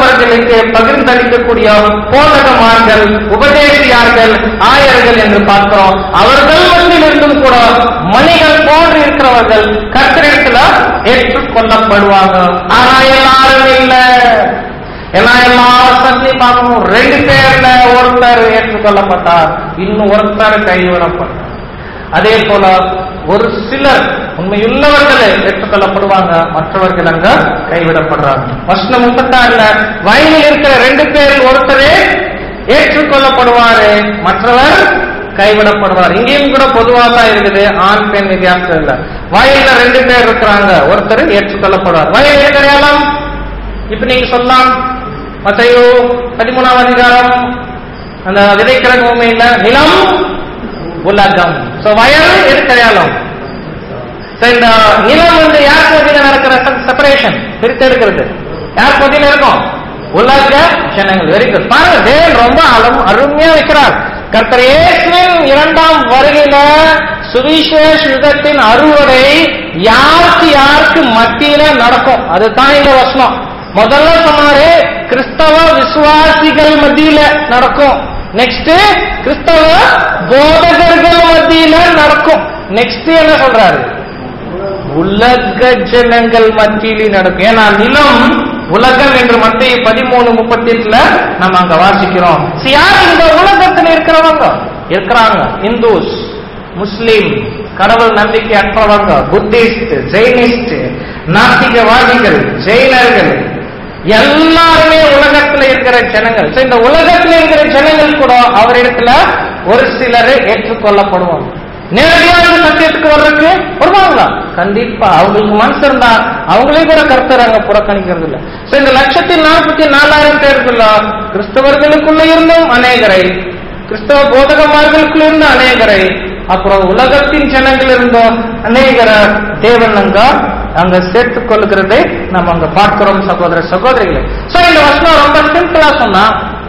மக்களுக்கு பகிர்ந்தளிக்கக்கூடிய போதகமார்கள் உபதேசியார்கள் ஆயர்கள் என்று பார்க்கிறோம் அவர்கள் மத்தியில் இருந்தும் கூட மணிகள் போன்று இருக்கிறவர்கள் கத்திரத்துல ஏற்றுக்கொள்ளப்படுவாங்க ஆனா எல்லாரும் இல்ல ஏன்னா எல்லாரும் சந்தி பார்க்கணும் ரெண்டு பேர்ல ஒருத்தர் ஏற்றுக்கொள்ளப்பட்டார் இன்னும் ஒருத்தர் கைவிடப்பட்டார் அதே போல ஒரு சிலர் உண்மையுள்ளவர்களே ஏற்றுக்கொள்ளப்படுவாங்க மற்றவர்கள் அங்க கைவிடப்படுறாங்க வசனம் முப்பத்தாறுல வயலில் இருக்கிற ரெண்டு பேரில் ஒருத்தரே ஏற்றுக்கொள்ளப்படுவாரு மற்றவர் கைவிடப்படுவார் இங்கேயும் கூட பொதுவா தான் இருக்குது ஆண் பெண் வித்தியாசம் இல்ல வயல்ல ரெண்டு பேர் இருக்கிறாங்க ஒருத்தர் ஏற்றுக்கொள்ளப்படுவார் வயல் இருக்கிறாலும் இப்ப நீங்க சொல்லலாம் மத்தையோ பதிமூணாம் அதிகாரம் அந்த விதைக்கிற பூமியில நிலம் உலகம் சோ வயல் இருக்கிறாலும் So, இந்த நிலம் வந்து யார் மத்தியில நடக்கிற செப்பரேஷன் பிரித்து எடுக்கிறது யார் மத்தியில இருக்கும் உலக ஜனங்கள் வெரி குட் பாருங்க தேவன் ரொம்ப அரும் அருமையா வைக்கிறார் கர்த்தர் இயேசுவின் இரண்டாம் வருகையில சுவிசேஷ யுகத்தின் அறுவடை யாருக்கு யாருக்கு மத்தியில நடக்கும் அதுதான் இந்த வசனம் முதல்ல சொன்னாரு கிறிஸ்தவ விசுவாசிகள் மத்தியில நடக்கும் நெக்ஸ்ட் கிறிஸ்தவ போதகர்கள் மத்தியில நடக்கும் நெக்ஸ்ட் என்ன சொல்றாரு உலக ஜனங்கள் மத்தியிலே நடக்கும் ஏன்னா நிலம் உலகம் என்று மத்திய பதிமூணு முப்பத்தி எட்டுல நம்ம அங்க வாசிக்கிறோம் See, யார் இந்த உலகத்தில் இருக்கிறவங்க இருக்கிறாங்க இந்துஸ் முஸ்லிம் கடவுள் நம்பிக்கை அற்றவங்க புத்திஸ்ட் ஜெயினிஸ்ட் நாத்திகவாதிகள் ஜெயினர்கள் எல்லாருமே உலகத்துல இருக்கிற ஜனங்கள் So, இந்த உலகத்துல இருக்கிற ஜனங்கள் கூட அவரிடத்துல ஒரு சிலரை ஏற்றுக்கொள்ளப்படுவாங்க நேரடியாக இந்த சத்தியத்துக்கு வர்றதுக்கு வருவாங்களா கண்டிப்பா அவங்களுக்கு மனசு இருந்தா அவங்களே கூட கருத்தர் அங்க புறக்கணிக்கிறது இல்ல சோ இந்த லட்சத்தி நாற்பத்தி நாலாயிரம் பேருக்குள்ள கிறிஸ்தவர்களுக்குள்ள இருந்தும் அநேகரை கிறிஸ்தவ போதகமார்களுக்குள்ள இருந்த அநேகரை அப்புறம் உலகத்தின் ஜனங்கள் இருந்தோம் அநேகர தேவன் அங்க அங்க சேர்த்துக் கொள்கிறதை நம்ம அங்க பார்க்கிறோம் சகோதர சகோதரிகளே சோ இந்த வசனம் ரொம்ப சிம்பிளா சொன்னா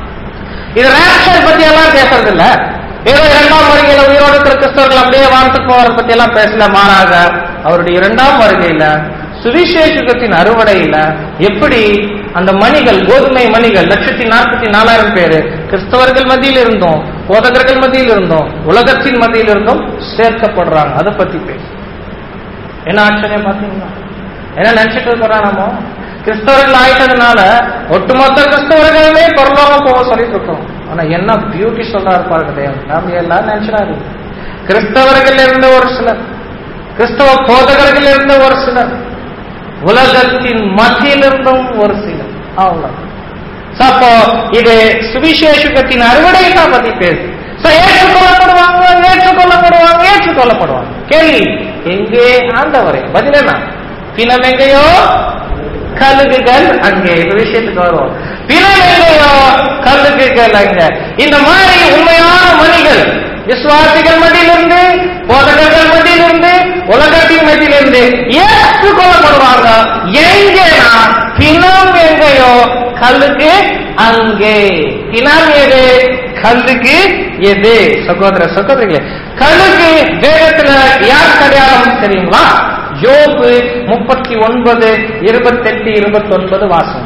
இது ரேப்சர் பத்தி எல்லாம் பேசுறது இல்ல ஏதோ இரண்டாம் வருகையில உயிரோடு இருக்கிற கிறிஸ்தவர்கள் அப்படியே வானத்துக்கு போறத பத்தி எல்லாம் பேசல மாறாக அவருடைய இரண்டாம் வருகையில சுவிசேஷகத்தின் அறுவடையில எப்படி அந்த மணிகள் கோதுமை மணிகள் லட்சத்தி நாற்பத்தி நாலாயிரம் பேரு கிறிஸ்தவர்கள் மத்தியில் இருந்தோம் போதகர்கள் மத்தியில் இருந்தோம் உலகத்தின் மத்தியில் இருந்தும் சேர்க்கப்படுறாங்க அதை பத்தி பேசு என்ன ஆச்சரியம் பாத்தீங்களா என்ன நினைச்சிட்டு இருக்கிறோம் நம்ம கிறிஸ்தவர்கள் ஆயிட்டதுனால ஒட்டுமொத்த கிறிஸ்தவர்களுமே பரலோகம் போக சொல்லிட்டு இருக்கோம் ஆனா என்ன பியூட்டி சொல்றாரு பாருங்க தேவன் நாம எல்லாம் நினைச்சிடாரு கிறிஸ்தவர்கள் இருந்த ஒரு சிலர் கிறிஸ்தவ போதகர்கள் இருந்த ஒரு சிலர் உலகத்தின் மத்தியில் இருந்தும் ஒரு சிலர் அவ்வளவு So, அப்போ இது சுவிசேஷகத்தின் அறுவடை தான் பத்தி பேசு So, ஏற்றுக்கொள்ளப்படுவாங்க ஏற்றுக்கொள்ளப்படுவாங்க ஏற்றுக்கொள்ளப்படுவாங்க கேள்வி எங்கே ஆண்டவரே பதில் என்ன பிணம் எங்கேயோ கழுகுகள் அங்கே இந்த விஷயத்துக்கு வரும் பிணம் எங்கேயோ கழுகுகள் அங்க இந்த மாதிரி உண்மையான மணிகள் விசுவாசிகள் மத்தியிலிருந்து போதகர்கள் மத்தியிலிருந்து உலகத்தின் மத்தியிலிருந்து ஏற்றுக்கொள்ளப்படுவாங்க எங்கேனா பிணம் எங்கேயோ கல்லுக்கு அங்கே பிணம் எது கல்லுக்கு எது சகோதர சகோதரிகளே கல்லுக்கு வேகத்துல யார் அடையாளம் தெரியுங்களா யோபு முப்பத்தி ஒன்பது இருபத்தெட்டு இருபத்தி ஒன்பது வாசம்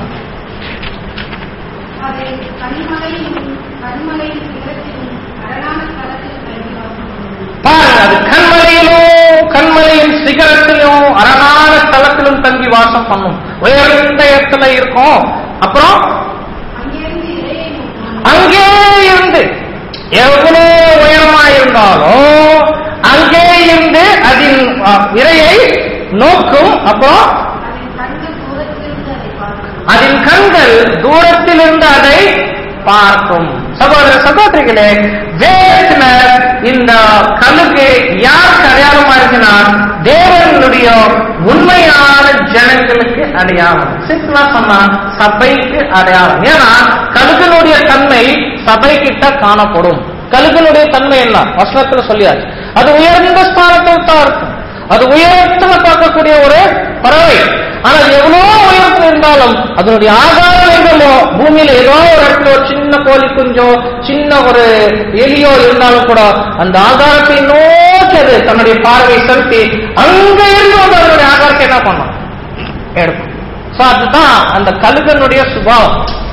அதை கண்மலையிலும் கண்மலையின் சிகரத்திலும் அரணான ஸ்தலத்திலும் தங்கி வாசம் பண்ணும். பாருங்க அது கண்மலையிலும் கண்மலையின் சிகரத்திலும் அரணான ஸ்தலத்திலும் தங்கி வாசம் பண்ணும் உயர்ந்த இடத்துல இருக்கும் அப்புறம் அங்கிருந்து இறையை நோக்கும் அங்கே இருந்து எவ்வளவு உயரமா இருந்தாலும் அங்கே இருந்து அதன் அ, இரையை நோக்கும் அப்புறம் அதன் கண்கள் தூரத்திலிருந்து அதை பார்க்கும் அதன் கண்கள் தூரத்திலிருந்து அதை பார்க்கும் சகோதர சகோதரிகளே வேதத்துல இந்த கல்லுக்கு யாருக்கு அடையாளமா இருக்குன்னா தேவனுடைய உண்மையான ஜனங்களுக்கு அடையாளம் சிம்பிளா சொன்னா சபைக்கு அடையாளம் ஏன்னா கழுகனுடைய தன்மை சபை கிட்ட காணப்படும் கழுகனுடைய தன்மை என்ன வசனத்துல சொல்லியாச்சு அது உயர்ந்த ஸ்தானத்தில் தான் இருக்கும் அது உயரத்துல பார்க்கக்கூடிய ஒரு பறவை ஆனா எவ்வளவு உயரத்துல இருந்தாலும் அதனுடைய ஆகாரம் எங்கமோ பூமியில ஏதோ ஒரு இடத்துல ஒரு சின்ன கோழி குஞ்சோ சின்ன ஒரு எலியோ இருந்தாலும் கூட அந்த ஆகாரத்தை நோக்கி அது தன்னுடைய பார்வை செலுத்தி அங்க இருந்து வந்து அதனுடைய ஆகாரத்தை என்ன பண்ணும் எடுக்கும் சோ அதுதான் அந்த கழுகனுடைய சுபாவம்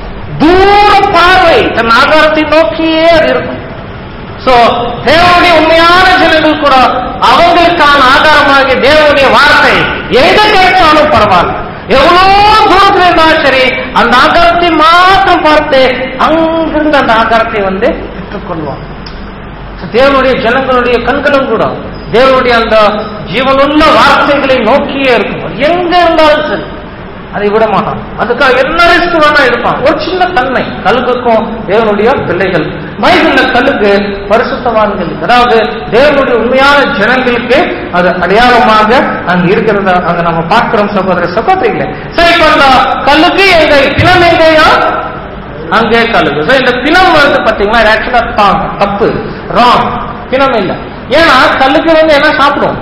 தூர பார்வை தன் ஆகாரத்தை நோக்கியே அது இருக்கும் சோ தேவனுடைய உண்மையான ஜனங்கள் கூட அவங்களுக்கான ஆதாரமாகிய தேவனுடைய வார்த்தை எங்க கிடைச்சாலும் பரவாயில்ல எவ்வளவு தூரத்துல இருந்தாலும் சரி அந்த ஆகாரத்தை மாத்திரம் பார்த்து அங்கிருந்து அந்த ஆகாரத்தை வந்து பெற்றுக்கொள்வாங்க So, தேவனுடைய ஜனங்களுடைய கண்களும் கூட தேவனுடைய அந்த ஜீவனுள்ள வார்த்தைகளை நோக்கியே இருக்கும் எங்க இருந்தாலும் சரி அதை விட மாட்டான் அதுக்காக என்ன ரிஸ்க் வேணா எடுப்பான் ஒரு சின்ன தன்மை கழுகுக்கும் தேவனுடைய பிள்ளைகள் பைபிள்ல கழுகு பரிசுத்தவான்கள் அதாவது தேவனுடைய உண்மையான ஜனங்களுக்கு அது அடையாளமாக அங்க இருக்கிறத அங்க நம்ம பார்க்கிறோம் சகோதர சகோதரிகளே சரி இப்ப அந்த கல்லுக்கு எங்க பிணம் எங்கேயா அங்கே கழுகு So, இந்த பிணம் வந்து பாத்தீங்கன்னா ஆக்சுவலா தப்பு ராங் பிணம் இல்ல ஏன்னா கல்லுக்கு வந்து என்ன சாப்பிடும்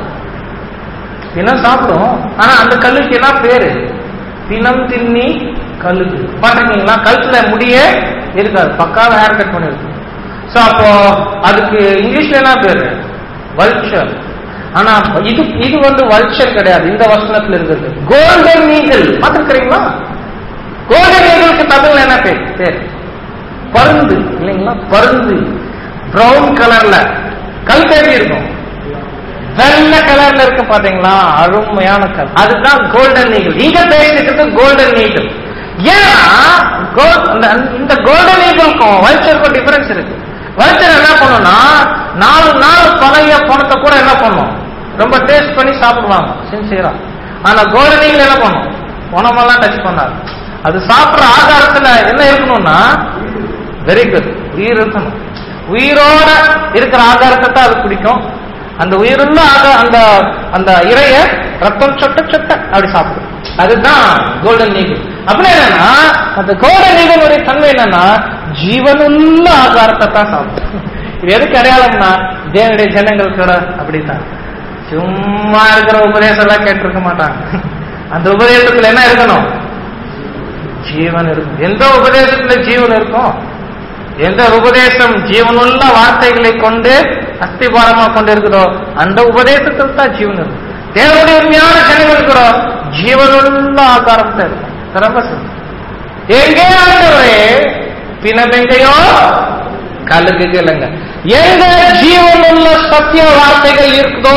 பிணம் சாப்பிடும் ஆனா அந்த கல்லுக்கு என்ன பேரு பிணம் தின்னி கழுகு பாத்துருக்கீங்களா கழுத்துல முடிய இருக்காது பக்காவ ஹேர் கட் பண்ணிருக்கு சோ அப்போ அதுக்கு இங்கிலீஷ்ல என்ன பேரு வல்ச்சர் ஆனா இது இது வந்து வல்ச்சர் கிடையாது இந்த வசனத்துல இருக்கிறது கோல்டன் நீகல் பாத்துருக்கீங்களா கோல்டன் ஈகிளுக்கு தமிழ்ல என்ன பேர் பேர் பருந்து இல்லைங்களா பருந்து பிரவுன் கலர்ல கல் எப்படி இருக்கும் வெள்ளை கலர்ல இருக்கு பாத்தீங்களா அருமையான கலர் அதுதான் கோல்டன் ஈகிள் இங்க பேசிட்டு கோல்டன் ஈகிள் ஏன்னா gold- அந்த- இந்த கோல்டன் ஈகிளுக்கும் வல்ச்சருக்கும் டிஃபரன்ஸ் இருக்கு வல்ச்சர் என்ன பண்ணும்னா நாலு நாள் பழைய பணத்தை கூட என்ன பண்ணும் ரொம்ப டேஸ்ட் பண்ணி சாப்பிடுவாங்க சின்சியரா ஆனா கோல்டன் ஈகிள் என்ன பண்ணும் பணமெல்லாம் டச் பண்ணாது அது சாப்பிடுற ஆகாரத்துல என்ன இருக்கணும்னா வெரி குட் உயிர் இருக்கணும் உயிரோட இருக்கிற ஆகாரத்தை தான் அது பிடிக்கும் அந்த உயிருள்ள ஆக அந்த அந்த இறைய ரத்தம் சொட்ட சொட்ட அப்படி சாப்பிடும் அதுதான் கோல்டன் நீகல் அப்படின்னா என்னன்னா அந்த கோல்டன் நீகலுடைய தன்மை என்னன்னா ஜீவனுள்ள ஆகாரத்தை தான் சாப்பிடும் இது எதுக்கு அடையாளம்னா தேவனுடைய ஜனங்கள் கூட அப்படித்தான் சும்மா இருக்கிற உபதேசம் எல்லாம் கேட்டிருக்க மாட்டாங்க அந்த உபதேசத்துல என்ன இருக்கணும் ஜீவன் இருக்கும் எந்த உபதேசத்துல ஜீவன் இருக்கும் எந்த உபதேசம் ஜீவனுள்ள வார்த்தைகளை கொண்டு அஸ்திபாரமா கொண்டு இருக்குதோ அந்த உபதேசத்தில் தான் ஜீவன் இருக்கும் தேவனுடைய உண்மையான ஜனங்கள் கூட ஜீவனுள்ள ஆகாரத்தை இருக்கும் ரொம்ப சரி. எங்கே ஆண்டவரே பிணமெங்கையோ கழுகுக்கு இல்லைங்க எங்க ஜீவனுள்ள சத்திய வார்த்தைகள் இருக்குதோ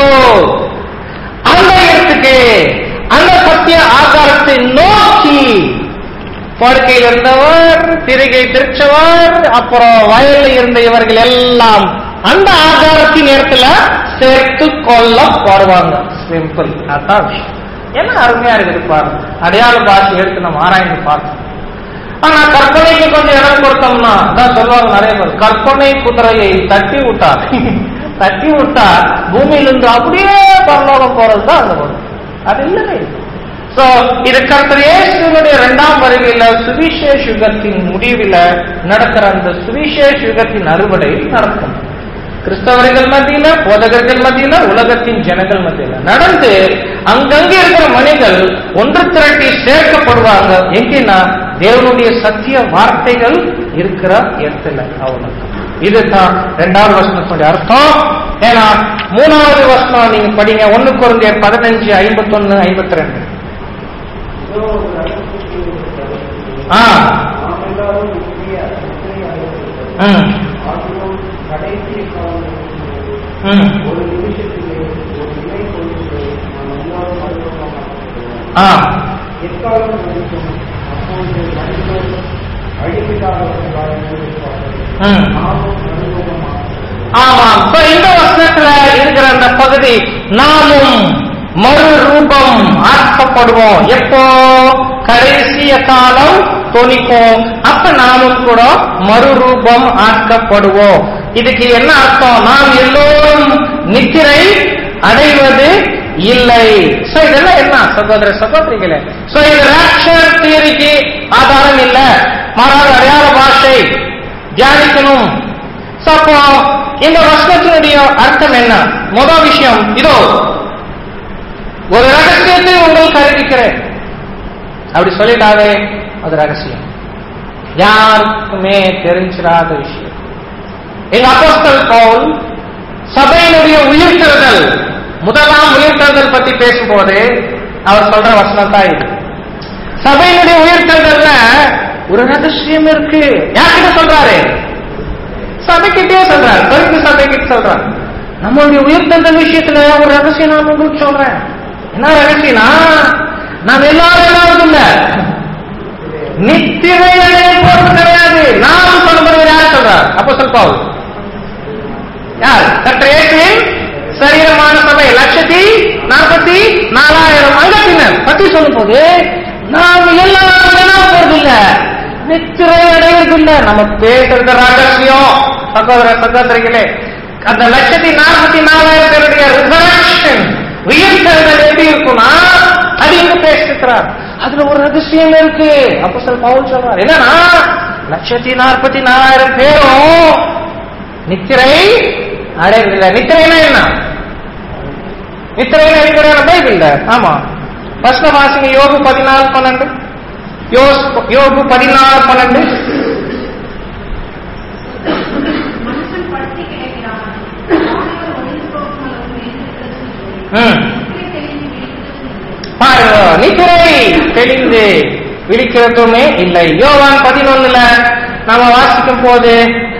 அந்த இடத்துக்கு அந்த சத்திய ஆகாரத்தை நோக்கி படுக்கையில் இருந்தவர் திரிகை திருச்சவர் அப்புறம் வயல்ல இருந்த இவர்கள் எல்லாம் அந்த ஆகாரத்தின் இடத்துல சேர்த்து கொள்ளப்படுவாங்க சிம்பிள் அதான் விஷயம் என்ன அருமையா இருக்குது பாருங்க அடையாள பாஷை எடுத்து நம்ம ஆராய்ந்து பார்க்கணும் ஆனா கற்பனைக்கு கொஞ்சம் இடம் கொடுத்தோம்னா அதான் சொல்லுவாங்க நிறைய பேர் கற்பனை குதிரையை தட்டி விட்டார் தட்டி விட்டா பூமியிலிருந்து அப்படியே பரலோகம் போறதுதான் அந்த ஒன்று அது இல்லவே இல்லை. சோ இது கர்த்தர் இயேசுவினுடைய இரண்டாம் வருகையில சுவிசேஷ யுகத்தின் முடிவில் நடக்கிற அந்த சுவிசேஷ யுகத்தின் அறுவடை நடக்கும் கிறிஸ்தவர்கள் மத்தியில போதகர்கள் மத்தியில உலகத்தின் ஜனங்கள் மத்தியில நடந்து அங்கங்கே இருக்கிற மனிதர்கள் ஒன்று திரட்டி சேர்க்கப்படுவாங்க எங்கன்னா தேவனுடைய சத்திய வார்த்தைகள் இருக்கிற இடத்துல அவ்வளவு இதுதான் இரண்டாவது வசனத்துடைய அர்த்தம் ஏன்னா மூணாவது வசனம் நீங்க படிங்க ஒண்ணு குறைந்த பதினஞ்சு ஐம்பத்தொன்னு ஐம்பத்தி ரெண்டு இதோ ஒரு நரகத்துக்கு ஒரு கதை. ஆ நாம் எல்லாரும் முக்கிய முக்கிய அறிவித்தோம். ம் ஆகியோர் கடைசி காலங்களில் ம் ஒரு நிமிஷத்திலே ஒரு இணை கொண்டு நாம் எல்லாரும் மறுபடியும் ஆ எக்காலம் வரைக்கும் அப்பொழுது மனிதர் அழிவில்லாதவர்களாக இருப்பார்கள் ம் நாமும் அனுபவமாக ஆமா இப்ப இந்த வசனத்துல இருக்கிற அந்த பகுதி நாமும் மறு ரூபம் ஆக்கப்படுவோம் எப்போ கடைசிய காலம் தொனிக்கும் அப்ப நாமும் கூட மறுரூபம் ஆக்கப்படுவோம் இதுக்கு என்ன அர்த்தம் நாம் எல்லோரும் நித்திரை அடைவது இல்லை சோ இதெல்லாம் என்ன சகோதர சகோதரிகளே சோ இது ராப்சர் தியரிக்கு ஆதாரம் இல்ல மாறாக அடையாள பாஷை தியானிக்கணும் So, அப்போ இந்த வசனத்தினுடைய அர்த்தம் என்ன முதல் விஷயம் இதோ ஒரு ரகசியத்தை உங்களுக்கு அறிவிக்கிறேன் அப்படி சொல்லிட்டாவே அது ரகசியம் யாருக்குமே தெரிஞ்சிடாத விஷயம் எங்க அப்போஸ்தல் பவுல் சபையினுடைய உயிர்த்தெழுதல் முதலாம் உயிர்த்தெழுதல் பத்தி பேசும்போது அவர் சொல்ற வசனம் தான் இது சபையினுடைய உயிர்த்தெழுதல்ல ஒரு ரகசியம் இருக்கு யார்கிட்ட சொல்றாரு சபைக்கிட்டே சொல்றாரு கொரிந்து சபைக்கிட்ட சொல்றாரு நம்மளுடைய உயிர்த்தெழுந்த விஷயத்துல ஒரு ரகசியம் நான் உங்களுக்கு சொல்றேன் என்ன ரகசியம்னா நாம் எல்லாரும் எல்லாரும் இல்ல நித்திரை அடைய போறது கிடையாது நாம் சொல்றது யார் சொல்றார் அப்போ சொல்பாவு யார் கற்ற இயேசுவின் சரீரமான சபை லட்சத்தி நாற்பத்தி நாலாயிரம் அங்கத்தினர் பத்தி சொல்லும் போது நாம் எல்லாரும் என்ன போறது இல்ல நித்திரை அடைவது இல்ல நம்ம பேசுறது ரகசியம் சகோதர சகோதரிகளே அந்த லட்சத்தி நாற்பத்தி நாலாயிரம் பேருடைய ரிசரக்ஷன் உயிர்த்தெழுதல் எப்படி இருக்கும்னா அது இங்க பேசிருக்கிறார் அதுல ஒரு ரகசியம் இருக்கு அப்ப சார் பவுல் சொல்றார் என்னன்னா லட்சத்தி நாற்பத்தி நாலாயிரம் பேரும் நித்திரை அடையவில்லை நித்திரைனா என்ன நித்திரைனா இருக்கிற பைபிள்ல ஆமா ஃபர்ஸ்ட் வாசிங்க யோகு பதினாலு பன்னெண்டு யோஸ்- யோகு பதினாலு பன்னெண்டு மனுஷன் படுத்தி கிடக்கிறான் வானவர் ஒளிந்து போகும் அளவு எழுந்திருக்கிறது ம். நித்திரை தெளிந்து விழிக்கிறது இல்லை. பாருங்க நித்திரை தெளிந்து விழிக்கிறதுமே இல்லை யோவான் பதினொன்னுல நாம வாசிக்கும் போது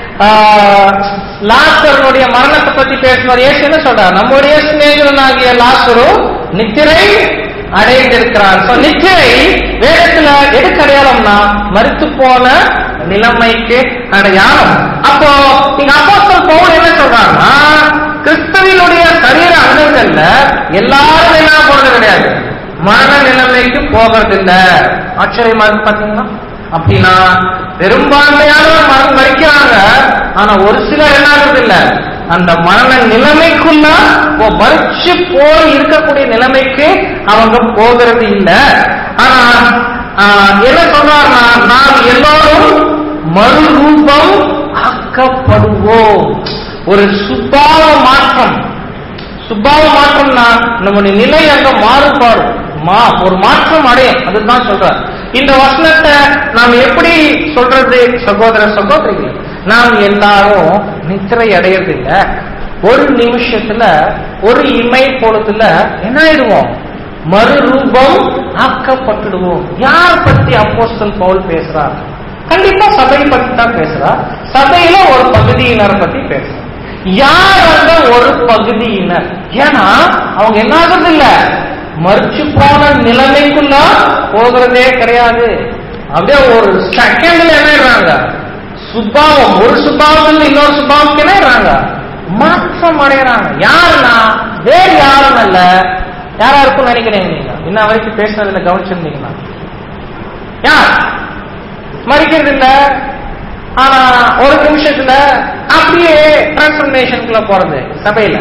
லாசருடைய மரணத்தை பத்தி பேசுவார் இயேசு என்ன சொல்றார் நம்முடைய சிநேகிதனாகிய லாசரு நித்திரை அடைந்திருக்கிறார் So, நித்திரை வேதத்துல எதுக்கு அடையாளம்னா மறுத்து போன நிலைமைக்கு அடையாளம் அப்போ இங்க அப்போஸ்தலர் பவுல் என்ன சொல்றாருன்னா கிறிஸ்துவினுடைய சரீர அங்கங்கள்ல எல்லாரும் என்ன போறது கிடையாது மரண நிலைமைக்கு போகிறது இல்ல ஆச்சரியமா இருக்கு பாத்தீங்கன்னா அப்படின்னா பெரும்பான்மையானவர் மரணம் மறிக்கிறாங்க ஆனா ஒரு சிலர் என்ன ஆகுறது இல்ல அந்த மரண நிலைமைக்குள்ள இப்போ மறிச்சு போய் இருக்கக்கூடிய நிலைமைக்கு அவங்க போகிறது இல்ல ஆனா ஆஹ், என்ன சொல்றாருன்னா நாம் எல்லாரும் மறுரூபம் ஆக்கப்படுவோம் ஒரு சுபாவ மாற்றம் சுபாவ மாற்றம்னா நம்முடைய நிலை அங்க மாறுபாடு மா ஒரு மாற்றம் அடையும் அதுதான் சொல்றார் இந்த வசனத்தை நாம் எப்படி சொல்றது சகோதர சகோதரிகள் நாம் எல்லாரும் நித்திரை அடையறதில்ல ஒரு நிமிஷத்துல ஒரு இமை பொழுதுல என்ன ஆயிடுவோம் மறுரூபம் ஆக்கப்பட்டுடுவோம் யார் பத்தி அப்போஸ்தலன் பவுல் பேசுறார் கண்டிப்பா சபை பத்தி தான் பேசுறார் சபையில ஒரு பகுதியினர் பத்தி பேசுறார் யார் அந்த ஒரு பகுதியினர் ஏன்னா அவங்க என்ன ஆகுறது இல்ல மறிச்சு போன நிலைமைக்குள்ள போகிறதே கிடையாது அப்படியே ஒரு செகண்ட்ல என்ன சுபாவம் ஒரு சுபாவத்துல இன்னொரு சுபாவம் என்ன மாற்றம் அடையறாங்க யாருன்னா வேறு யாரும் அல்ல யாரா இருக்கும் நினைக்கிறீங்க நீங்க இன்ன வரைக்கும் பேசினதுல கவனிச்சிருந்தீங்களா யார் மறிக்கிறது இல்ல ஆனா ஒரு நிமிஷத்துல அப்படியே டிரான்ஸ்பர்மேஷனுக்குள்ள போறது சபையில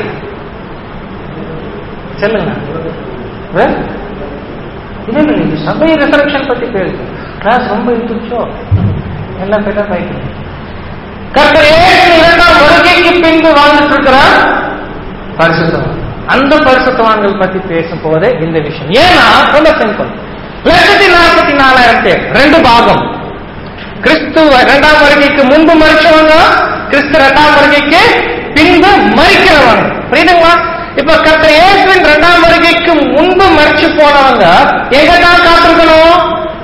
சொல்லுங்க ஆ? இல்ல இல்ல இது சபை ரெசரக்ஷன் பத்தி பேசுது கிளாஸ் ரொம்ப இருந்துச்சோ எல்லாம் பேட்டா பாய்க்கு கர்த்தர் இயேசு இரண்டாம் வருகைக்கு பின்பு வாழ்ந்துட்டு இருக்கிறார் பரிசுத்தவான் அந்த பரிசுத்தவான்கள் பத்தி பேசும் போது இந்த விஷயம் ஏன்னா ரொம்ப சிம்பிள் லட்சத்தி நாற்பத்தி நாலாயிரம் பேர் ரெண்டு பாகம் கிறிஸ்து இரண்டாம் வருகைக்கு முன்பு மறிச்சவங்க கிறிஸ்து இரண்டாம் வருகைக்கு பின்பு மறிக்கிறவங்க புரியுதுங்களா இப்ப கத்த இயேசுவின் இரண்டாம் வருகைக்கு முன்பு மறிச்சு போனவங்க எங்க தான் காத்திருக்கணும்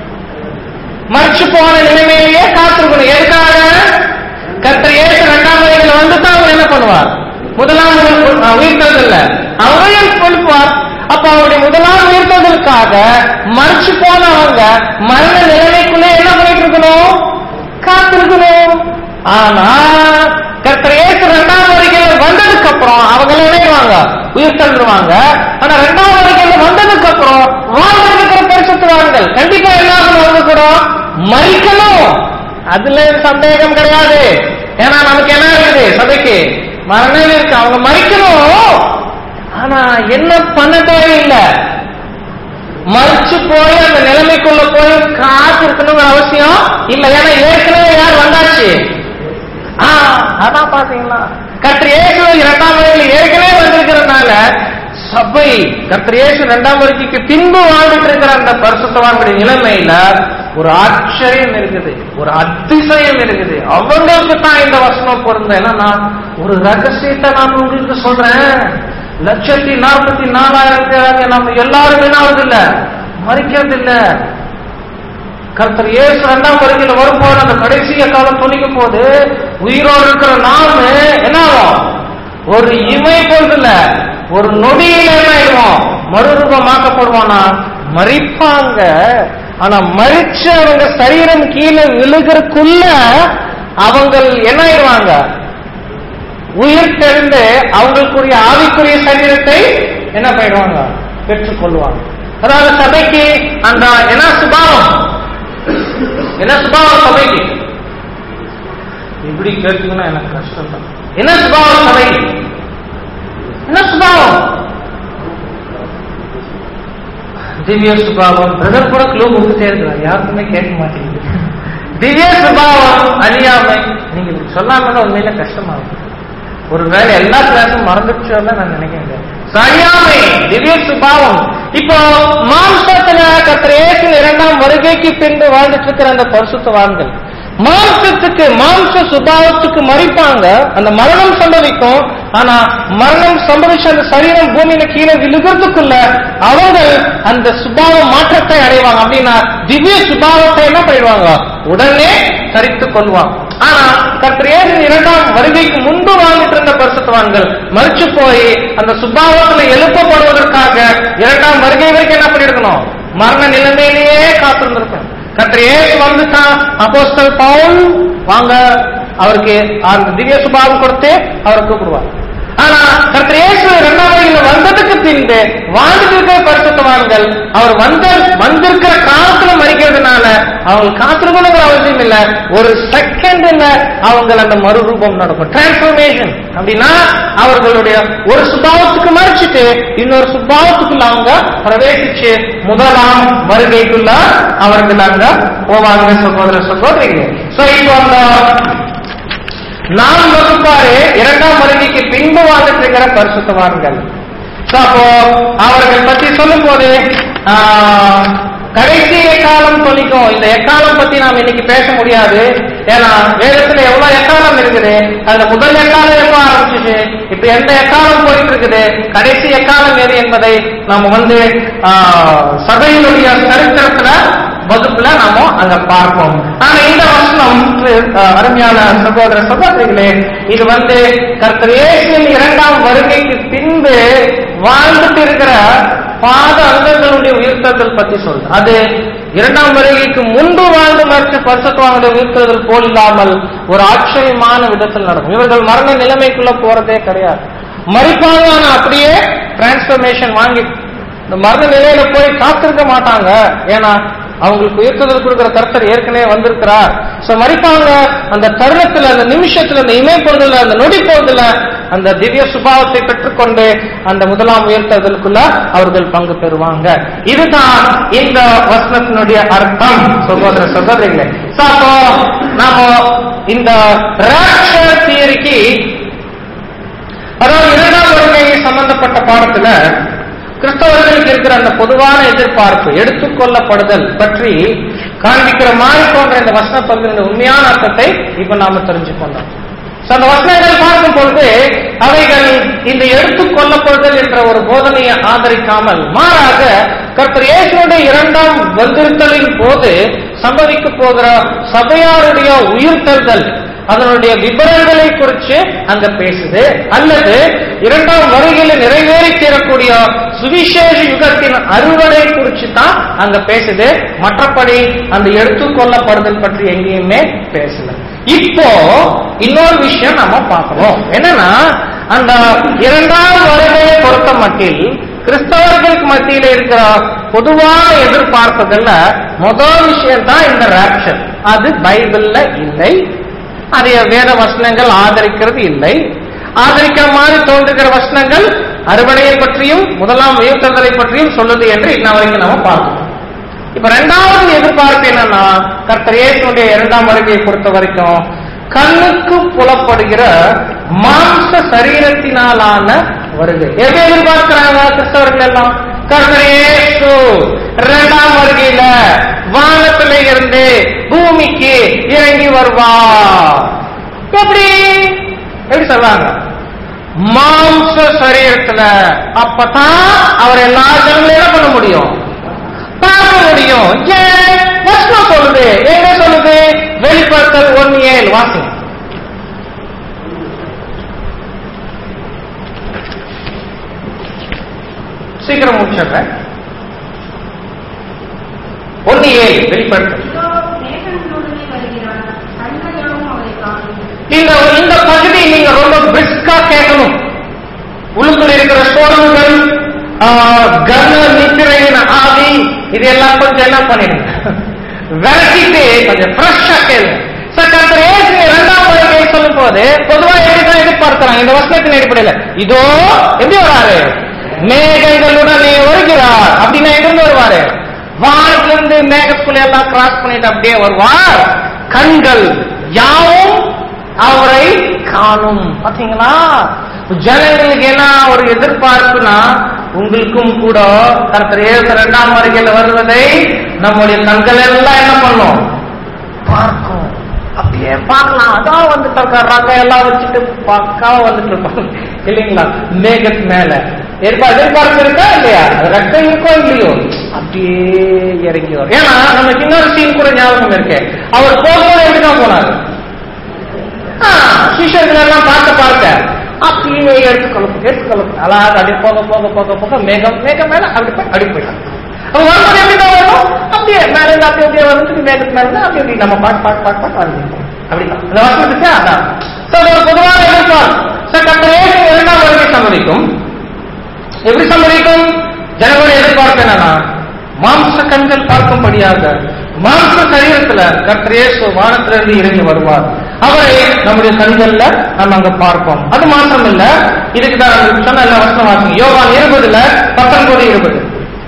மறிச்சு போன நிலைமையிலேயே காத்திருக்கணும் எதுக்காக கர்த்தர் இயேசு இரண்டாம் வயதுல வந்து தான் அவர் என்ன பண்ணுவார் முதலாம் உயிர்த்ததில்ல அவரையும் கொடுப்பார் அப்ப அவருடைய முதலாம் உயிர்த்ததற்காக மறிச்சு போனவங்க மரண நிலைமைக்குள்ளே என்ன பண்ணிட்டு இருக்கணும் காத்திருக்கணும் ஆனா கர்த்தர் இயேசு இரண்டாம் வருகையில வந்ததுக்கு அப்புறம் அவங்க நினைவாங்க உயிர் தள்ளுவாங்க ஆனா இரண்டாம் வருகையில வந்ததுக்கு அப்புறம் வாழ்ந்துட்டு இருக்கிற பரிசுத்துவார்கள் கண்டிப்பா எல்லாரும் வந்து கூட மறிக்கணும் அதுல சந்தேகம் கிடையாது ஏன்னா நமக்கு என்ன இருக்குது சபைக்கு மரணம் இருக்கு அவங்க மறிக்கணும் ஆனா என்ன பண்ண தேவையில்லை மறிச்சு போய் அந்த நிலைமைக்குள்ள போய் காத்து இருக்கணுங்கிற அவசியம் இல்ல ஏன்னா ஏற்கனவே யார் வந்தாச்சு ஆ, அதான் பாத்தீங்களா கர்த்தர் இயேசு இரண்டாம் வரையில் ஏற்கனவே வந்திருக்கிறதுனால சபை கர்த்தர் இயேசு இரண்டாம் வருகைக்கு பின்பு வாழ்ந்துட்டு இருக்கிற அந்த பரிசுத்தவான்களுடைய நிலைமையில ஒரு ஆச்சரியம் இருக்குது ஒரு அதிசயம் இருக்குது அவங்களுக்கு தான் இந்த வசனம் பொருந்த ஏன்னா நான் ஒரு ரகசியத்தை நான் உங்களுக்கு சொல்றேன் லட்சத்தி நாற்பத்தி நாலாயிரம் பேராக நம்ம எல்லாரும் என்ன ஆகுது இல்ல மறிக்கிறது இல்ல கர்த்தர் இயேசு இரண்டாம் வருகையில வரும்போது அந்த கடைசிய காலம் துணிக்கும் போது உயிரோடு இருக்கிற நாம என்ன ஆகும் ஒரு இமை பொழுதுல ஒரு நொடியில என்ன ஆயிடுவோம் மறுரூபமாக்கப்படுவானா மறிப்பாங்க ஆனா மறிச்சு அவங்க சரீரம் கீழே விழுகிறதுக்குள்ள அவங்க என்ன ஆயிடுவாங்க உயிர் தெரிந்து அவங்களுக்குரிய ஆவிக்குரிய சரீரத்தை என்ன பண்ணிடுவாங்க பெற்றுக்கொள்வாங்க அதாவது சபைக்கு அந்த என்ன சுபாவம் என்ன சுபாவம் சபைக்கு இப்படி கேட்டீங்கன்னா எனக்கு கஷ்டம் தான் என்ன சுபாவம் சபைக்கு என்ன சுபாவம் திவ்ய சுபாவம் பிரதர் கூட க்ளூ கொடுத்துட்டே இருக்கிறார் யாருக்குமே கேட்க மாட்டேங்குது திவ்ய சுபாவம் அழியாமை நீங்க இப்படி சொல்லாம தான் உண்மையில கஷ்டமாகும் ஒருவேளை எல்லா கிளாஸும் மறந்துச்சோன்னு நான் நினைக்கிறேன் சரியாமை திவ்ய சுபாவம் இப்போ மாம்சத்துல கத்திர இயேசு இரண்டாம் வருகைக்கு பின்பு வாழ்ந்துட்டு இருக்கிற அந்த பரிசுத்தவான்கள் மாம்சத்துக்கு மாம்ச சுபாவத்துக்கு மறிப்பாங்க அந்த மரணம் சம்பவிக்கும் ஆனா மரணம் சம்பவிச்ச அந்த சரீரம் பூமியில கீழே விழுகிறதுக்குள்ள அவங்க அந்த சுபாவ மாற்றத்தை அடைவாங்க அப்படின்னா திவ்ய சுபாவத்தை என்ன பண்ணிடுவாங்க உடனே தரித்துக் கொள்வாங்க ஆனா கத்திரேசு இரண்டாம் வருகைக்கு முன்பு வாழ்ந்துட்டு இருந்த பரிசுத்தவான்கள் மறிச்சு போய் அந்த சுபாவத்துல எழுப்பப்படுவதற்காக இரண்டாம் வருகை வரைக்கும் என்ன பண்ணிருக்கணும் மரண நிலைமையிலேயே காத்திருந்திருக்கணும் கத்திர இயேசு வந்துட்டான் அப்போஸ்தல் பவுல் வாங்க அவருக்கு அந்த திவ்ய சுபாவம் கொடுத்து அவரை கூப்பிடுவார் ஆனா கத்திர இயேசு இரண்டாம் வகையில வந்ததுக்கு பின்பு வாழ்ந்துட்டு இருக்கிற பரிசுத்தவான்கள் அவர் வந்த வந்திருக்கிற காலத்துல மறிக்கிறதுனால அவங்க காத்திருக்கணுங்கிற அவசியம் இல்ல ஒரு செகண்ட்ல அவங்க அந்த மறுரூபம் நடக்கும் டிரான்ஸ்பர்மேஷன் அப்படின்னா அவர்களுடைய ஒரு சுபாவத்துக்கு மறைச்சிட்டு இன்னொரு சுபாவத்துக்குள்ள அவங்க பிரவேசிச்சு முதலாம் வருகைக்குள்ள அவர்கள் அங்க போவாங்க சகோதர சகோதரிகள் சோ இப்போ அந்த நாம் வகுப்பாரு இரண்டாம் வருகைக்கு பின்பு வாழ்ந்துட்டு இருக்கிற பரிசுத்தவான்கள் So, அப்போ அவர்கள் பத்தி சொல்லும் போது கடைசி எக்காலம் சொல்லிக்கும் இந்த எக்காலம் பத்தி நாம் இன்னைக்கு பேச முடியாது ஏன்னா வேதத்துல எவ்வளவு எக்காலம் இருக்குது அந்த முதல் எக்காலம் எப்ப ஆரம்பிச்சுச்சு இப்ப எந்த எக்காலம் போயிட்டு இருக்குது கடைசி எக்காலம் எது என்பதை நாம வந்து ஆஹ், சபையினுடைய சரித்திரத்துல வகுப்புல நாம அங்க பார்ப்போம் ஆனா இந்த வசனம் அஹ், அருமையான சகோதர சகோதரிகளே இது வந்து கர்த்தர் இயேசுவின் இரண்டாம் வருகைக்கு பின்பு வாழ்ந்துட்டு இருக்கிற பாத அங்கங்களுடைய உயிர்த்தல் பத்தி சொல்லுது அது இரண்டாம் வருகைக்கு முன்பு வாழ்ந்து மற்ற பரிசுத்தவானுடைய உயிர்த்தல் போல் இல்லாமல் ஒரு ஆச்சரியமான விதத்தில் நடக்கும் இவர்கள் மரண நிலைமைக்குள்ள போறதே கிடையாது மறிப்பாங்க ஆனா அப்படியே டிரான்ஸ்பர்மேஷன் வாங்கி இந்த மரண நிலையில போய் காத்திருக்க மாட்டாங்க ஏன்னா அவங்களுக்கு உயர்த்துதல் கொடுக்கிற கர்த்தர் ஏற்கனவே வந்திருக்கிறார் சோ மறிப்பாங்க அந்த தருணத்துல அந்த நிமிஷத்துல அந்த இமைப்பொழுதுல அந்த நொடி பொழுதுல அந்த திவ்ய சுபாவத்தை பெற்றுக்கொண்டு அந்த முதலாம் உயர்த்துதலுக்குள்ள அவர்கள் பங்கு பெறுவாங்க இதுதான் இந்த வசனத்தினுடைய அர்த்தம் சகோதர சகோதரிகளே சோ அப்போ நாம இந்த ராப்சர் தியரிக்கு அதாவது இரண்டாம் வருகை சம்பந்தப்பட்ட பாடத்துல கிறிஸ்தவர்களுக்கு இருக்கிற அந்த பொதுவான எதிர்பார்ப்பு எடுத்துக்கொள்ளப்படுதல் பற்றி காண்பிக்கிற மாதிரி போன்ற இந்த வசன பகுதியின் உண்மையான அர்த்தத்தை இப்ப நாம தெரிஞ்சுக்கொண்டோம் So, அந்த வசனங்கள் பார்க்கும் பொழுது அவைகள் இந்த எடுத்துக்கொள்ளப்படுதல் என்ற ஒரு போதனையை ஆதரிக்காமல் மாறாக கர்த்தர் இயேசுடைய இரண்டாம் வந்திருத்தலின் போது சம்பவிக்க போகிற சபையாருடைய உயிர்த்தெழுதல் அதனுடைய விவரங்களை குறித்து அங்க பேசுது அல்லது இரண்டாம் வருகையில நிறைவேறி தீரக்கூடிய சுவிசேஷ யுகத்தின் அறுவடை குறித்து தான் அங்க பேசுது மற்றபடி அந்த எடுத்துக்கொள்ளப்படுதல் பற்றி எங்கேயுமே பேசல இப்போ இன்னொரு விஷயம் நம்ம பார்க்கணும் என்னன்னா அந்த இரண்டாம் வருகையை பொறுத்த மட்டில் கிறிஸ்தவர்களுக்கு மத்தியில இருக்கிற பொதுவான எதிர்பார்ப்புகள்ல முதல் விஷயம் தான் இந்த ராப்சர் அது பைபிள்ல இல்லை அதை வேத வசனங்கள் ஆதரிக்கிறது இல்லை ஆதரிக்கிற மாதிரி தோன்றுகிற வசனங்கள் அறுவடையை பற்றியும் முதலாம் உயர்த்தலை பற்றியும் சொல்லுது என்று இன்ன வரைக்கும் நம்ம பார்க்கணும் இப்ப ரெண்டாவது எதிர்பார்ப்பு என்னன்னா கர்த்தர் இயேசுடைய இரண்டாம் வருகையை பொறுத்த வரைக்கும் கண்ணுக்கு புலப்படுகிற மாம்ச சரீரத்தினாலான வருகை எதை எதிர்பார்க்கிறாங்க கிறிஸ்தவர்கள் எல்லாம் கர்த்தர் இயேசு இரண்டாம் வருகையில வானத்துல இருந்து பூமிக்கு இறங்கி வருவார் எப்படி எப்படி சொல்றாங்க மாம்ச சரீரத்துல அப்பதான் அவர் எல்லா ஜனங்களும் என்ன பண்ண முடியும் பார்க்க முடியும் ஏன் வசனம் சொல்லுது எங்க சொல்லுது வெளிப்படுத்தல் ஒன்னு ஏழு வாசிங்க சீக்கிரம் முடிச்சிடுறேன் ஒன்னு ஏழு வெளிப்படுத்தல் இதோ மேகங்களுடனே வருகிறார் கண்கள் யாவும் அவரை காணும் இந்த இந்த பகுதி நீங்க ரொம்ப பிரிஸ்கா கேட்கணும் உள்ளுக்குள்ள இருக்கிற சோழர்கள் கன நித்திரையின் ஆவி இதெல்லாம் கொஞ்சம் என்ன பண்ணிடுங்க விரட்டிட்டு கொஞ்சம் ஃப்ரெஷ்ஷா கேளுங்க சார் கர்த்தர் இயேசு இரண்டாம் வருகை சொல்லும் போது பொதுவா எப்படிதான் எதிர்பார்க்கிறாங்க இந்த வசனத்தின் அடிப்படையில இதோ எப்படி வராரு மேகங்களுடனே வருகிறார் அப்படின்னா எங்கிருந்து வருவாரு வானத்திலிருந்து மேகத்துக்குள்ள எல்லாம் கிராஸ் பண்ணிட்டு அப்படியே வருவார் கண்கள் யாவும் அவரை காணும் பாத்தீங்களா ஜனங்களுக்கு என்ன ஒரு எதிர்பார்ப்புனா உங்களுக்கும் கூட கர்த்தர் ஏழு இரண்டாம் வருகையில் வருவதை நம்முடைய கண்கள் எல்லாம் என்ன பண்ணும் பார்க்கும் அப்படியே பார்க்கலாம் அதான் வந்துட்டு இருக்காரு ரங்க எல்லாம் வச்சுட்டு பக்காவா வந்துட்டு இருப்பாங்க இல்லைங்களா மேகத்து மேல எதிர்பார்ப்பு எதிர்பார்ப்பு இருக்கா இல்லையா அது ரத்தம் இருக்கோ இல்லையோ அப்படியே இறங்கி வரும் ஏன்னா நமக்கு இன்னொரு சீன் கூட ஞாபகம் இருக்கு அவர் போகும்போது எப்படிதான் போனாரு சிஷர்கள் எல்லாம் பார்க்க பார்க்க அப்படியே எடுத்துக்கொள்ளும் எடுத்துக்கொள்ளும் அழகாக அப்படியே போக போக போக போக மேகம் மேகம் மேல அப்படி போய் அப்படி போயிட்டாங்க அப்ப வரும்போது எப்படி தான் வரும் அப்படியே மேல இருந்து அப்படியே அப்படியே வந்து மேகத்து மேல இருந்து அப்படி அப்படி நம்ம பாட்டு பாட்டு பாட்டு பாட்டு வந்து அப்படிதான் இந்த வசனத்துக்கு அதான் So, இது ஒரு பொதுவான எதிர்பார்ப்பு கட்டளை இரண்டாம் வருகை சம்மதிக்கும் எப்படி சம்மதிக்கும் ஜனங்களுடைய எதிர்பார்ப்பு என்னன்னா மாம்ச கண்கள் பார்க்கும்படியாக மாம்ச சரீரத்துல கர்த்தர் இயேசு வானத்திலிருந்து இறங்கி வருவார் அவரை நம்முடைய கண்கள்ல நம்ம அங்க பார்ப்போம் அது மாத்திரம் இல்ல இதுக்கு தான் நான் சொன்ன எல்லா வசனம் வாசிங்க யோவான் இருபதுல பத்தொன்பது இருபது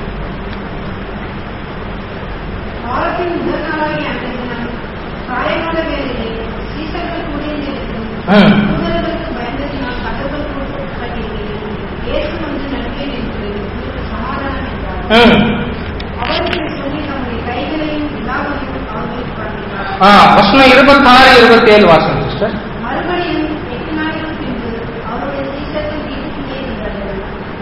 வாரத்தின் முதல் நாளாகிய அன்றைய தினம் காலைகால வேளையிலே சீசர்கள் கூடியிருந்திருக்கும் ம். தூதர்களுக்கு பயந்ததினால் கதவுகள் பூட்டப்பட்டிருக்கிறது. இயேசு வந்து நடுவே நின்று உங்களுக்கு சமாதானம் என்றார். ம். அவருக்கு சொல்லி தம்முடைய கைகளையும் விழாவையும் அவர்களுக்கு காட்டினார். ஆ, வசனம் இருபத்தாறு இருபத்தி ஏழு வாசனம் சிஸ்டர் மறுபடியும் எட்டு நாளுக்கு பின்பு அவருடைய சீசர்கள் வீட்டுக்குள்ளே இருந்தார்கள்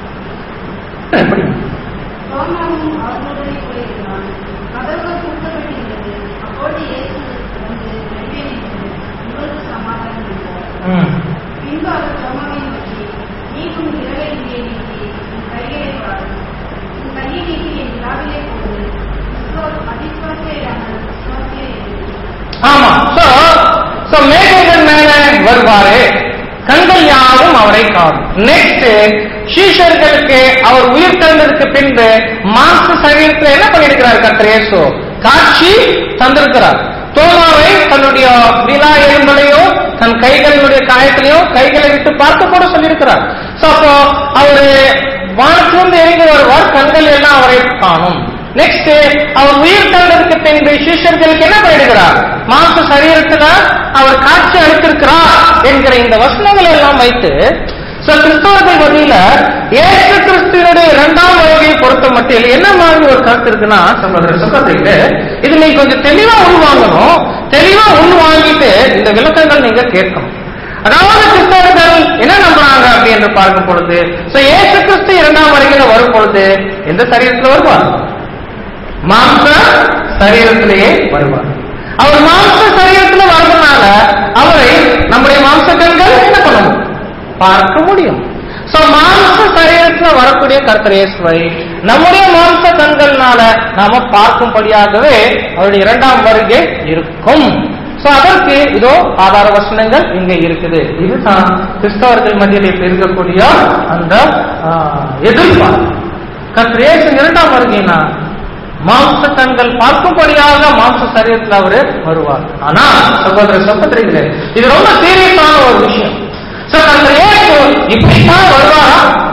எப்படி தோமாவும் அவர்களுடனே கூட இருந்தான் கதவுகள் பூட்டப்பட்டிருந்தது அப்போது இயேசு வந்து நடுவே நின்று உங்களுக்கு சமாதானம் என்றார் ம். பின்பு அவர் தோமாவை நோக்கி நீ உன் விரலை இங்கே நீட்டி உன் கைகளை பார் உன் கையை நீட்டி என் விழாவிலே போடு விசுவா- அவிசுவாசியாமல் விசுவாசியே இரு. ஆமா சோ சோ மேகங்கள் மேல வருவாரு கண்கள் யாவும் அவரை காணும் நெக்ஸ்ட் சீஷர்களுக்கு அவர் உயிர் தந்ததுக்கு பின்பு மாச சரீரத்தில் என்ன பண்ணிருக்கிறார் கர்த்தர் இயேசு காட்சி தந்திருக்கிறார் தோமாவை தன்னுடைய விழா எலும்பலையும் தன் கைகளுடைய காயத்திலையும் கைகளை விட்டு பார்க்க கூட சொல்லியிருக்கிறார் சோ அப்போ அவரு வானத்திலிருந்து இறங்கி வருவார் கண்கள் எல்லாம் அவரை காணும் நெக்ஸ்ட் அவர் உயிர் தந்ததுக்கு பின்பு சிஷ்யர்களுக்கு என்ன பண்ணிடுகிறார் மாச சரீரத்துல அவர் காட்சி அளித்திருக்கிறார் என்கிற இந்த வசனங்களை எல்லாம் வைத்து so கிறிஸ்தவர்கள் வழியில ஏசு கிறிஸ்துவனுடைய இரண்டாம் வருகையை பொறுத்த மட்டில் என்ன மாதிரி ஒரு கருத்து இருக்குன்னா சகோதர சகோதரிக்கு இது நீங்க கொஞ்சம் தெளிவா உள்வாங்கணும் தெளிவா உள்வாங்கிட்டு இந்த விளக்கங்கள் நீங்க கேட்கணும் அதாவது கிறிஸ்தவர்கள் என்ன நம்புறாங்க அப்படி என்று பார்க்கும் பொழுது so ஏசு கிறிஸ்து இரண்டாம் வருகையில வரும் பொழுது எந்த சரீரத்துல வருவார் மாம்ச சரீரத்திலேயே வருவார் அவர் மாம்ச சரீரத்துல வருவதனால அவரை நம்முடைய மாம்ச கண்கள் என்ன பண்ணணும் பார்க்க முடியும் சோ மாம்ச சரீரத்துல வரக்கூடிய கர்த்தர் இயேசுவை நம்முடைய மாம்ச கண்கள்னால நாம பார்க்கும்படியாகவே அவருடைய இரண்டாம் வருகை இருக்கும் சோ அதற்கு இதோ ஆதார வசனங்கள் இங்க இருக்குது இதுதான் கிறிஸ்தவர்கள் மத்தியில் இப்ப இருக்கக்கூடிய அந்த ஆ, எதிர்பார்ப்பு கர்த்தர் இயேசு இரண்டாம் வருகைனா மாம்ச கண்கள் பார்க்கும்படியாக மாம்ச சரீரத்தில் அவரு வருவார் ஆனா சகோதர சகோதரிகளே இது ரொம்ப சீரியஸான ஒரு விஷயம் சோ கர்த்தர் இயேசு இப்படித்தான் வருவாரா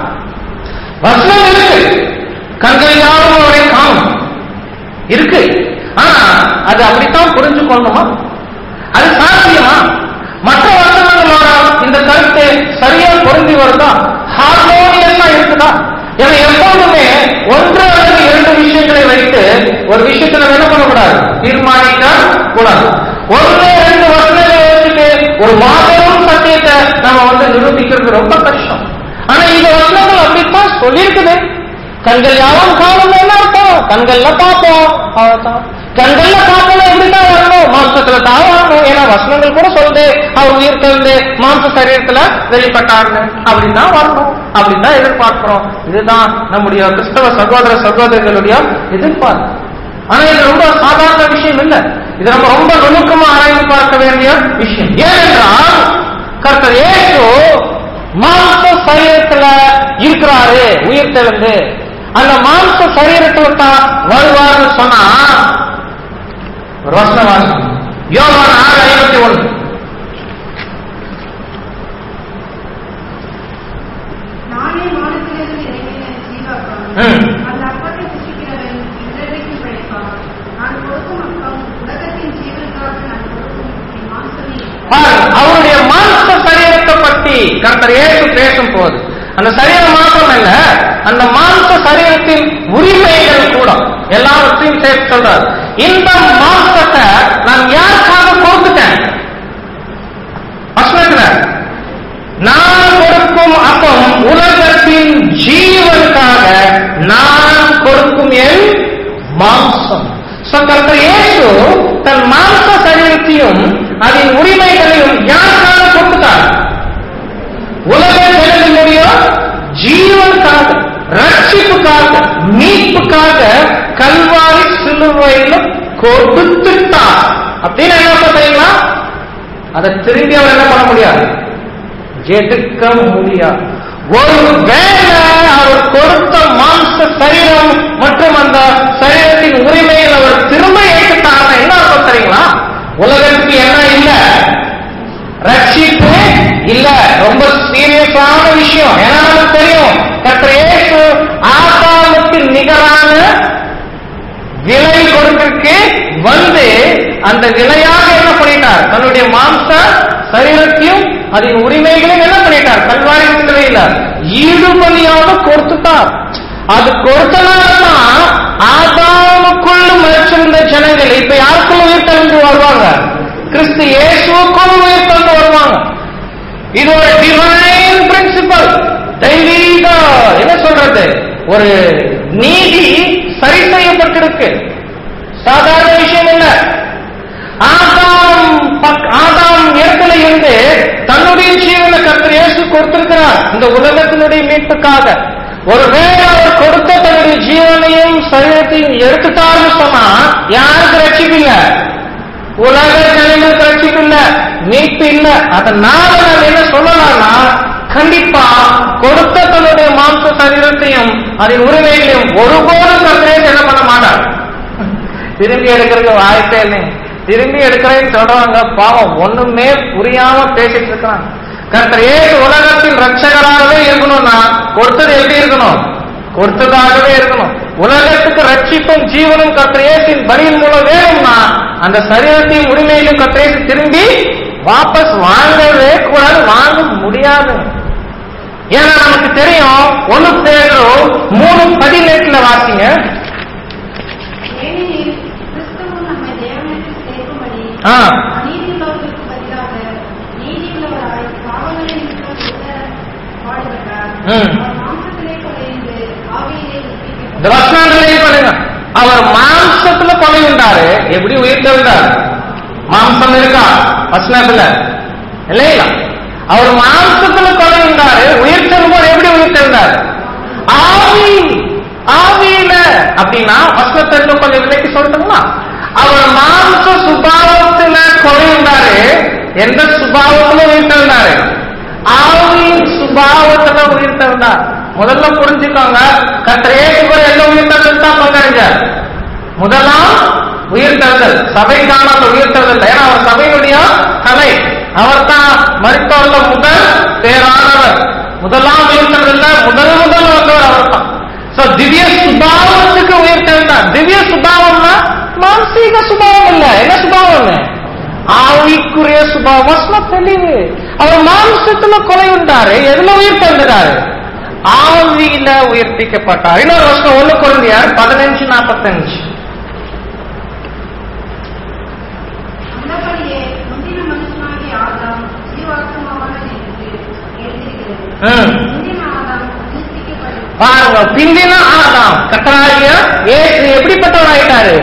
வசனம் இருக்கு கண்கள் யாரும் அவரை காணும் இருக்கு ஆனா அது அப்படித்தான் புரிஞ்சு கொள்ளணுமா அது சாத்தியமா மற்ற வசனங்களோட இந்த கருத்து சரியா பொருந்தி வருதா ஹார்மோனியஸா இருக்குதா ஏன்னா எப்போதுமே ஒன்று அல்லது இரண்டு விஷயங்களை வைத்து ஒரு விஷயத்தை நம்ம என்ன பண்ணக்கூடாது தீர்மானிக்க கூடாது ஒன்று ரெண்டு வசனங்களை வச்சுட்டு ஒரு மாபெரும் சத்தியத்தை நம்ம வந்து நிரூபிக்கிறது ரொம்ப கஷ்டம் ஆனா இந்த வசனங்கள் அப்படித்தான் சொல்லியிருக்குது கண்கள் யாவும் காணும் என்ன அர்த்தம் கண்கள்ல பார்ப்போம் அவ்வளவுதான் கண்கள்ல பார்க்கணும் எப்படிதான் வரணும் மாம்சத்துல தான் வரணும் ஏன்னா வசனங்கள் கூட சொல்லுது அவர் உயிர் தந்து மாம்ச சரீரத்துல வெளிப்பட்டார்னு அப்படின்னு தான் வரணும் அப்படின்னு தான் எதிர்பார்க்கிறோம் இதுதான் நம்முடைய கிறிஸ்தவ சகோதர சகோதரிகளுடைய எதிர்பார்ப்பு ஆனா இது ரொம்ப சாதாரண விஷயம் இல்ல இது நம்ம ரொம்ப நுணுக்கமா ஆராய்ந்து பார்க்க வேண்டிய விஷயம் ஏனென்றால் கர்த்தர் இயேசு மாம்ச சரீரத்துல இருக்கிறாரு உயிர் தெழுந்து அந்த மாம்ச சரீரத்துல தான் வருவார்னு சொன்னா ஒரு வசனம் வாசம் யோகான் ஆறு ஐம்பத்தி ஒன்று நானே வானத்திலிருந்து இறங்கின ஜீவாத்மா. ம். அந்த அப்பத்தை புசிக்கிறவன் என்றென்றைக்கும் பிழைப்பான். நான் கொடுக்கும் அப்பம் உலகத்தின் ஜீவனுக்காக நான் கொடுக்கும் என் மாம்சமே. பாருங்க, அவருடைய மாம்ச சரீரத்தை பற்றி கர்த்தர் இயேசு பேசும் போது அந்த சரீரம் மாத்திரம் இல்ல அந்த மாம்ச சரீரத்தின் உரிமைகள் கூட எல்லாவற்றையும் சேர்த்து சொல்றார் இந்த மாம்சத்தை நான் யாருக்காக கொடுத்துட்டேன் வசனத்துல நான் கொடுக்கும் அப்பம் உலகத்தின் ஜீவனுக்காக நான் கொடுக்கும் என் மாம்சம் So, கர்த்தர் இயேசு தன் மாம்ச சரீரத்தையும் அதன் உரிமைகளையும் யாருக்காக கொடுத்தார் உலக ஜனங்களுடைய ஜீவனுக்காக ரட்சிப்புக்காக மீட்புக்காக கல்வாரி சிலுவையில கொடுத்துட்டார் அப்படின்னு என்ன பார்த்தீங்களா அதை திரும்பி அவர் என்ன பண்ண முடியாது எடுக்க முடியாது ஒருவேளை அவர் கொடுத்த மாம்ச சரீரம் மற்றும் அந்த சரீரத்தின் உரிமையில் அவர் திரும்ப ஏற்றுட்டாங்க என்ன அர்த்தம் தெரியுங்களா உலகத்துக்கு என்ன இல்ல ரட்சிப்பு இல்ல ரொம்ப சீரியஸான விஷயம் ஏன்னா நமக்கு தெரியும் கர்த்தர் இயேசு ஆதாமுக்கு நிகரான விலை கொடுக்கிறதுக்கு வந்து அந்த விலையாக என்ன பண்ணிட்டார் தன்னுடைய மாம்ச சரீரத்தையும் அதன் உரிமைகளையும் என்ன பண்ணிட்டார் கல்வாரி சிலுவையில ஈடுபலியாக கொடுத்துட்டார் அது கொடுத்தனாலதான் ஆதாமுக்குள்ள மறைச்சிருந்த ஜனங்கள் இப்ப யாருக்குள்ள உயிர் தெளிந்து வருவாங்க கிறிஸ்து இயேசுக்குள் உயிர் தந்து வருவாங்க இது ஒரு டிவைன் பிரின்சிபல் தெய்வீக என்ன சொல்றது ஒரு நீதி சரி செய்யப்பட்டிருக்கு சாதாரண விஷயம் இல்ல ஆதாம் பக்- ஆதாம் இடத்துல இருந்து தன்னுடைய ஜீவனை கர்த்தர் இயேசு கொடுத்திருக்கிறார் இந்த உலகத்தினுடைய மீட்புக்காக ஒருவேளை அவர் கொடுத்த தன்னுடைய ஜீவனையும் சரீரத்தையும் எடுத்துட்டாருன்னு சொன்னா யாருக்கு ரட்சிப்பில்ல உலக ஜனங்களுக்கு ரட்சிப்பு இல்ல மீட்பு இல்ல அதனால நான் என்ன சொல்லலாம்னா கண்டிப்பா கொடுத்த தன்னுடைய மாம்ச சரீரத்தையும் அதன் உரிமைகளையும் ஒருபோதும் கர்த்தரே என்ன பண்ண மாட்டார் திரும்பி எடுக்கிறதுக்கு வாய்ப்பே இல்லைங்க திரும்பி எடுக்கிறேன்னு சொல்றவங்க பாவம் ஒண்ணுமே புரியாம பேசிட்டு இருக்கிறாங்க கர்த்தர் ஏழு உலகத்தின் ரட்சகராகவே இருக்கணும்னா கொடுத்தது எப்படி இருக்கணும் கொடுத்ததாகவே இருக்கணும் உலகத்துக்கு ரட்சிப்பும் ஜீவனும் கர்த்தர் இயேசுவின் பலியின் மூலம் வேணும்னா அந்த சரீரத்தையும் உரிமையிலும் கர்த்தர் இயேசு திரும்பி வாபஸ் வாங்கவே கூடாது வாங்க முடியாது ஏன்னா நமக்கு தெரியும் ஒண்ணு பேரும் மூணு பதினெட்டுல வாசிங்க ஏனெனில் கிறிஸ்துவும் நம்மை தேவனிடத்தில் சேர்க்கும்படி ஆ. அநீதியுள்ளவர்களுக்கு பதிலாக நீதியுள்ளவராய் பாவங்களை நிமித்தம் செத்த பாடுபட்டார். ம். அவர் மாம்சத்திலே கொலைந்து ஆவியிலே உயிர்ப்பிக்கப்பட்டார். இந்த வசனங்களே பண்ணுங்க அவர் மாம்சத்துல கொலை உண்டாரு எப்படி உயிர் தெழுந்தார் மாம்சம் இருக்கா வசனத்துல இல்லைங்களா அவர் மாம்சத்துல கொலை உண்டாரு உயிர் தெழும்போது எப்படி உயிர் தெழுந்தார் ஆவி ஆவியில அப்படின்னா வசனத்தை இன்னும் கொஞ்சம் விலைக்கு சொல்லட்டுங்களா அவர் மாம்ச சுபாவத்துல கொலை உண்டாரு எந்த சுபாவத்துல உயிர் தெழுந்தாரு ஆவியின் சுபாவத்துல உயிர் தந்தார் முதல்ல புரிஞ்சுக்கோங்க கத்திரே கூட எந்த உயிர் தந்தல் தான் பங்கடைஞ்சார் முதலாம் உயிர் தந்தல் சபைக்கான அந்த உயிர் தந்தல் ஏன்னா அவர் சபையினுடைய தலை அவர் தான் மருத்துவர்ல முதல் பேரானவர் முதலாம் உயிர் தந்தல்ல முதல் முதல் வந்தவர் அவர் தான் So, திவ்ய சுபாவத்துக்கு உயிர் தந்தார் திவ்ய சுபாவம்னா மானசீக சுபாவம் இல்ல என்ன சுபாவம் ஆவிக்குரிய சுபாவம் வசனம் தெளிவு அவர் மாம்சத்துல கொலை உண்டாரு எதுல உயிர் தந்துறாரு ஆவியில உயிர்ப்பிக்கப்பட்டார் இன்னொரு வருஷம் ஒண்ணு குழந்தையார் பதினஞ்சு நாற்பத்தஞ்சு அந்தபடியே முந்தின மனுஷனாகிய ஆதாம் ஜீவாத்மாவானது என்று எழுதியிருக்கிறது. ம். முந்தின ஆதாம் உயிர்ப்பிக்கப்படும் பாருங்க பிந்தின ஆதாம் கத்தராகிய ஏசு எப்படிப்பட்டவர் ஆயிட்டாரு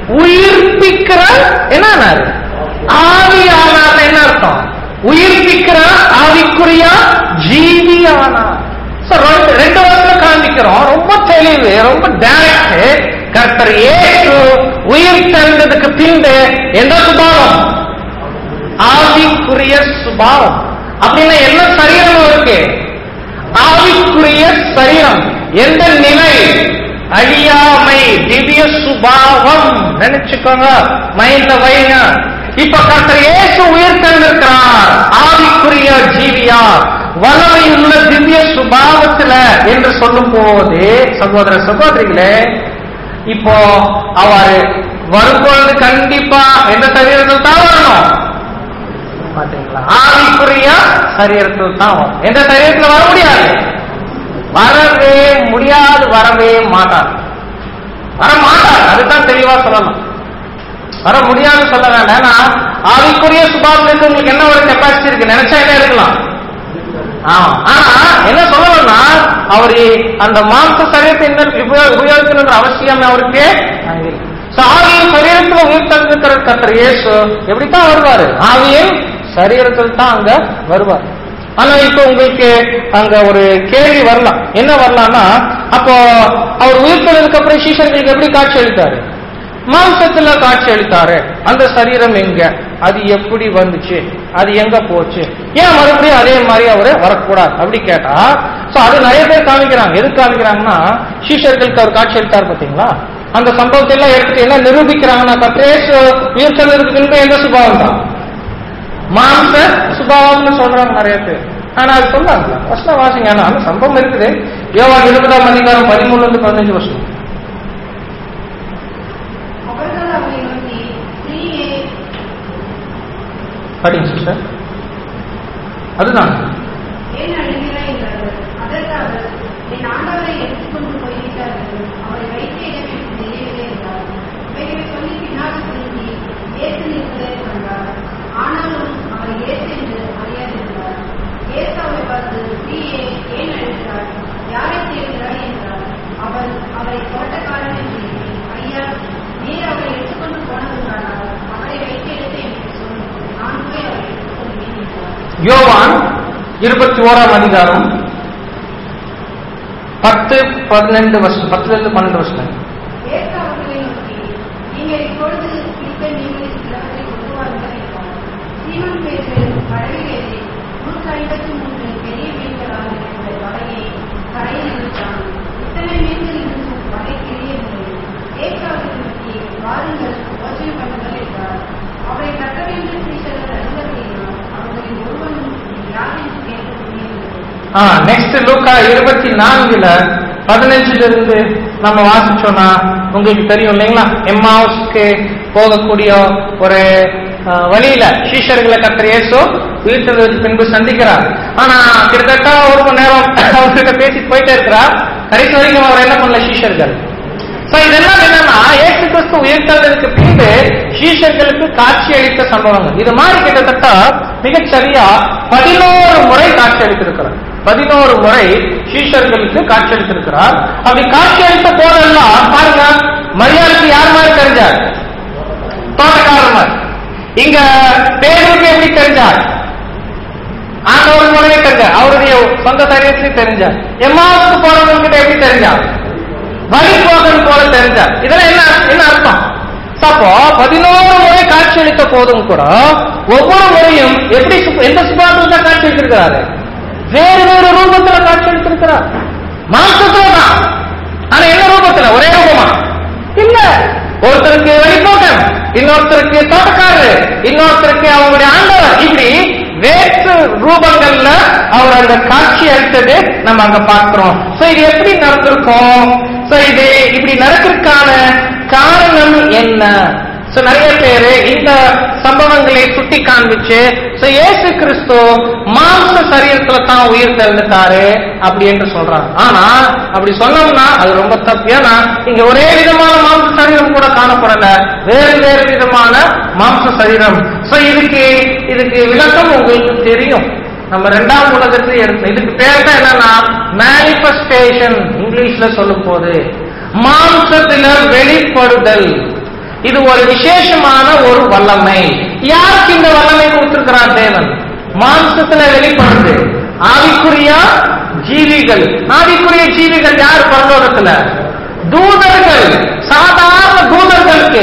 உயிர்ப்பிக்கிற என்ன ஆவியானார் என்ன அர்த்தம் உயிர்ப்பிக்கிற ஆவிக்குரிய ஜீவியானார் So, ரெண்டு- ரெண்டு வருஷத்துல காண்பிக்கிறோம் ரொம்ப தெளிவு ரொம்ப டைரக்ட் கர்த்தர் ஏசு உயிர் தெழுந்ததுக்கு பின்பு எந்த சுபாவம் ஆவிக்குரிய சுபாவம் அப்படின்னா என்ன சரீரம் இருக்கு ஆவிக்குரிய சரீரம் எந்த நிலை அழியாமை திவ்ய சுபாவம் நினைச்சுக்கோங்க மைண்ட்ல வைங்க இப்ப கர்த்தர் இயேசு உயிர் தெழுந்திருக்கிறார் ஆவிக்குரிய ஜீவியா வல்லமையுள்ள திவ்ய சுபாவத்துல என்று சொல்லும் போது சகோதர சகோதரிகளே இப்போ அவர் வரும்பொழுது கண்டிப்பா எந்த சரீரத்தில் தான் வரணும் பாத்தீங்களா ஆவிக்குரிய சரீரத்தில் தான் வரும் எந்த சரீரத்தில் வர முடியாது வரவே முடியாது வரவே மாட்டார் வர மாட்டார் அதுதான் தெளிவா சொல்லணும் வர முடியாது சொல்ல வேண்டாம் ஏன்னா ஆவிக்குரிய சுபாவத்துக்கு உங்களுக்கு என்ன ஒரு கெப்பாசிட்டி இருக்கு நினைச்சா என்ன இருக்கலாம் ஆமா ஆனா என்ன சொல்லணும்னா அவரு அந்த மாம்ச சரீரத்தை இந்த உபயோ- உபயோகிக்கணுன்ற அவசியம் அவருக்கு இல்லை. So, ஆவியின் சரீரத்தில் உயிர் தந்திருக்கிற கர்த்தர் இயேசு எப்படித்தான் வருவாரு ஆவியின் சரீரத்தில் தான் அங்க வருவார் ஆனா இப்போ உங்களுக்கு அங்க ஒரு கேள்வி வரலாம் என்ன வரலாம்னா அப்போ அவர் உயிர் தந்ததுக்கு அப்புறம் சீஷர்களுக்கு எப்படி காட்சி அளித்தாரு மாம்சத்துல காட்சி அளித்தாரு அந்த சரீரம் எங்க அது எப்படி வந்துச்சு அது எங்க போச்சு ஏன் மறுபடியும் அதே மாதிரி அவரு வரக்கூடாது அப்படி கேட்டா சோ அது நிறைய பேர் காமிக்கிறாங்க எதுக்கு காமிக்கிறாங்கன்னா சீஷர்களுக்கு அவர் காட்சி அளித்தார் பாத்தீங்களா அந்த சம்பவத்தை எல்லாம் எடுத்து என்ன நிரூபிக்கிறாங்கன்னா கத்தேஸ் உயிர் தந்ததுக்கு பின்பு எந்த சுபாவம் தான் மாம்ச சுபாவம்னு சொல்றாங்க நிறைய பேர் ஆனா அது சொன்னாங்க ஃபர்ஸ்ட் வாசிங்க ஆனா அந்த சம்பவம் இருக்குது யோவா இருபதாம் அதிகாரம் பதிமூணுல இருந்து பதினஞ்சு வருஷம் அவர்கள் அவரை நோக்கி ஸ்திரீயே படிங்க சிஸ்டர் அதுதான் ஏன் அழுகிறாய் என்றார்கள் அதற்கு அவர் என் ஆண்டவரை எடுத்துக்கொண்டு போய்விட்டார்கள் அவரை வைத்த இடம் எனக்கு தெரியவில்லை என்றார் இவைகளை சொல்லி பின்னாடி திரும்பி இயேசு நிற்பதை கண்டார் ஆனாலும் அவர் இயேசு என்று அறியாதிருந்தார் இயேசு அவரை பார்த்து ஸ்திரீயே ஏன் அழுகிறாய் யாரை தேடுகிறாய் என்றார் அவர் அவரை தோட்டக்காரன் என்று எண்ணி, ஐயா நீர் அவரை எடுத்துக்கொண்டு போனதுதானால் அவரை வைத்த இடத்தை எனக்கு சொல்லும் நான் போய் அவரை எடுத்துக்கொள்வேன் என்றார் யோவான் இருபத்தி ஓராம் அதிகாரம் பத்து பதினெண்டு வருஷம் பத்துல இருந்து பன்னெண்டு வருஷம் இயேசு அவர்களை நோக்கி, நீங்கள் இப்பொழுது இருக்க நீங்கள் சிலவற்றை கொண்டு வாருங்கள் என்றார். சீமோன் பேதுரு படவில் ஏறி நூற்றி ஐம்பத்தி மூன்று பெரிய மீன்களால் நிறைந்த வலையை கரையில் இழுத்தான். இத்தனை மீன்கள் இருந்தும் வலை கிழியவில்லை. இயேசு அவர்களை நோக்கி, வாருங்கள் யோசனை பண்ணுங்கள் என்றார். அவரை கட்டவேண்டிய சீஷர்கள் அறிந்தபடியினால் அவர்களில் ஒருவனும் யார் என்று கேட்க முடியவில்லை. நெக்ஸ்ட் லூக்கா இருபத்தி நான்குல பதினஞ்சுல இருந்து நம்ம வாசிச்சோம்னா உங்களுக்கு தெரியும் இல்லைங்களா எம்மாவுஸ்க்கு போகக்கூடிய ஒரு ஆ, வழியில சீஷர்களை கத்தர் இயேசு உயிர்த்ததற்கு பின்பு சந்திக்கிறார் ஆனா கிட்டத்தட்ட ஒரு மணி நேரம் அவர்கிட்ட பேசிட்டு போயிட்டே இருக்கிறார் கடைசி வரைக்கும் அவர் என்ன பண்ணல சீஷர்கள் So, இதெல்லாம் என்னன்னா ஏசு கிறிஸ்து உயிர்த்ததற்கு பின்பு சீஷர்களுக்கு காட்சி அளித்த சம்பவங்கள் இது மாதிரி கிட்டத்தட்ட மிகச் சரியா பதினோரு முறை காட்சி அளித்திருக்கிறார் பதினோரு முறை சீஷர்களுக்கு காட்சி அளித்திருக்கிறார் அப்படி காட்சி அளித்த போதெல்லாம் பாருங்க மரியாதைக்கு யார் மாதிரி தெரிஞ்சார் தோட்டக்காரர் மாதிரி இங்க பேருக்கு எப்படி தெரிஞ்சார் ஆண்டவர் மூலமே தெரிஞ்சார் அவருடைய சொந்த சரீரத்திலையும் தெரிஞ்சார் எம்மாவுக்கு போறவங்க எப்படி தெரிஞ்சார் வழிபோகன் போல தெரிஞ்சார் இதெல்லாம் என்ன என்ன அர்த்தம் அப்போ பதினோரு முறை காட்சி அளித்த போதும் கூட ஒவ்வொரு முறையும் எப்படி சு- எந்த சுபாவத்தில் தான் காட்சி அளித்திருக்கிறாரு வேறு வேறு ரூபத்துல காட்சி அளித்திருக்கிறார் மாம்சத்துல தான் ஆனா என்ன ரூபத்துல ஒரே ரூபமா இல்ல ஒருத்தருக்கு வழிபோக்கன் இன்னொருத்தருக்கு தோட்டக்காரரு இன்னொருத்தருக்கு அவங்களுடைய ஆண்டவர் இப்படி வேற்று ரூபங்கள்ல அவர் அந்த காட்சி அளித்தது நம்ம அங்க பார்க்கிறோம் சோ இது எப்படி நடந்திருக்கும் சோ இது இப்படி நடக்கிறதுக்கான காரணம் என்ன சோ நிறைய பேரு இந்த சம்பவங்களை சுட்டி காண்பிச்சு சோ இயேசு கிறிஸ்து மாம்ச சரீரத்துல தான் உயிர் தெழுந்துட்டாரு அப்படி என்று சொல்றாங்க ஆனா அப்படி சொன்னோம்னா அது ரொம்ப தப்பு ஏன்னா இங்க ஒரே விதமான மாம்ச சரீரம் கூட காணப்படல வேறு வேறு விதமான மாம்ச சரீரம் சோ இதுக்கு இதுக்கு விளக்கம் உங்களுக்கு தெரியும் நம்ம ரெண்டாம் உலகத்தை எடுத்து இதுக்கு பேர் தான் என்னன்னா மேனிஃபெஸ்டேஷன் இங்கிலீஷ்ல சொல்லும் போது மாம்சத்தில வெளிப்படுதல் இது ஒரு விசேஷமான ஒரு வல்லமை யாருக்கு இந்த வல்லமை கொடுத்திருக்கிறார் தேவன் மாம்சத்துல வெளிப்படுது ஆவிக்குரிய ஜீவிகள் ஆவிக்குரிய ஜீவிகள் யார் பரலோகத்துல தூதர்கள் சாதாரண தூதர்களுக்கு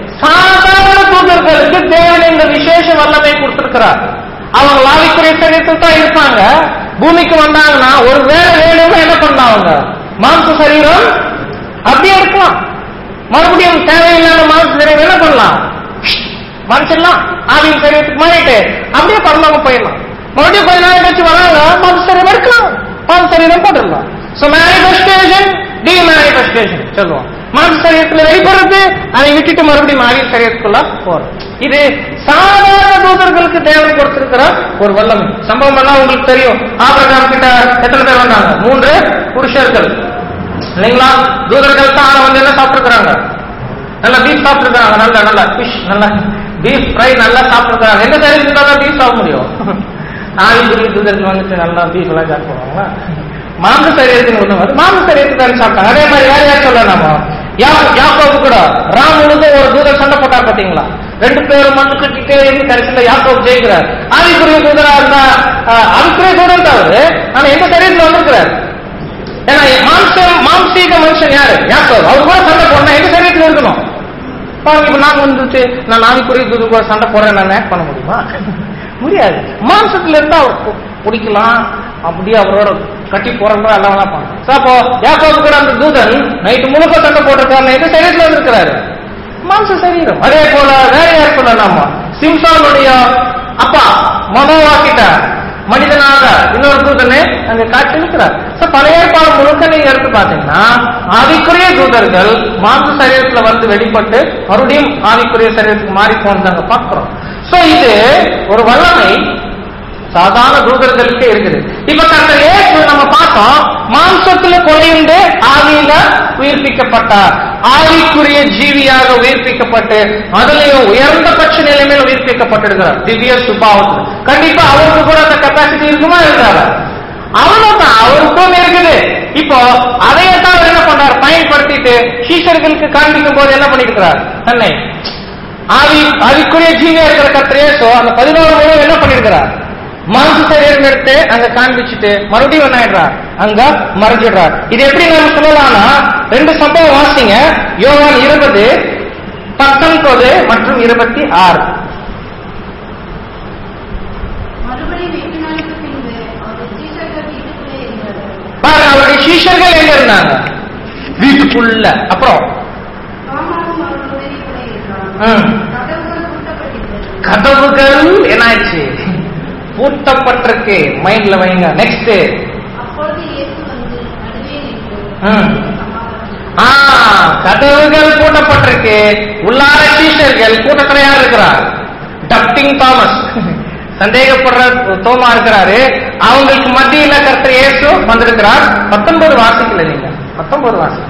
சாதாரண தூதர்களுக்கு தேவன் இந்த விசேஷ வல்லமை கொடுத்திருக்கிறார் அவங்க ஆவிக்குரிய சரீரத்தில் தான் இருப்பாங்க பூமிக்கு வந்தாங்கன்னா ஒரு வேலை வேணும்னா என்ன பண்ணலாம் அவங்க மாம்ச சரீரம் அப்படியே இருக்கலாம் மறுபடியும் தேவையில்லாத மாம்ச சரீரம் என்ன பண்ணலாம் மனுஷன்லாம் ஆவியின் சரீரத்துக்கு மாறிட்டு அப்படியே பரலோகம் போயிடலாம் மறுபடியும் கொஞ்ச நாள் கழிச்சு வராங்க மாம்ச சரீரம் இருக்கலாம் மாம்ச சரீரம் போட்டுடலாம் சோ மேனிஃபெஸ்டேஷன் டி மேனிஃபெஸ்டேஷன் சொல்லுவோம் மாம்ச சரீரத்துல வெளிப்படுறது அதை விட்டுட்டு மறுபடியும் ஆவியின் சரீரத்துக்குள்ள போறோம் இது சாதாரண தூதர்களுக்கு தேவன் கொடுத்திருக்கிற ஒரு வல்லமை சம்பவம் எல்லாம் உங்களுக்கு தெரியும் ஆபிரகாம் கிட்ட எத்தனை பேர் வந்தாங்க மூன்று புருஷர்கள் இல்லைங்களா தூதர்கள் தான் ஆனா வந்து என்ன சாப்பிட்டுருக்காங்க நல்லா பீஃப் சாப்பிட்டுருக்காங்க நல்ல நல்லா ஃபிஷ் நல்லா பீஃப் ஃப்ரை நல்லா சாப்பிட்டுருக்காங்க எந்த சைடு இருந்தா தான் பீஃப் சாப்பிட முடியும் ஆவிக்குரிய தூதர்கள் வந்துட்டு நல்லா பீஃப் எல்லாம் சாப்பிடுவாங்களா மாம்ச சரீரத்துக்கு ஒண்ணு வந்து மாம்ச சரீரத்துக்கு தான் சாப்பிட்டாங்க அதே மாதிரி யார் யார் சொல்ல நாம யா- யாக்கோபு கூட ராம் முழுக்க ஒரு தூதர் சண்டை போட்டா பாத்தீங்களா ரெண்டு பேரும் மண்ணு கட்டிட்டே இருந்து கடைசியில யாக்கோபு ஜெயிக்கிறார் ஆவிக்குரிய தூதரா இருந்தா அஹ், ஆவிக்குரிய தூதர் தான் அவரு ஆனா எந்த சரீரத்துல வந்திருக்கிறார் ஏன்னா மாம்சம் மாம்சீக மனுஷன் யாரு யாக்கோபு அவர் கூட சண்டை போடணும் எந்த சரீரத்துல இருக்கணும் பாருங்க இப்ப நான் வந்துட்டு நான் நாளைக்குரிய தூது கூட சண்டை போடுறேன் நான் ஆக்ட் பண்ண முடியுமா முடியாது மாம்சத்துல இருந்தா அவர் பு- பிடிக்கலாம் அப்படியே அவரோட கட்டி போறோம் எல்லாம் வேணா பண்ணலாம் So, அப்போ யாக்கோபு கூட அந்த தூதன் நைட்டு முழுக்க சண்டை போட்டிருக்காரு எந்த சரீரத்துல வந்திருக்கிறாரு மாம்ச சரீரம் அதே போல வேற யார் சொல்ல நாம சிம்சானுடைய அப்பா மனோவா கிட்ட மனிதனாக இன்னொரு தூதனை அங்க காட்சி இருக்கிறார் So, பழைய ஏற்பாடு முழுக்க நீங்க எடுத்து பாத்தீங்கன்னா ஆவிக்குரிய தூதர்கள் மாம்ச சரீரத்துல வந்து வெளிப்பட்டு மறுபடியும் ஆவிக்குரிய சரீரத்துக்கு மாறி போனதாங்க பார்க்கிறோம் சோ இது ஒரு வல்லமை சாதாரண தூதர்களுக்கே இருக்குது இப்ப கர்த்தர் இயேசு நம்ம பார்த்தோம் மாம்சத்துல கொலையுண்டு ஆவியில உயிர்ப்பிக்கப்பட்டார் ஆவிக்குரிய ஜீவியாக உயிர்ப்பிக்கப்பட்டு அதுலயும் உயர்ந்த பட்ச நிலைமையில உயிர்ப்பிக்கப்பட்டிருக்கிறார் திவ்ய சுபாவத்தில் கண்டிப்பா அவருக்கு கூட அந்த கெப்பாசிட்டி இருக்குமா இருக்காரா அவ்வளவுதான் அவருக்கும் இருக்குது இப்போ அதையத்தான் அவர் என்ன பண்றார் பயன்படுத்திட்டு சீஷர்களுக்கு காண்பிக்கும் போது என்ன பண்ணிருக்கிறார் தன்னை ஆவி ஆவிக்குரிய ஜீவியா இருக்கிற கத்திரேசோ அந்த பதினோரு முறை என்ன பண்ணிருக்கிறார் மாம்ச சரீரம் எடுத்து அங்க காண்பிச்சுட்டு மறுபடியும் என்ன ஆயிடுறார் அங்க மறைஞ்சிடுறார் இது எப்படி நம்ம சொல்லலாம்னா ரெண்டு சம்பவம் வாசிங்க யோவான் இருபது பத்தொன்பது மற்றும் இருபத்தி ஆறு மறுபடியும் எட்டு நாளுக்கு பின்பு அவர் சீஷர்கள் வீட்டுக்குள்ளே இருந்தார் பாருங்க அவருடைய சீஷர்கள் எங்க இருந்தாங்க வீட்டுக்குள்ள அப்புறம் தோமாவும் அவர்களுடைய கூட இருந்தார் ம். கதவுகள் பூட்டப்பட்டிருந்தது கதவுகள் என்னாச்சு பூட்டப்பட்டிருக்கு மைண்ட்ல வைங்க நெக்ஸ்ட் அப்பொழுது இயேசு வந்து நடுவே நின்று ம். சமாதானம் ஆ கதவுகள் பூட்டப்பட்டிருக்கு உள்ளார சீஷர்கள் கூட்டத்துல யார் இருக்கிறார் டப்டிங் தாமஸ் சந்தேகப்படுற தோமா இருக்கிறாரு அவங்களுக்கு மத்தியில கர்த்தர் இயேசு வந்திருக்கிறார் பத்தொன்பது வாசிக்கல நீங்க பத்தொன்பது வாசிக்கல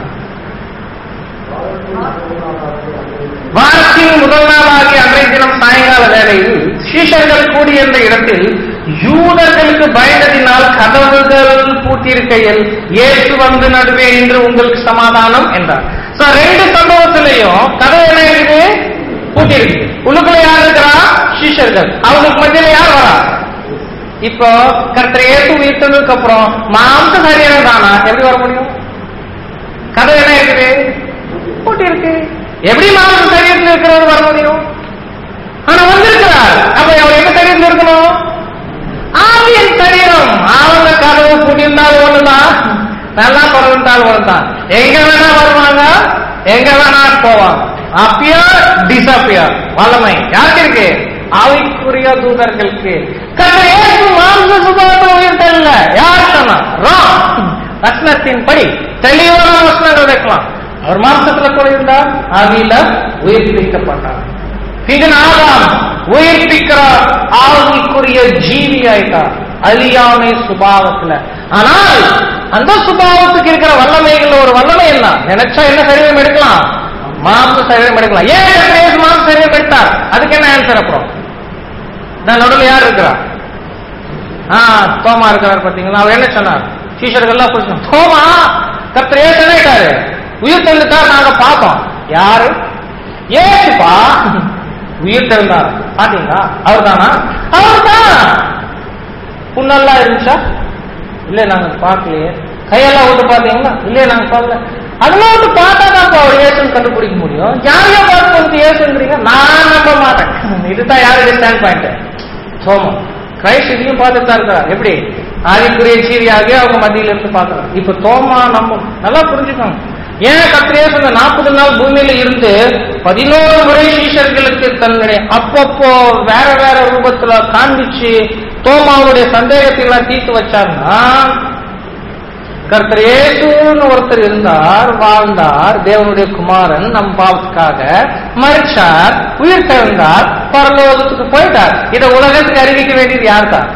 வாரத்தின் முதல் நாளாகிய அன்றைய தினம் சாயங்கால வேளையில் சீஷர்கள் கூடியிருந்த இடத்தில் யூதர்களுக்கு பயந்ததினால் கதவுகள் பூட்டியிருக்கையில் இயேசு வந்து நடுவே என்று உங்களுக்கு சமாதானம் என்றார் So, ரெண்டு சம்பவத்திலையும் கதவு என்ன இருக்குது பூட்டியிருக்கு உள்ளுக்குள்ள யார் இருக்கிறா சீஷர்கள் அவங்களுக்கு மத்தியில யார் வரா இப்போ கர்த்தர் இயேசு உயிர்த்ததுக்கு அப்புறம் மாம்ச சரீரம் தானா எப்படி வர முடியும் கதவு என்ன இருக்குது பூட்டி இருக்கு எப்படி மாம்ச சரீரத்தில் இருக்கிறவர் வர முடியும் ஆனா வந்திருக்கிறார் அப்ப அவர் எங்க சரீரத்தில் இருக்கணும் ஆவியின் சரீரம் அவங்க கதவு பூட்டியிருந்தாலும் ஒண்ணுதான் நல்லா திறந்தாலும் ஒண்ணுதான் எங்க வேணா வருவாங்க எங்க வேணா போவாங்க அப்பியர் டிசப்பியர் வல்லமை யாருக்கு இருக்கு ஆவிக்குரிய தூதர்களுக்கு கர்த்தர் இயேசு மாம்ச சுபாவத்தை உயர்த்தல யார் சொன்னா ராம் வசனத்தின் படி தெளிவான வசனங்கள் வைக்கலாம் அவர் மாம்சத்துல கூட இருந்தார் ஆவியில உயிர்ப்பிக்கப்பட்டார் இதன் ஆதாம் உயிர்ப்பிக்கிற ஆவிக்குரிய ஜீவி ஆயிட்டார் அழியாமை சுபாவத்துல ஆனால் அந்த சுபாவத்துக்கு இருக்கிற வல்லமைகள் ஒரு வல்லமை என்ன நினைச்சா என்ன சரீரம் எடுக்கலாம் மாம்ச சரீரம் எடுக்கலாம் ஏன் இயேசு மாம்ச சரீரம் எடுத்தார் அதுக்கு என்ன ஆன்சர் அப்புறம் நான் நடுவில் யார் இருக்கிறா ஆ தோமா இருக்கிறார் பாத்தீங்களா அவர் என்ன சொன்னார் சீஷர்கள்லாம் புரிஞ்சு தோமா கர்த்தர் ஏன் சொல்லிட்டாரு உயிர் தெழுத்தார் நாங்க பார்த்தோம் யாரு ஏசுப்பா உயிர் தெழுந்தார் பாத்தீங்களா அவர் தானா அவர் தான் புண்ணெல்லாம் இருந்துச்சா இல்ல நாங்க பார்க்கலையே கையெல்லாம் விட்டு பாத்தீங்களா இல்லையே நாங்க பார்க்கல அதெல்லாம் வந்து பார்த்தா தான் அவர் ஏசுன்னு கண்டுபிடிக்க முடியும் யாரையும் பார்த்து வந்து ஏசுங்கிறீங்க நான் நம்ப மாட்டேன் இதுதான் யாருடைய ஸ்டாண்ட் பாயிண்ட் சோமம் கிரைஸ்ட் இதையும் பார்த்துட்டு தான் இருக்கிறார் எப்படி ஆதிக்குரிய ஜீவியாகவே அவங்க மத்தியில இருந்து பார்க்கறாங்க இப்ப தோமா நம்பும் நல்லா புரிஞ்சுக்கோங்க ஏன் கத்திரே சொன்ன நாற்பது நாள் பூமியில இருந்து பதினோரு முறை சீஷர்களுக்கு தன்னுடைய அப்பப்போ வேற வேற ரூபத்துல காண்பிச்சு தோமாவுடைய சந்தேகத்தை எல்லாம் தீர்த்து வச்சாருன்னா கர்த்தர் இயேசுன்னு ஒருத்தர் இருந்தார் வாழ்ந்தார் தேவனுடைய குமாரன் நம் பாவத்துக்காக மறிச்சார் உயிர் திறந்தார் பரலோகத்துக்கு போயிட்டார் இதை உலகத்துக்கு அறிவிக்க வேண்டியது யார் தான்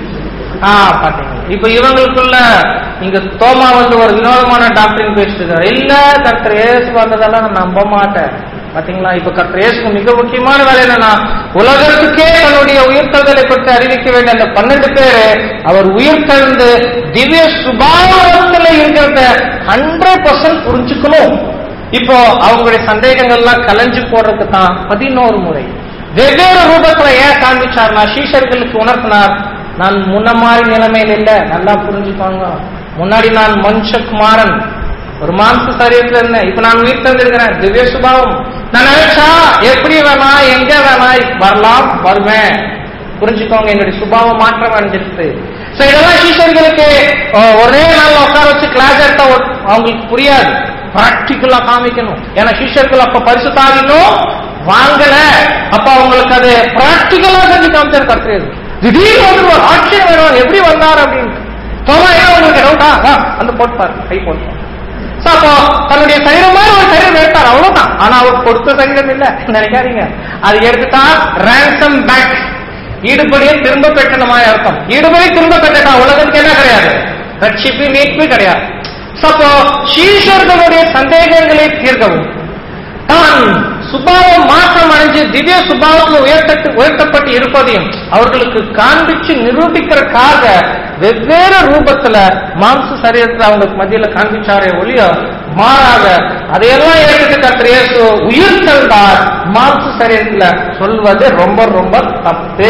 ஆ பாத்தீங்க இப்ப இவங்களுக்குள்ள இங்க தோமா வந்து ஒரு வினோதமான டாக்டரின் பேசிட்டு இருக்காரு இல்ல கர்த்தர் இயேசு வந்ததெல்லாம் நான் நம்ப மாட்டேன் பாத்தீங்களா இப்ப கர்த்தர் இயேசுக்கு மிக முக்கியமான வேலை என்னன்னா உலகத்துக்கே தன்னுடைய உயிர்த்தெழுதலை பற்றி அறிவிக்க வேண்டிய அந்த பன்னெண்டு பேரு அவர் உயிர்த்தெழுந்து திவ்ய சுபாவத்துல இருக்கிறத ஹண்ட்ரட் பர்சன்ட் புரிஞ்சுக்கணும் இப்போ அவங்களுடைய சந்தேகங்கள்லாம் கலைஞ்சு போடுறதுக்கு தான் பதினோரு முறை வெவ்வேறு ரூபத்துல ஏன் காண்பிச்சார்னா சீஷர்களுக்கு உணர்த்தினார் நான் முன்ன மாதிரி நிலைமையில் இல்ல நல்லா புரிஞ்சுக்கோங்க முன்னாடி நான் மனுஷகுமாரன் ஒரு மாம்ச சரீரத்துல இருந்தேன் இப்ப நான் உயிர் தந்திருக்கிறேன் திவ்ய சுபாவம் நான் நினைச்சா எப்படி வேணா எங்க வேணா வரலாம் வருவேன் புரிஞ்சுக்கோங்க என்னுடைய சுபாவம் மாற்றம் அடைஞ்சிருச்சு சோ இதெல்லாம் சீஷர்களுக்கு அஹ், ஒரே நாள் உட்கார வச்சு கிளாஸ் எடுத்தா ஒ- அவங்களுக்கு புரியாது பிராக்டிக்கலா காமிக்கணும் ஏன்னா சீஷர்கள் அப்ப பரிசுத்தாகினும் வாங்கல அப்ப அவங்களுக்கு அது பிராக்டிக்கலா செஞ்சு காமிச்சார் கத்துறது திடீர்னு வந்து ஒரு ஆட்சியம் வேணும் எப்படி வந்தார் அப்படின்னு தோமா ஏன் உங்களுக்கு டவுட்டா வா, வந்து போட்டுப்பாரு கை போட்டு So, அப்போ தன்னுடைய சரீரம் மாதிரி ஒரு சரீரம் எடுத்தார் அவ்வளவுதான் ஆனா அவர் கொடுத்த சரீரம் இல்ல நினைக்காதீங்க அது எடுத்துட்டா ransom பேக் ஈடுபடியை திரும்ப பெற்றனமாய் அர்த்தம் ஈடுபடி திரும்ப பெற்றா உலகத்துக்கு என்ன கிடையாது ரட்சிப்பு மீட்பு கிடையாது So, அப்போ சீஷர்களுடைய சந்தேகங்களை தீர்க்கவும் தான் சுபாவம் மாற்றம் அடைஞ்சு திவ்ய சுபாவத்தில் உயர்த்தட்டு உயர்த்தப்பட்டு இருப்பதையும் அவர்களுக்கு காண்பிச்சு நிரூபிக்கிறதுக்காக வெவ்வேறு ரூபத்துல மாம்ச சரீரத்துல அவங்களுக்கு மத்தியில காண்பிச்சாரே ஒழிய மாறாக அதையெல்லாம் ஏற்றுட்டு கர்த்தர் இயேசு உயிர் தந்தார் மாம்ச சரீரத்துல சொல்வது ரொம்ப ரொம்ப தப்பு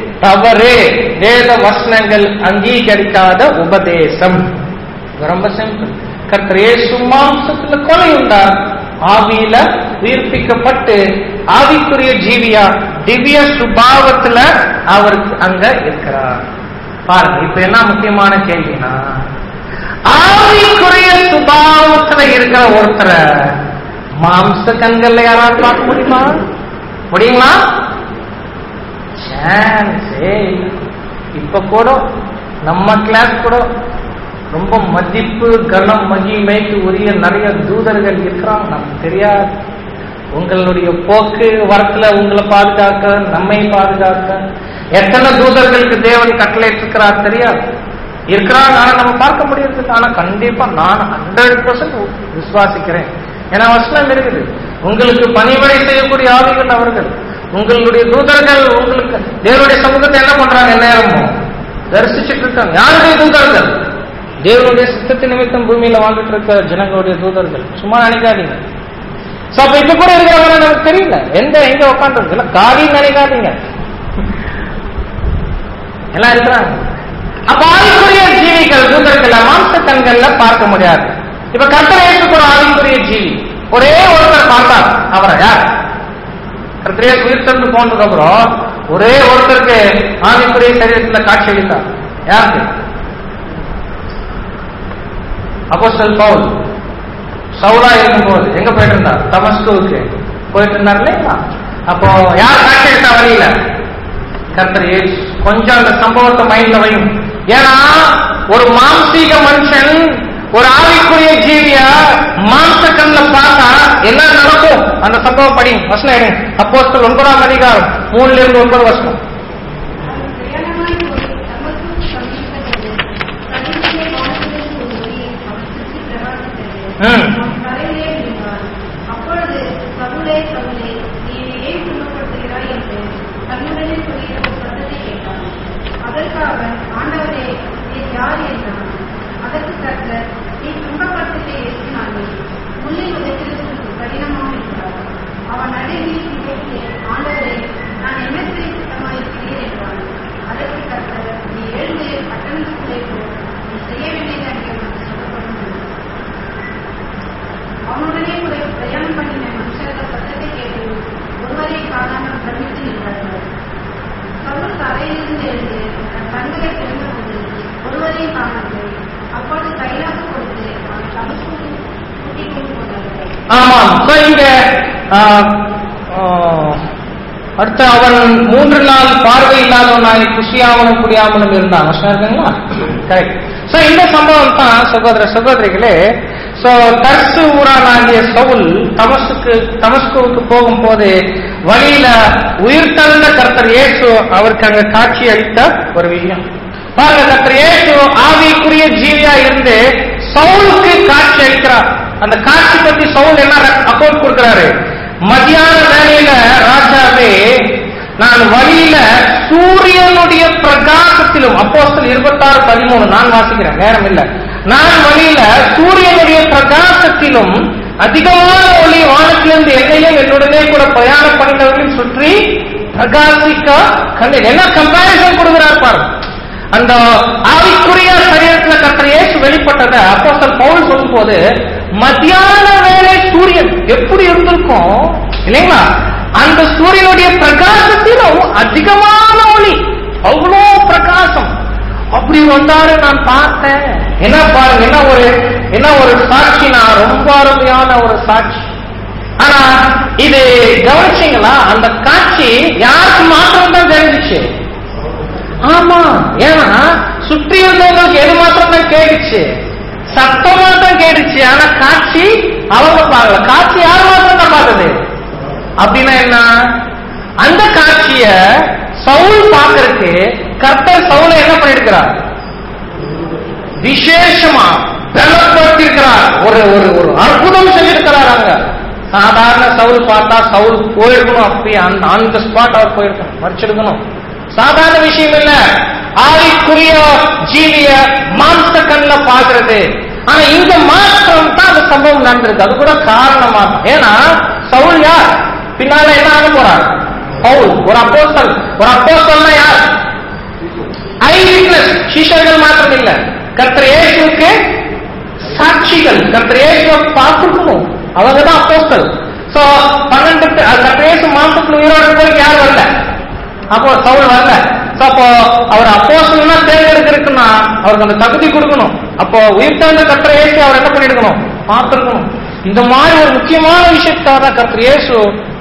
தவறு வேத வசனங்கள் அங்கீகரிக்காத உபதேசம் இது ரொம்ப சிம்பிள் கர்த்தர் இயேசு மாம்சத்துல கொலை உண்டார் ஆவியில உயிர்ப்பிக்கப்பட்டு ஆவிக்குரிய ஜீவியா திவ்ய சுபாவத்துல அவருக்கு அங்க இருக்கிறார் பாருங்க இப்ப என்ன முக்கியமான கேள்வினா ஆவிக்குரிய சுபாவத்துல இருக்கிற ஒருத்தரை மாம்ச கண்கள்ல யாராவது பார்க்க முடியுமா முடியுங்களா சான்ஸே இல்ல. இப்ப கூட நம்ம கிளாஸ் கூட ரொம்ப மதிப்பு கனம் மகிமைக்கு உரிய நிறைய தூதர்கள் இருக்கிறாங்க நமக்கு தெரியாது உங்களுடைய போக்கு வரத்துல உங்களை பாதுகாக்க நம்மை பாதுகாக்க எத்தனை தூதர்களுக்கு தேவன் கட்டளை இருக்கிறார் தெரியாது இருக்கிறாங்க ஆனா நம்ம பார்க்க முடியாது ஆனா கண்டிப்பா நான் ஹண்ட்ரட் பர்சன்ட் விசுவாசிக்கிறேன் ஏன்னா வசனம் இருக்குது உங்களுக்கு பணிவிடை செய்யக்கூடிய ஆவிகள் அவர்கள் உங்களுடைய தூதர்கள் உங்களுக்கு தேவனுடைய சமூகத்தை என்ன பண்றாங்க நேரமும் தரிசிச்சுட்டு இருக்காங்க யாருடைய தூதர்கள் தேவனுடைய சித்தத்தை நிமித்தம் பூமியில வாழ்ந்துட்டு இருக்க ஜனங்களுடைய தூதர்கள் சும்மா நினைக்காதீங்க So, அப்ப இப்ப கூட இருக்கிறவங்க நமக்கு தெரியல எந்த எங்க உட்காந்துருக்கு இல்ல காரியம் நினைக்காதீங்க எல்லாம் இருக்கிறாங்க அப்ப ஆவிக்குரிய ஜீவிகள் தூதர்கள் மாம்ச கண்கள்ல பார்க்க முடியாது இப்ப கர்த்தர் ஏற்றுக்கூட ஆவிக்குரிய ஜீவி ஒரே ஒருத்தர் பார்த்தார் அவரை யார் கர்த்தரே உயிர்த்தெழுந்து போனதுக்கு அப்புறம் ஒரே ஒருத்தருக்கு ஆவிக்குரிய சரீரத்துல காட்சி அளித்தார் யாருக்கு அப்போஸ்தல் பவுல் சவுலா இருக்கும்போது எங்க போயிட்டு இருந்தார் தமஸ்குவுக்கு போயிட்டு இருந்தார் இல்லைங்களா அப்போ யார் காட்சி அளித்தா வழியில கர்த்தர் இயேசு கொஞ்சம் அந்த சம்பவத்தை மைண்ட்ல வையும் ஏன்னா ஒரு மாம்சீக மனுஷன் ஒரு ஆவிக்குரிய ஜீவியா மாம்ச கண்ல பார்த்தா என்ன நடக்கும் அந்த சம்பவம் படி வசனம் எடுங்க அப்போஸ்தல் ஒன்பதாம் அதிகாரம் மூணுல இருந்து ஒன்பது வசனம் அவன் பிரயாணமாய் போய் தமஸ்குவுக்கு சமீபத்தது. கண்ணிலே வானத்திலிருந்து ஒரு ஒளி அவன் சுற்றி பிரகாசித்தது. ம். அவன் தரையிலே விழுந்தான். அப்பொழுது சவுலே, சவுலே, நீ என்னை ஏன் துன்பப்படுத்துகிறாய் என்று தன்னுடனே சொல்லுகிற ஒரு சத்தத்தை கேட்டான். அதற்கு அவன், ஆண்டவரே, நீர் யார் என்றான். அதற்கு கர்த்தர், நீ துன்பப்படுத்திய இயேசு நானே. முள்ளில் உதைக்கிறது உனக்கு கடினமாக இருக்கிறார். அவன் அடி ஆமாம் So, இங்க ஆ, ஆ, அடுத்து அவன் மூன்று நாள் பார்வை இல்லாதவனாய் குஷியாமலும் குடியாமலும் இருந்தான் வசனம் இருக்குங்களா கரெக்ட் சோ இந்த சம்பவம் தான் சகோதர சகோதரிகளே சோ தர்சு ஊரானாகிய சவுல் தமசுக்கு தமஸ்குவுக்கு போகும்போது வழியில உயிர் தழுந்த கர்த்தர் இயேசு அவருக்கு அங்க காட்சி அளித்த ஒரு விஷயம் பாருங்க கர்த்தர் இயேசு ஆவிக்குரிய ஜீவியா இருந்து சவுலுக்கு காட்சி அளிக்கிறார் அந்த காட்சி பத்தி சவுல் என்ன அக்கௌண்ட் கொடுக்கிறாரு மத்தியான வேலையில ராஜாவே நான் வழியில சூரியனுடைய பிரகாசத்திலும் அப்போஸ்தல் இருபத்தாறு பதிமூணு நான் வாசிக்கிறேன் நேரம் இல்ல நான் வழியில சூரியனுடைய பிரகாசத்திலும் அதிகமான ஒளி வானத்திலிருந்து என்னையும் என்னுடனே கூட பிரயாணம் பண்ணினவர்களையும் சுற்றி பிரகாசிக்க கண்டேன் என்ன கம்பாரிசன் கொடுக்கிறார் பாருங்க அந்த ஆவிக்குரிய சரீரத்துல கர்த்தர் இயேசு வெளிப்பட்டத அப்போஸ்தலன் பவுல் சொல்லும்போது மத்தியான வேளை சூரியன் எப்படி இருந்திருக்கும் இல்லைங்களா அந்த சூரியனுடைய பிரகாசத்திலும் அதிகமான ஒளி அவ்வளோ பிரகாசம் அப்படி வந்தாரு நான் பார்த்தேன் என்ன பாருங்க என்ன ஒரு என்ன ஒரு சாட்சினா ரொம்ப அருமையான ஒரு சாட்சி ஆனா இது கவனிச்சீங்களா அந்த காட்சி யாருக்கு மாத்திரம் தான் தெரிஞ்சிச்சு ஆமா ஏன்னா சுற்றி இருந்தவங்களுக்கு எது மாத்திரம் தான் கேட்டுச்சு சத்தம் மாத்திரம் கேட்டுச்சு ஆனா காட்சி அவங்க பார்க்கல காட்சி யார் மாத்திரம் தான் பார்த்தது அப்படின்னா என்ன அந்த காட்சிய சவுல் பார்க்கறதுக்கு கர்த்தர் சவுலை என்ன பண்ணிருக்கிறார் விசேஷமா பலப்படுத்திருக்கிறார் ஒரு ஒரு ஒரு அற்புதம் செஞ்சிருக்கிறார் அங்க சாதாரண சவுல் பார்த்தா சவுல் போயிருக்கணும் அப்படியே அந்த அந்த ஸ்பாட் அவர் போயிருக்கணும் மறைச்சிருக்கணும் சாதாரண விஷயம் இல்ல ஆவிக்குரிய ஜீவிய மாம்ச கண்ல பாக்குறது ஆனா இந்த மாற்றம் தான் அந்த சம்பவம் நடந்திருக்கு அது கூட காரணமா தான். ஏன்னா சவுல் யார் பின்னால என்ன ஆக போறார் பவுல் ஒரு அப்போஸ்தல் ஒரு அப்போஸ்தல்னா யார் ஐ விட்னஸ் சிஷர்கள் மாத்திரம் இல்ல கர்த்தர் இயேசுவுக்கு சாட்சிகள் கர்த்தர் இயேசுவை பார்த்துக்கணும் அவங்க தான் அப்போஸ்தல் சோ பன்னெண்டு பே- அது கர்த்தர் இயேசு மாம்சத்துல உயிரோட போய் யார் வரல அப்போ சவுல் வரல சோ அப்போ அவர் அப்போஸ்தலனா தேர்ந்தெடுக்கிறதுக்குன்னா அவருக்கு அந்த தகுதி கொடுக்கணும் அப்போ உயிர் தேர்ந்த கர்த்தர் இயேசு அவர் என்ன பண்ணிருக்கணும் பார்த்திருக்கணும் இந்த மாதிரி ஒரு முக்கியமான விஷயத்தாக தான் கர்த்தர் இயேசு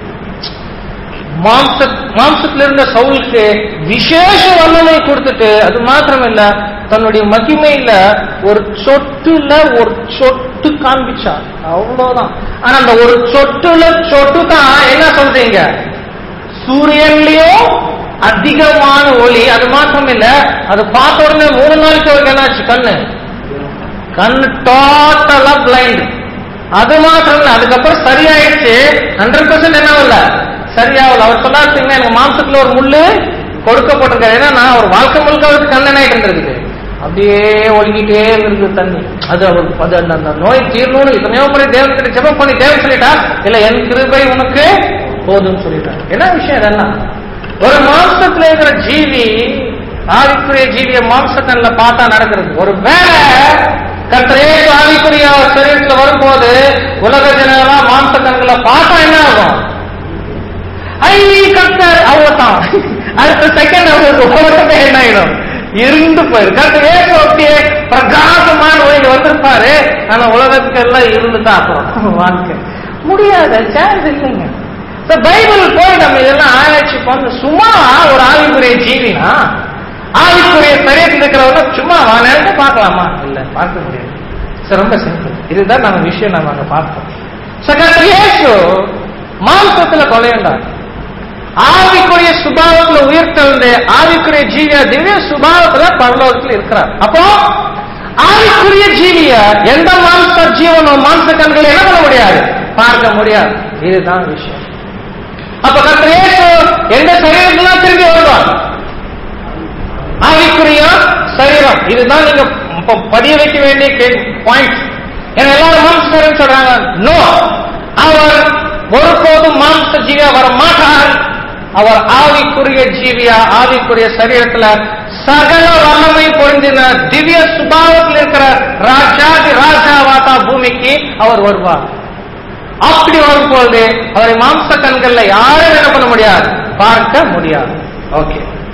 மாம்ச மாம்சத்துல இருந்த சவுலுக்கு விசேஷ வல்லமை கொடுத்துட்டு அது மாத்திரம் இல்ல தன்னுடைய மகிமையில ஒரு சொட்டுல ஒரு சொட்டு காண்பிச்சார் அவ்வளவுதான் ஆனா அந்த ஒரு சொட்டுல சொட்டு தான் என்ன சொல்றீங்க சூரியன்லயும் அதிகமான ஒளி அது மாத்திரம் இல்ல அது பார்த்த உடனே மூணு நாளைக்கு அவருக்கு என்னாச்சு கண்ணு கண்ணு டோட்டலா பிளைண்ட் அது மாத்திரம் இல்ல அதுக்கப்புறம் சரியாயிடுச்சு ஹண்ட்ரட் பர்சன்ட் என்ன இல்ல சரியாகல அவர் சொன்னாருங்க எனக்கு மாம்சத்துல ஒரு முள்ளு கொடுக்கப்பட்டிருக்காரு ஏன்னா நான் ஒரு வாழ்க்கை முழுக்க அவருக்கு கண் என்ன இருந்திருக்குது அப்படியே ஒழுகிட்டே இருக்கு தண்ணி அது அவருக்கு அது அந்த அந்த நோய் தீரணும்னு இத்தனையோ பண்ணி தேவன் கிட்ட ஜெபம் பண்ணி தேவன் சொல்லிட்டா இல்ல என் கிருபை உனக்கு போதும்னு சொல்லிட்டார் என்ன விஷயம் இதெல்லாம் ஒரு மாம்சத்துல இருக்கிற ஜீவி ஆவிக்குரிய ஜீவிய மாம்சக்கல்ல பார்த்தா நடக்கிறது ஒரு வேலை கர்த்தரே ஆவிக்குரிய சரீரத்துல வரும்போது உலக ஜனங்களா மாம்ச கண்களை பார்த்தா என்ன ஆகும் ஐ கர்த்தர் அவ்வளவுதான் அடுத்த செகண்ட் அவங்களுக்கு உலகமே என்ன ஆயிடும் இருந்து போயிரு கர்த்தர் ஏசு அப்படியே பிரகாசமான ஒளியில் வந்திருப்பாரு ஆனா உலகத்துக்கு எல்லாம் இருந்துதான் அப்புறம் வாழ்க்கை முடியாத சான்ஸ் இல்லைங்க இந்த பைபிள் போய் நம்ம இதெல்லாம் ஆராய்ச்சி பண்ண சும்மா ஒரு ஆவிக்குரிய ஜீவினா ஆவிக்குரிய சரீரத்தில் இருக்கிறவங்க சும்மா நேரத்தை பார்க்கலாமா இல்ல பார்க்க முடியாது சரி ரொம்ப சிம்பிள் இதுதான் நம்ம விஷயம் நம்ம அங்க பார்த்தோம் சகத்த இயேசு மாம்சத்துல கொலையுண்டார் ஆவிக்குரிய சுபாவத்துல உயிர்த்தெழுந்து ஆவிக்குரிய ஜீவியா திவ்ய சுபாவத்துல பரலோகத்துல இருக்கிறார் அப்போ ஆவிக்குரிய ஜீவிய எந்த மாம்ச ஜீவனோ மாம்ச கண்கள் என்ன பண்ண முடியாது பார்க்க முடியாது இதுதான் விஷயம் அப்ப கர்த்தர் இயேசு எந்த சரீரத்துல திரும்பி வருவார் ஆவிக்குரிய சரீரம் இதுதான் நீங்க இப்ப பதிய வைக்க வேண்டிய பாயிண்ட் ஏன்னா எல்லாரும் மாம்சக்காரன் சொல்றாங்க நோ அவர் ஒருபோதும் மாம்ச ஜீவியா வர மாட்டார் அவர் ஆவிக்குரிய ஜீவியா ஆவிக்குரிய சரீரத்துல சகல வல்லமை பொருந்தின திவ்ய சுபாவத்தில் இருக்கிற ராஜாதி ராஜாவாதா பூமிக்கு அவர் வருவார் அப்படி வரும்போது அவரை மாம்ச கண்கள்ல யாரும் என்ன பண்ண முடியாது பார்க்க முடியாது ஓகே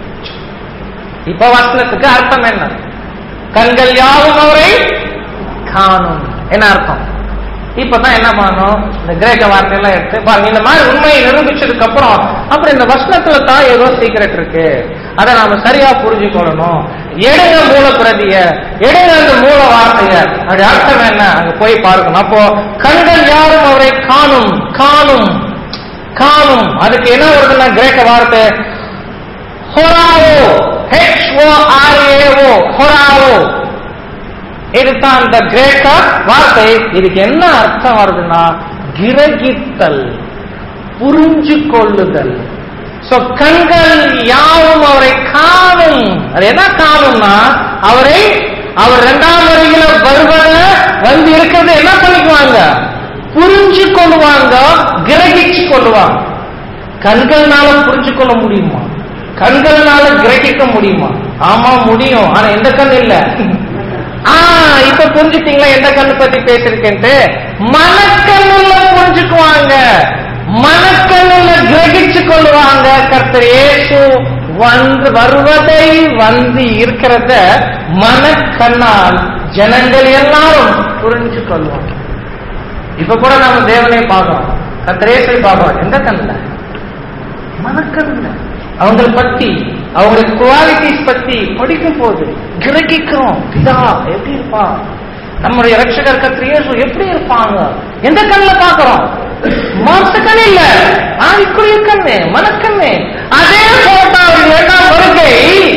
இப்ப வசனத்துக்கு அர்த்தம் என்ன கண்கள் யாவும் அவரை காணும் என்ன அர்த்தம் இப்பதான் என்ன பண்ணணும் இந்த கிரேக்க வார்த்தையெல்லாம் எடுத்து பாருங்க இந்த மாதிரி உண்மையை நிரூபிச்சதுக்கு அப்புறம் அப்புறம் இந்த வசனத்துல தான் ஏதோ சீக்கிரட் இருக்கு அதை நாம சரியா புரிஞ்சுக்கொள்ளணும் எடுங்க மூல பிரதிய எடுங்க அந்த மூல வார்த்தைய அப்படி அர்த்தம் என்ன அங்க போய் பார்க்கணும் அப்போ கண்கள் யாரும் அவரை காணும் காணும் காணும் அதுக்கு என்ன வருதுன்னா கிரேக்க வார்த்தை ஹொராவோ ஹெச் ஓ ஆர் ஏஓ ஹொராவோ இதுதான் இந்த கிரேக்க வார்த்தை இதுக்கு என்ன அர்த்தம் வருதுன்னா கிரகித்தல் புரிஞ்சு கொள்ளுதல் சோ கண்கள் யாவும் அவரை காணும் அது என்ன காணும்னா அவரை அவர் இரண்டாம் வருகில வருவத வந்து இருக்கிறது என்ன பண்ணிக்குவாங்க புரிஞ்சு கொள்ளுவாங்க கிரகிச்சு கொள்ளுவாங்க கண்கள்னால புரிஞ்சு கொள்ள முடியுமா கண்கள்னால கிரகிக்க முடியுமா ஆமா முடியும் ஆனா எந்த கண் இல்ல ஆ இப்ப புரிஞ்சுட்டீங்களா எந்த கண்ணு பத்தி பேசிருக்கேன்ட்டு மனக்கண்ணுல புரிஞ்சுக்குவாங்க மனக்கண்ணுல கிரகிச்சு கொள்ளுவாங்க கர்த்தர் இயேசு வந்து வருவதை வந்து இருக்கிறத மனக்கண்ணால் ஜனங்கள் எல்லாரும் புரிஞ்சு கொள்வாங்க இப்ப கூட நம்ம தேவனை பார்க்கிறோம் கர்த்தரேசை பார்க்கிறோம் எந்த கண்ணுல மனக்கண்ணுல அவங்களை பத்தி அவங்க குவாலிட்டிஸ் பத்தி படிக்கும் போது கிரகிக்கிறோம் பிதா எப்படி இருப்பான் நம்முடைய ரட்சகர் கத்திரியேசு எப்படி இருப்பாங்க எந்த கண்ணுல பாக்குறோம் மாம்ச கண் இல்ல ஆவிக்குரிய கண்ணு மனக்கண்ணு அதே போட்டா இரண்டாம் வருகை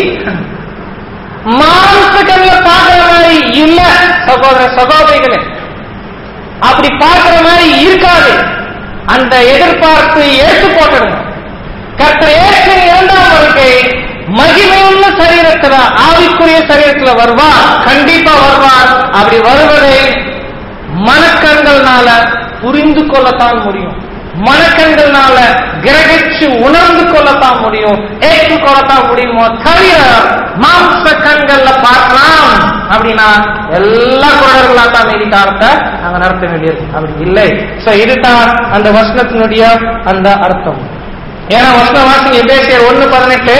மாம்ச கண்ணுல பாக்குற மாதிரி இல்ல சகோதர சகோதரிகளே அப்படி பார்க்கிற மாதிரி இருக்காது அந்த எதிர்பார்ப்பு ஏற்று போட்டுடுங்க கர்த்தர் ஏற்று இரண்டாம் வருகை மகிமையுள்ள சரீரத்துல ஆவிக்குரிய சரீரத்துல வருவார் கண்டிப்பா வருவார் அப்படி வருவதை மனக்கண்கள்னால புரிந்து கொள்ளத்தான் முடியும் மனக்கண்கள்னால கிரகிச்சு உணர்ந்து கொள்ளத்தான் முடியும் ஏற்றுக்கொள்ளத்தான் முடியுமோ தவிர மாம்ச கண்கள்ல பார்க்கலாம் அப்படின்னா எல்லா குரர்களா தான் மீதி காலத்தை நாங்க நடத்த வேண்டியிருக்கும் அப்படி இல்லை சோ இதுதான் அந்த வசனத்தினுடைய அந்த அர்த்தம் ஏன்னா வசன வாசிங்க எபேசியர் ஒண்ணு பதினெட்டு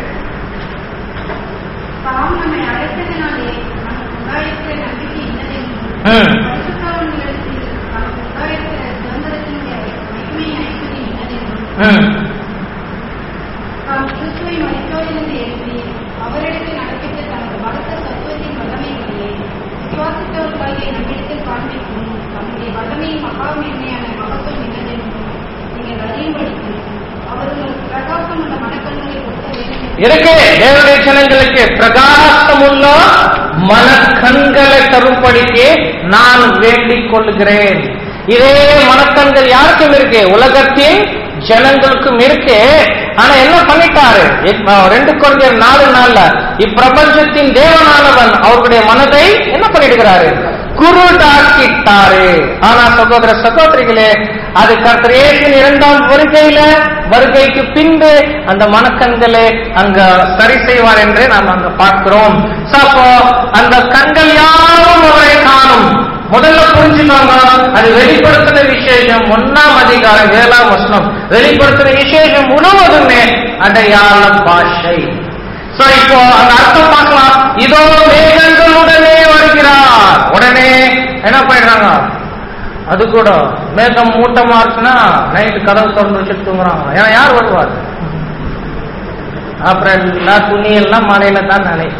தாம் நம்மை அழைத்ததினாலே நமக்கு உண்டாயிருக்கிற நம்பிக்கை இன்னதென்றும் ம். பரிசுத்தவான்களிடத்தில் நமக்கு உண்டாயிருக்கிற சுதந்திரத்தினுடைய மகிமை ஐஸ்வர்யம் இன்னதென்றும் ம், தாம் கிறிஸ்துவை மரித்தோரிலிருந்து எழுப்பி அவரிடத்தில் நடப்பித்த தமது பலத்த சத்துவத்தின் வல்லமைகளையே விசுவாசித்தவர்களாகிய நம்மிடத்தில் காண்பிக்கும் தம்முடைய வல்லமையின் மகாமேன்மையான மகத்துவம் என்னதென்றும் நீங்கள் அறியும்படிக்கு அவர் உங்களுக்கு பிரகாசம் உள்ள மனக்கண்களை கொடுக்க வேண்டும் என்று இருக்கு தேவனுடைய ஜனங்களுக்கு பிரகாசமுள்ள மனக்கண்களை தரும்படிக்கு நான் வேண்டிக் கொள்கிறேன் இதே மனக்கண்கள் யாருக்கும் இருக்கு உலகத்தின் ஜனங்களுக்கும் இருக்கு ஆனா என்ன பண்ணிட்டாரு இப்ப ரெண்டு குழந்தையர் நாலு நாள்ல இப்பிரபஞ்சத்தின் தேவனானவன் அவர்களுடைய மனதை என்ன பண்ணிடுகிறாரு குருடாக்கிட்டாரு ஆனா சகோதர சகோதரிகளே அது கர்த்தர் இயேசுவின் இரண்டாம் வருகையில வருகைக்கு பின்பு அந்த மனக்கண்களை அங்க சரி செய்வார் என்று நாம் அங்க பார்க்கிறோம் So, அப்போ அந்த கண்கள் யாரும் அவரை காணும் முதல்ல புரிஞ்சுக்கோங்க அது வெளிப்படுத்தின விசேஷம் ஒன்னாம் அதிகாரம் ஏழாம் வசனம் வெளிப்படுத்தின விசேஷம் முழுவதுமே அடையாள பாஷை சோ இப்போ அந்த அர்த்தம் பார்க்கலாம் இதோ மேகங்களுடனே வருகிறார் உடனே என்ன பண்ணிடுறாங்க அது கூட மேகம் மூட்டமா இருக்குன்னா நைட்டு கதவு திறந்து வச்சுட்டு தூங்குறாங்க ஏன்னா யார் வருவார் அப்புறம் எல்லா துணி எல்லாம் மழையில தான் நினை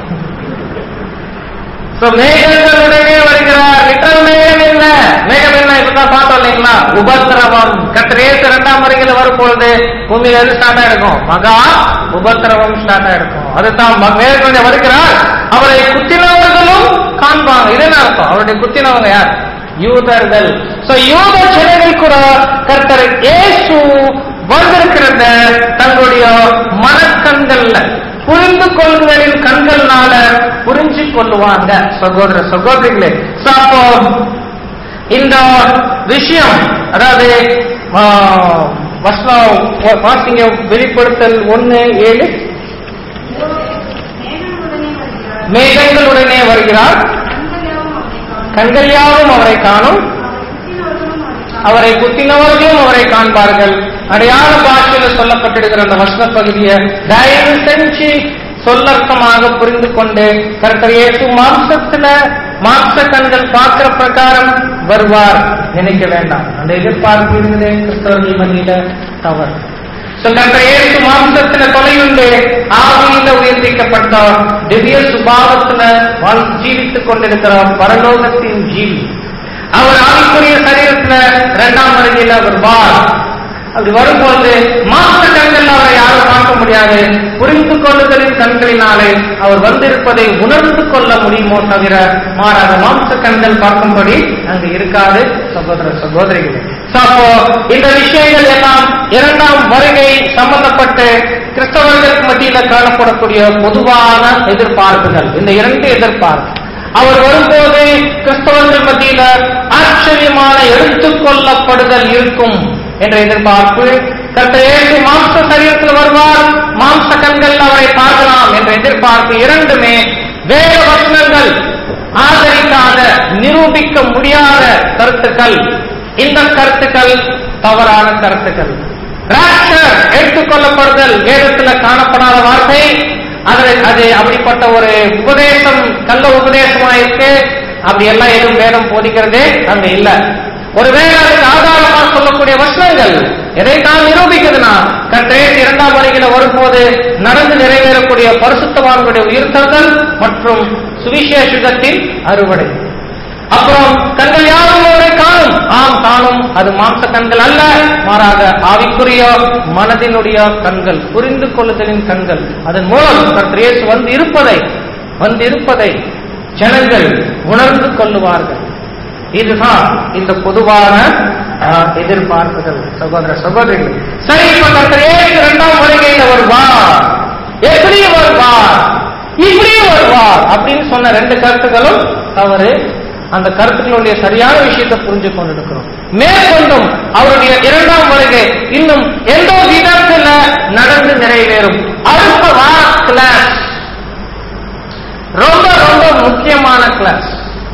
சோ மேகங்களுடனே வருகிறார் லிட்டல் மேகம் இல்ல மேகம் என்ன இப்பதான் பார்த்தோம் இல்லைங்களா உபத்திரவம் கத்திரேசு இரண்டாம் வருகையில வரும்பொழுது பூமியில எது ஸ்டார்ட் ஆயிருக்கும் மகா உபத்திரவம் ஸ்டார்ட் ஆயிருக்கும் அதுதான் ம- மேகங்களுடைய வருகிறார் அவரை குத்தினவர்களும் காண்பாங்க இது என்ன அர்த்தம் அவருடைய குத்தினவங்க யார் யூதர்கள் சோ யூத ஜனங்கள் கூட கர்த்தர் இயேசு வந்திருக்கிறத தங்களுடைய மனக்கண்கள்ல புரிந்து கொள்ளுதலின் கண்கள்னால புரிஞ்சு கொள்ளுவாங்க சகோதர சகோதரிகளே So, அப்போ இந்த விஷயம் அதாவது ஆ, வசனம் வாசிங்க வெளிப்படுத்தல் ஒன்னு ஏழு இதோ மேகங்களுடனே வருகிறார் மேகங்களுடனே வருகிறார் கண்கள் யாவும் அவரை காணும் கண்கள் யாவும் அவரை காணும் அவரை குத்தினவர்களும் அவரை காணும் அவரை குத்தினவர்களும் அவரை காண்பார்கள் அடையாள பாஷையில சொல்லப்பட்டிருக்கிற அந்த வசன பகுதியை தயவு செஞ்சு சொல்லர்த்தமாக புரிந்து கொண்டு கர்த்தர் இயேசு மாம்சத்துல மாம்ச கண்கள் பார்க்கிற பிரகாரம் வருவார் நினைக்க வேண்டாம் அந்த எதிர்பார்ப்பு இருந்ததே கிறிஸ்தவர்கள் மத்தியில தவறு So, கர்த்தர் இயேசு மாம்சத்துல கொலையுண்டு ஆவியில உயர்த்திக்கப்பட்டார் திவ்ய சுபாவத்துல வாழ் ஜீவித்துக் கொண்டிருக்கிறார் பரலோகத்தின் ஜீவி அவர் ஆவிக்குரிய சரீரத்துல இரண்டாம் வருகையில் அவர் வார் அப்படி வரும்போது மாற்ற கண்கள் அவரை யாரும் பார்க்க முடியாது புரிந்து கொள்ளுதலின் கண்களினாலே அவர் வந்திருப்பதை உணர்ந்து கொள்ள முடியுமோ தவிர மாறாக மாம்ச கண்கள் பார்க்கும்படி அங்கு இருக்காது சகோதர சகோதரிகளே So, அப்போ இந்த விஷயங்கள் எல்லாம் இரண்டாம் வருகை சம்பந்தப்பட்டு கிறிஸ்தவர்களுக்கு மத்தியில காணப்படக்கூடிய பொதுவான எதிர்பார்ப்புகள் இந்த இரண்டு எதிர்பார்ப்பு அவர் வரும்போது கிறிஸ்தவர்கள் மத்தியில ஆச்சரியமான எடுத்துக்கொள்ளப்படுதல் இருக்கும் என்ற எதிர்பார்ப்பு கர்த்தர் இயேசு மாம்ச சரீரத்தில் வருவார் மாம்ச கண்கள் அவரை பார்க்கலாம் என்ற எதிர்பார்ப்பு இரண்டுமே வேத வசனங்கள் ஆதரிக்காத நிரூபிக்க முடியாத கருத்துக்கள் இந்த கருத்துக்கள் தவறான கருத்துக்கள் ராப்சர் எடுத்துக்கொள்ளப்படுதல் வேதத்துல காணப்படாத வார்த்தை அது அது அப்படிப்பட்ட ஒரு உபதேசம் கள்ள உபதேசமா இருக்கு அப்படி எல்லாம் எதுவும் வேதம் போதிக்கிறதே அங்க இல்ல ஒருவேளை அதுக்கு ஆதாரமா சொல்லக்கூடிய வசனங்கள் எதை தான் நிரூபிக்குதுன்னா கற்றே இரண்டாம் வருகையில வரும்போது நடந்து நிறைவேறக்கூடிய பரிசுத்தவான்களுடைய உயிர்த்தல் மற்றும் சுவிசேஷத்தின் அறுவடை அப்புறம் கண்கள் யாரும் அவரை காணும் ஆம் காணும் அது மாம்ச கண்கள் அல்ல மாறாக ஆவிக்குரிய மனதினுடைய கண்கள் புரிந்து கொள்ளுதலின் கண்கள் அதன் மூலம் கர்த்தர் இயேசு வந்து இருப்பதை வந்து இருப்பதை ஜனங்கள் உணர்ந்து கொள்ளுவார்கள் இதுதான் இந்த பொதுவான ஆஹ், எதிர்பார்ப்புகள் சகோதர சகோதரிகள் சரி இப்ப கர்த்தர் இயேசு இரண்டாம் வருகையில வருவார் எப்படி வருவார் இப்படி வருவார் அப்படின்னு சொன்ன ரெண்டு கருத்துக்களும் தவறு அந்த கருத்துக்களுடைய சரியான விஷயத்தை புரிஞ்சு கொண்டிருக்கிறோம் மேற்கொண்டும் அவருடைய இரண்டாம் வருகை இன்னும் எந்த விதத்துல நடந்து நிறைவேறும் அடுத்த வார கிளாஸ் ரொம்ப ரொம்ப முக்கியமான கிளாஸ்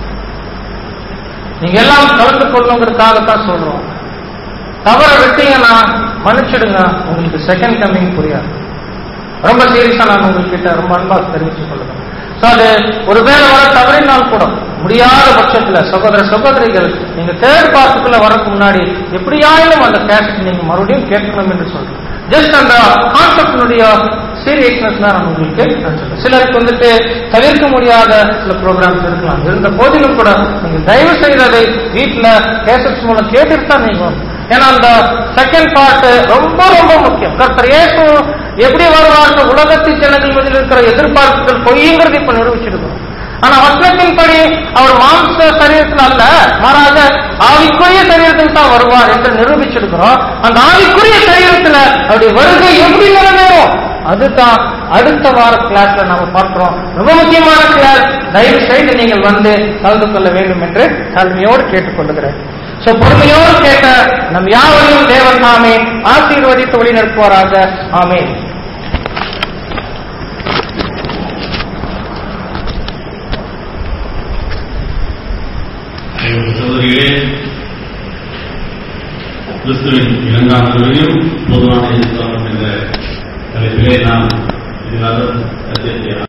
நீங்க எல்லாம் கலந்து கொள்ளுங்கிறதுக்காகத்தான் சொல்றோம் தவற விட்டீங்கன்னா மன்னிச்சிடுங்க உங்களுக்கு செகண்ட் கம்மிங் புரியாது ரொம்ப சீரியஸா நான் உங்ககிட்ட ரொம்ப அன்பா தெரிவிச்சு கொள்ளுறேன் So, அது ஒருவேளை வர தவறினால் கூட முடியாத பட்சத்துல சகோதர சகோதரிகள் நீங்க தேர்ட் பார்ட்டுக்குள்ள வரக்கு முன்னாடி எப்படியாயிலும் அந்த கேசட் நீங்க மறுபடியும் கேட்கணும் என்று சொல்றேன் ஜஸ்ட் அந்த கான்செப்டினுடைய சீரியஸ்னஸ் தான் நான் உங்களுக்கு நான் சொல்றேன் சிலருக்கு வந்துட்டு தவிர்க்க முடியாத சில ப்ரோக்ராம்ஸ் இருக்கலாம் இருந்த போதிலும் கூட நீங்க தயவு செய்ததை வீட்டுல கேசட்ஸ் மூலம் கேட்டுட்டு தான் நீங்க வரணும். ஏன்னா அந்த செகண்ட் பார்ட் ரொம்ப ரொம்ப முக்கியம் கர்த்தர் இயேசு எப்படி வருவார்கள் உலகத்தின் ஜனங்கள் மீது இருக்கிற எதிர்பார்ப்புகள் பொய்ங்கிறது இப்ப நிரூபிச்சிருக்கிறோம் ஆனா வசனத்தின்படி அவர் மாம்ச சரீரத்தில் அல்ல மாறாக ஆவிக்குரிய சரீரத்தில் தான் வருவார் என்று நிரூபிச்சிருக்கிறோம் அந்த ஆவிக்குரிய சரீரத்துல அவருடைய வருகை எப்படி நிறைவேறும் அதுதான் அடுத்த வார கிளாஸ்ல நாம பார்க்கிறோம் ரொம்ப முக்கியமான கிளாஸ் தயவு செய்து நீங்கள் வந்து கலந்து கொள்ள வேண்டும் என்று கல்வியோடு கேட்டுக்கொள்கிறேன் சோ பொறுமையோடு கேட்ட நம் யாவரையும் தேவன் நாமே ஆசீர்வதித்து வழி நடத்துவாராக ஆமென் சகோதரிகளே கிறிஸ்துவின் இரண்டாம் வருகையும் பொதுவான எதிர்காலம் என்ற தலைப்பிலே நாம் இதில்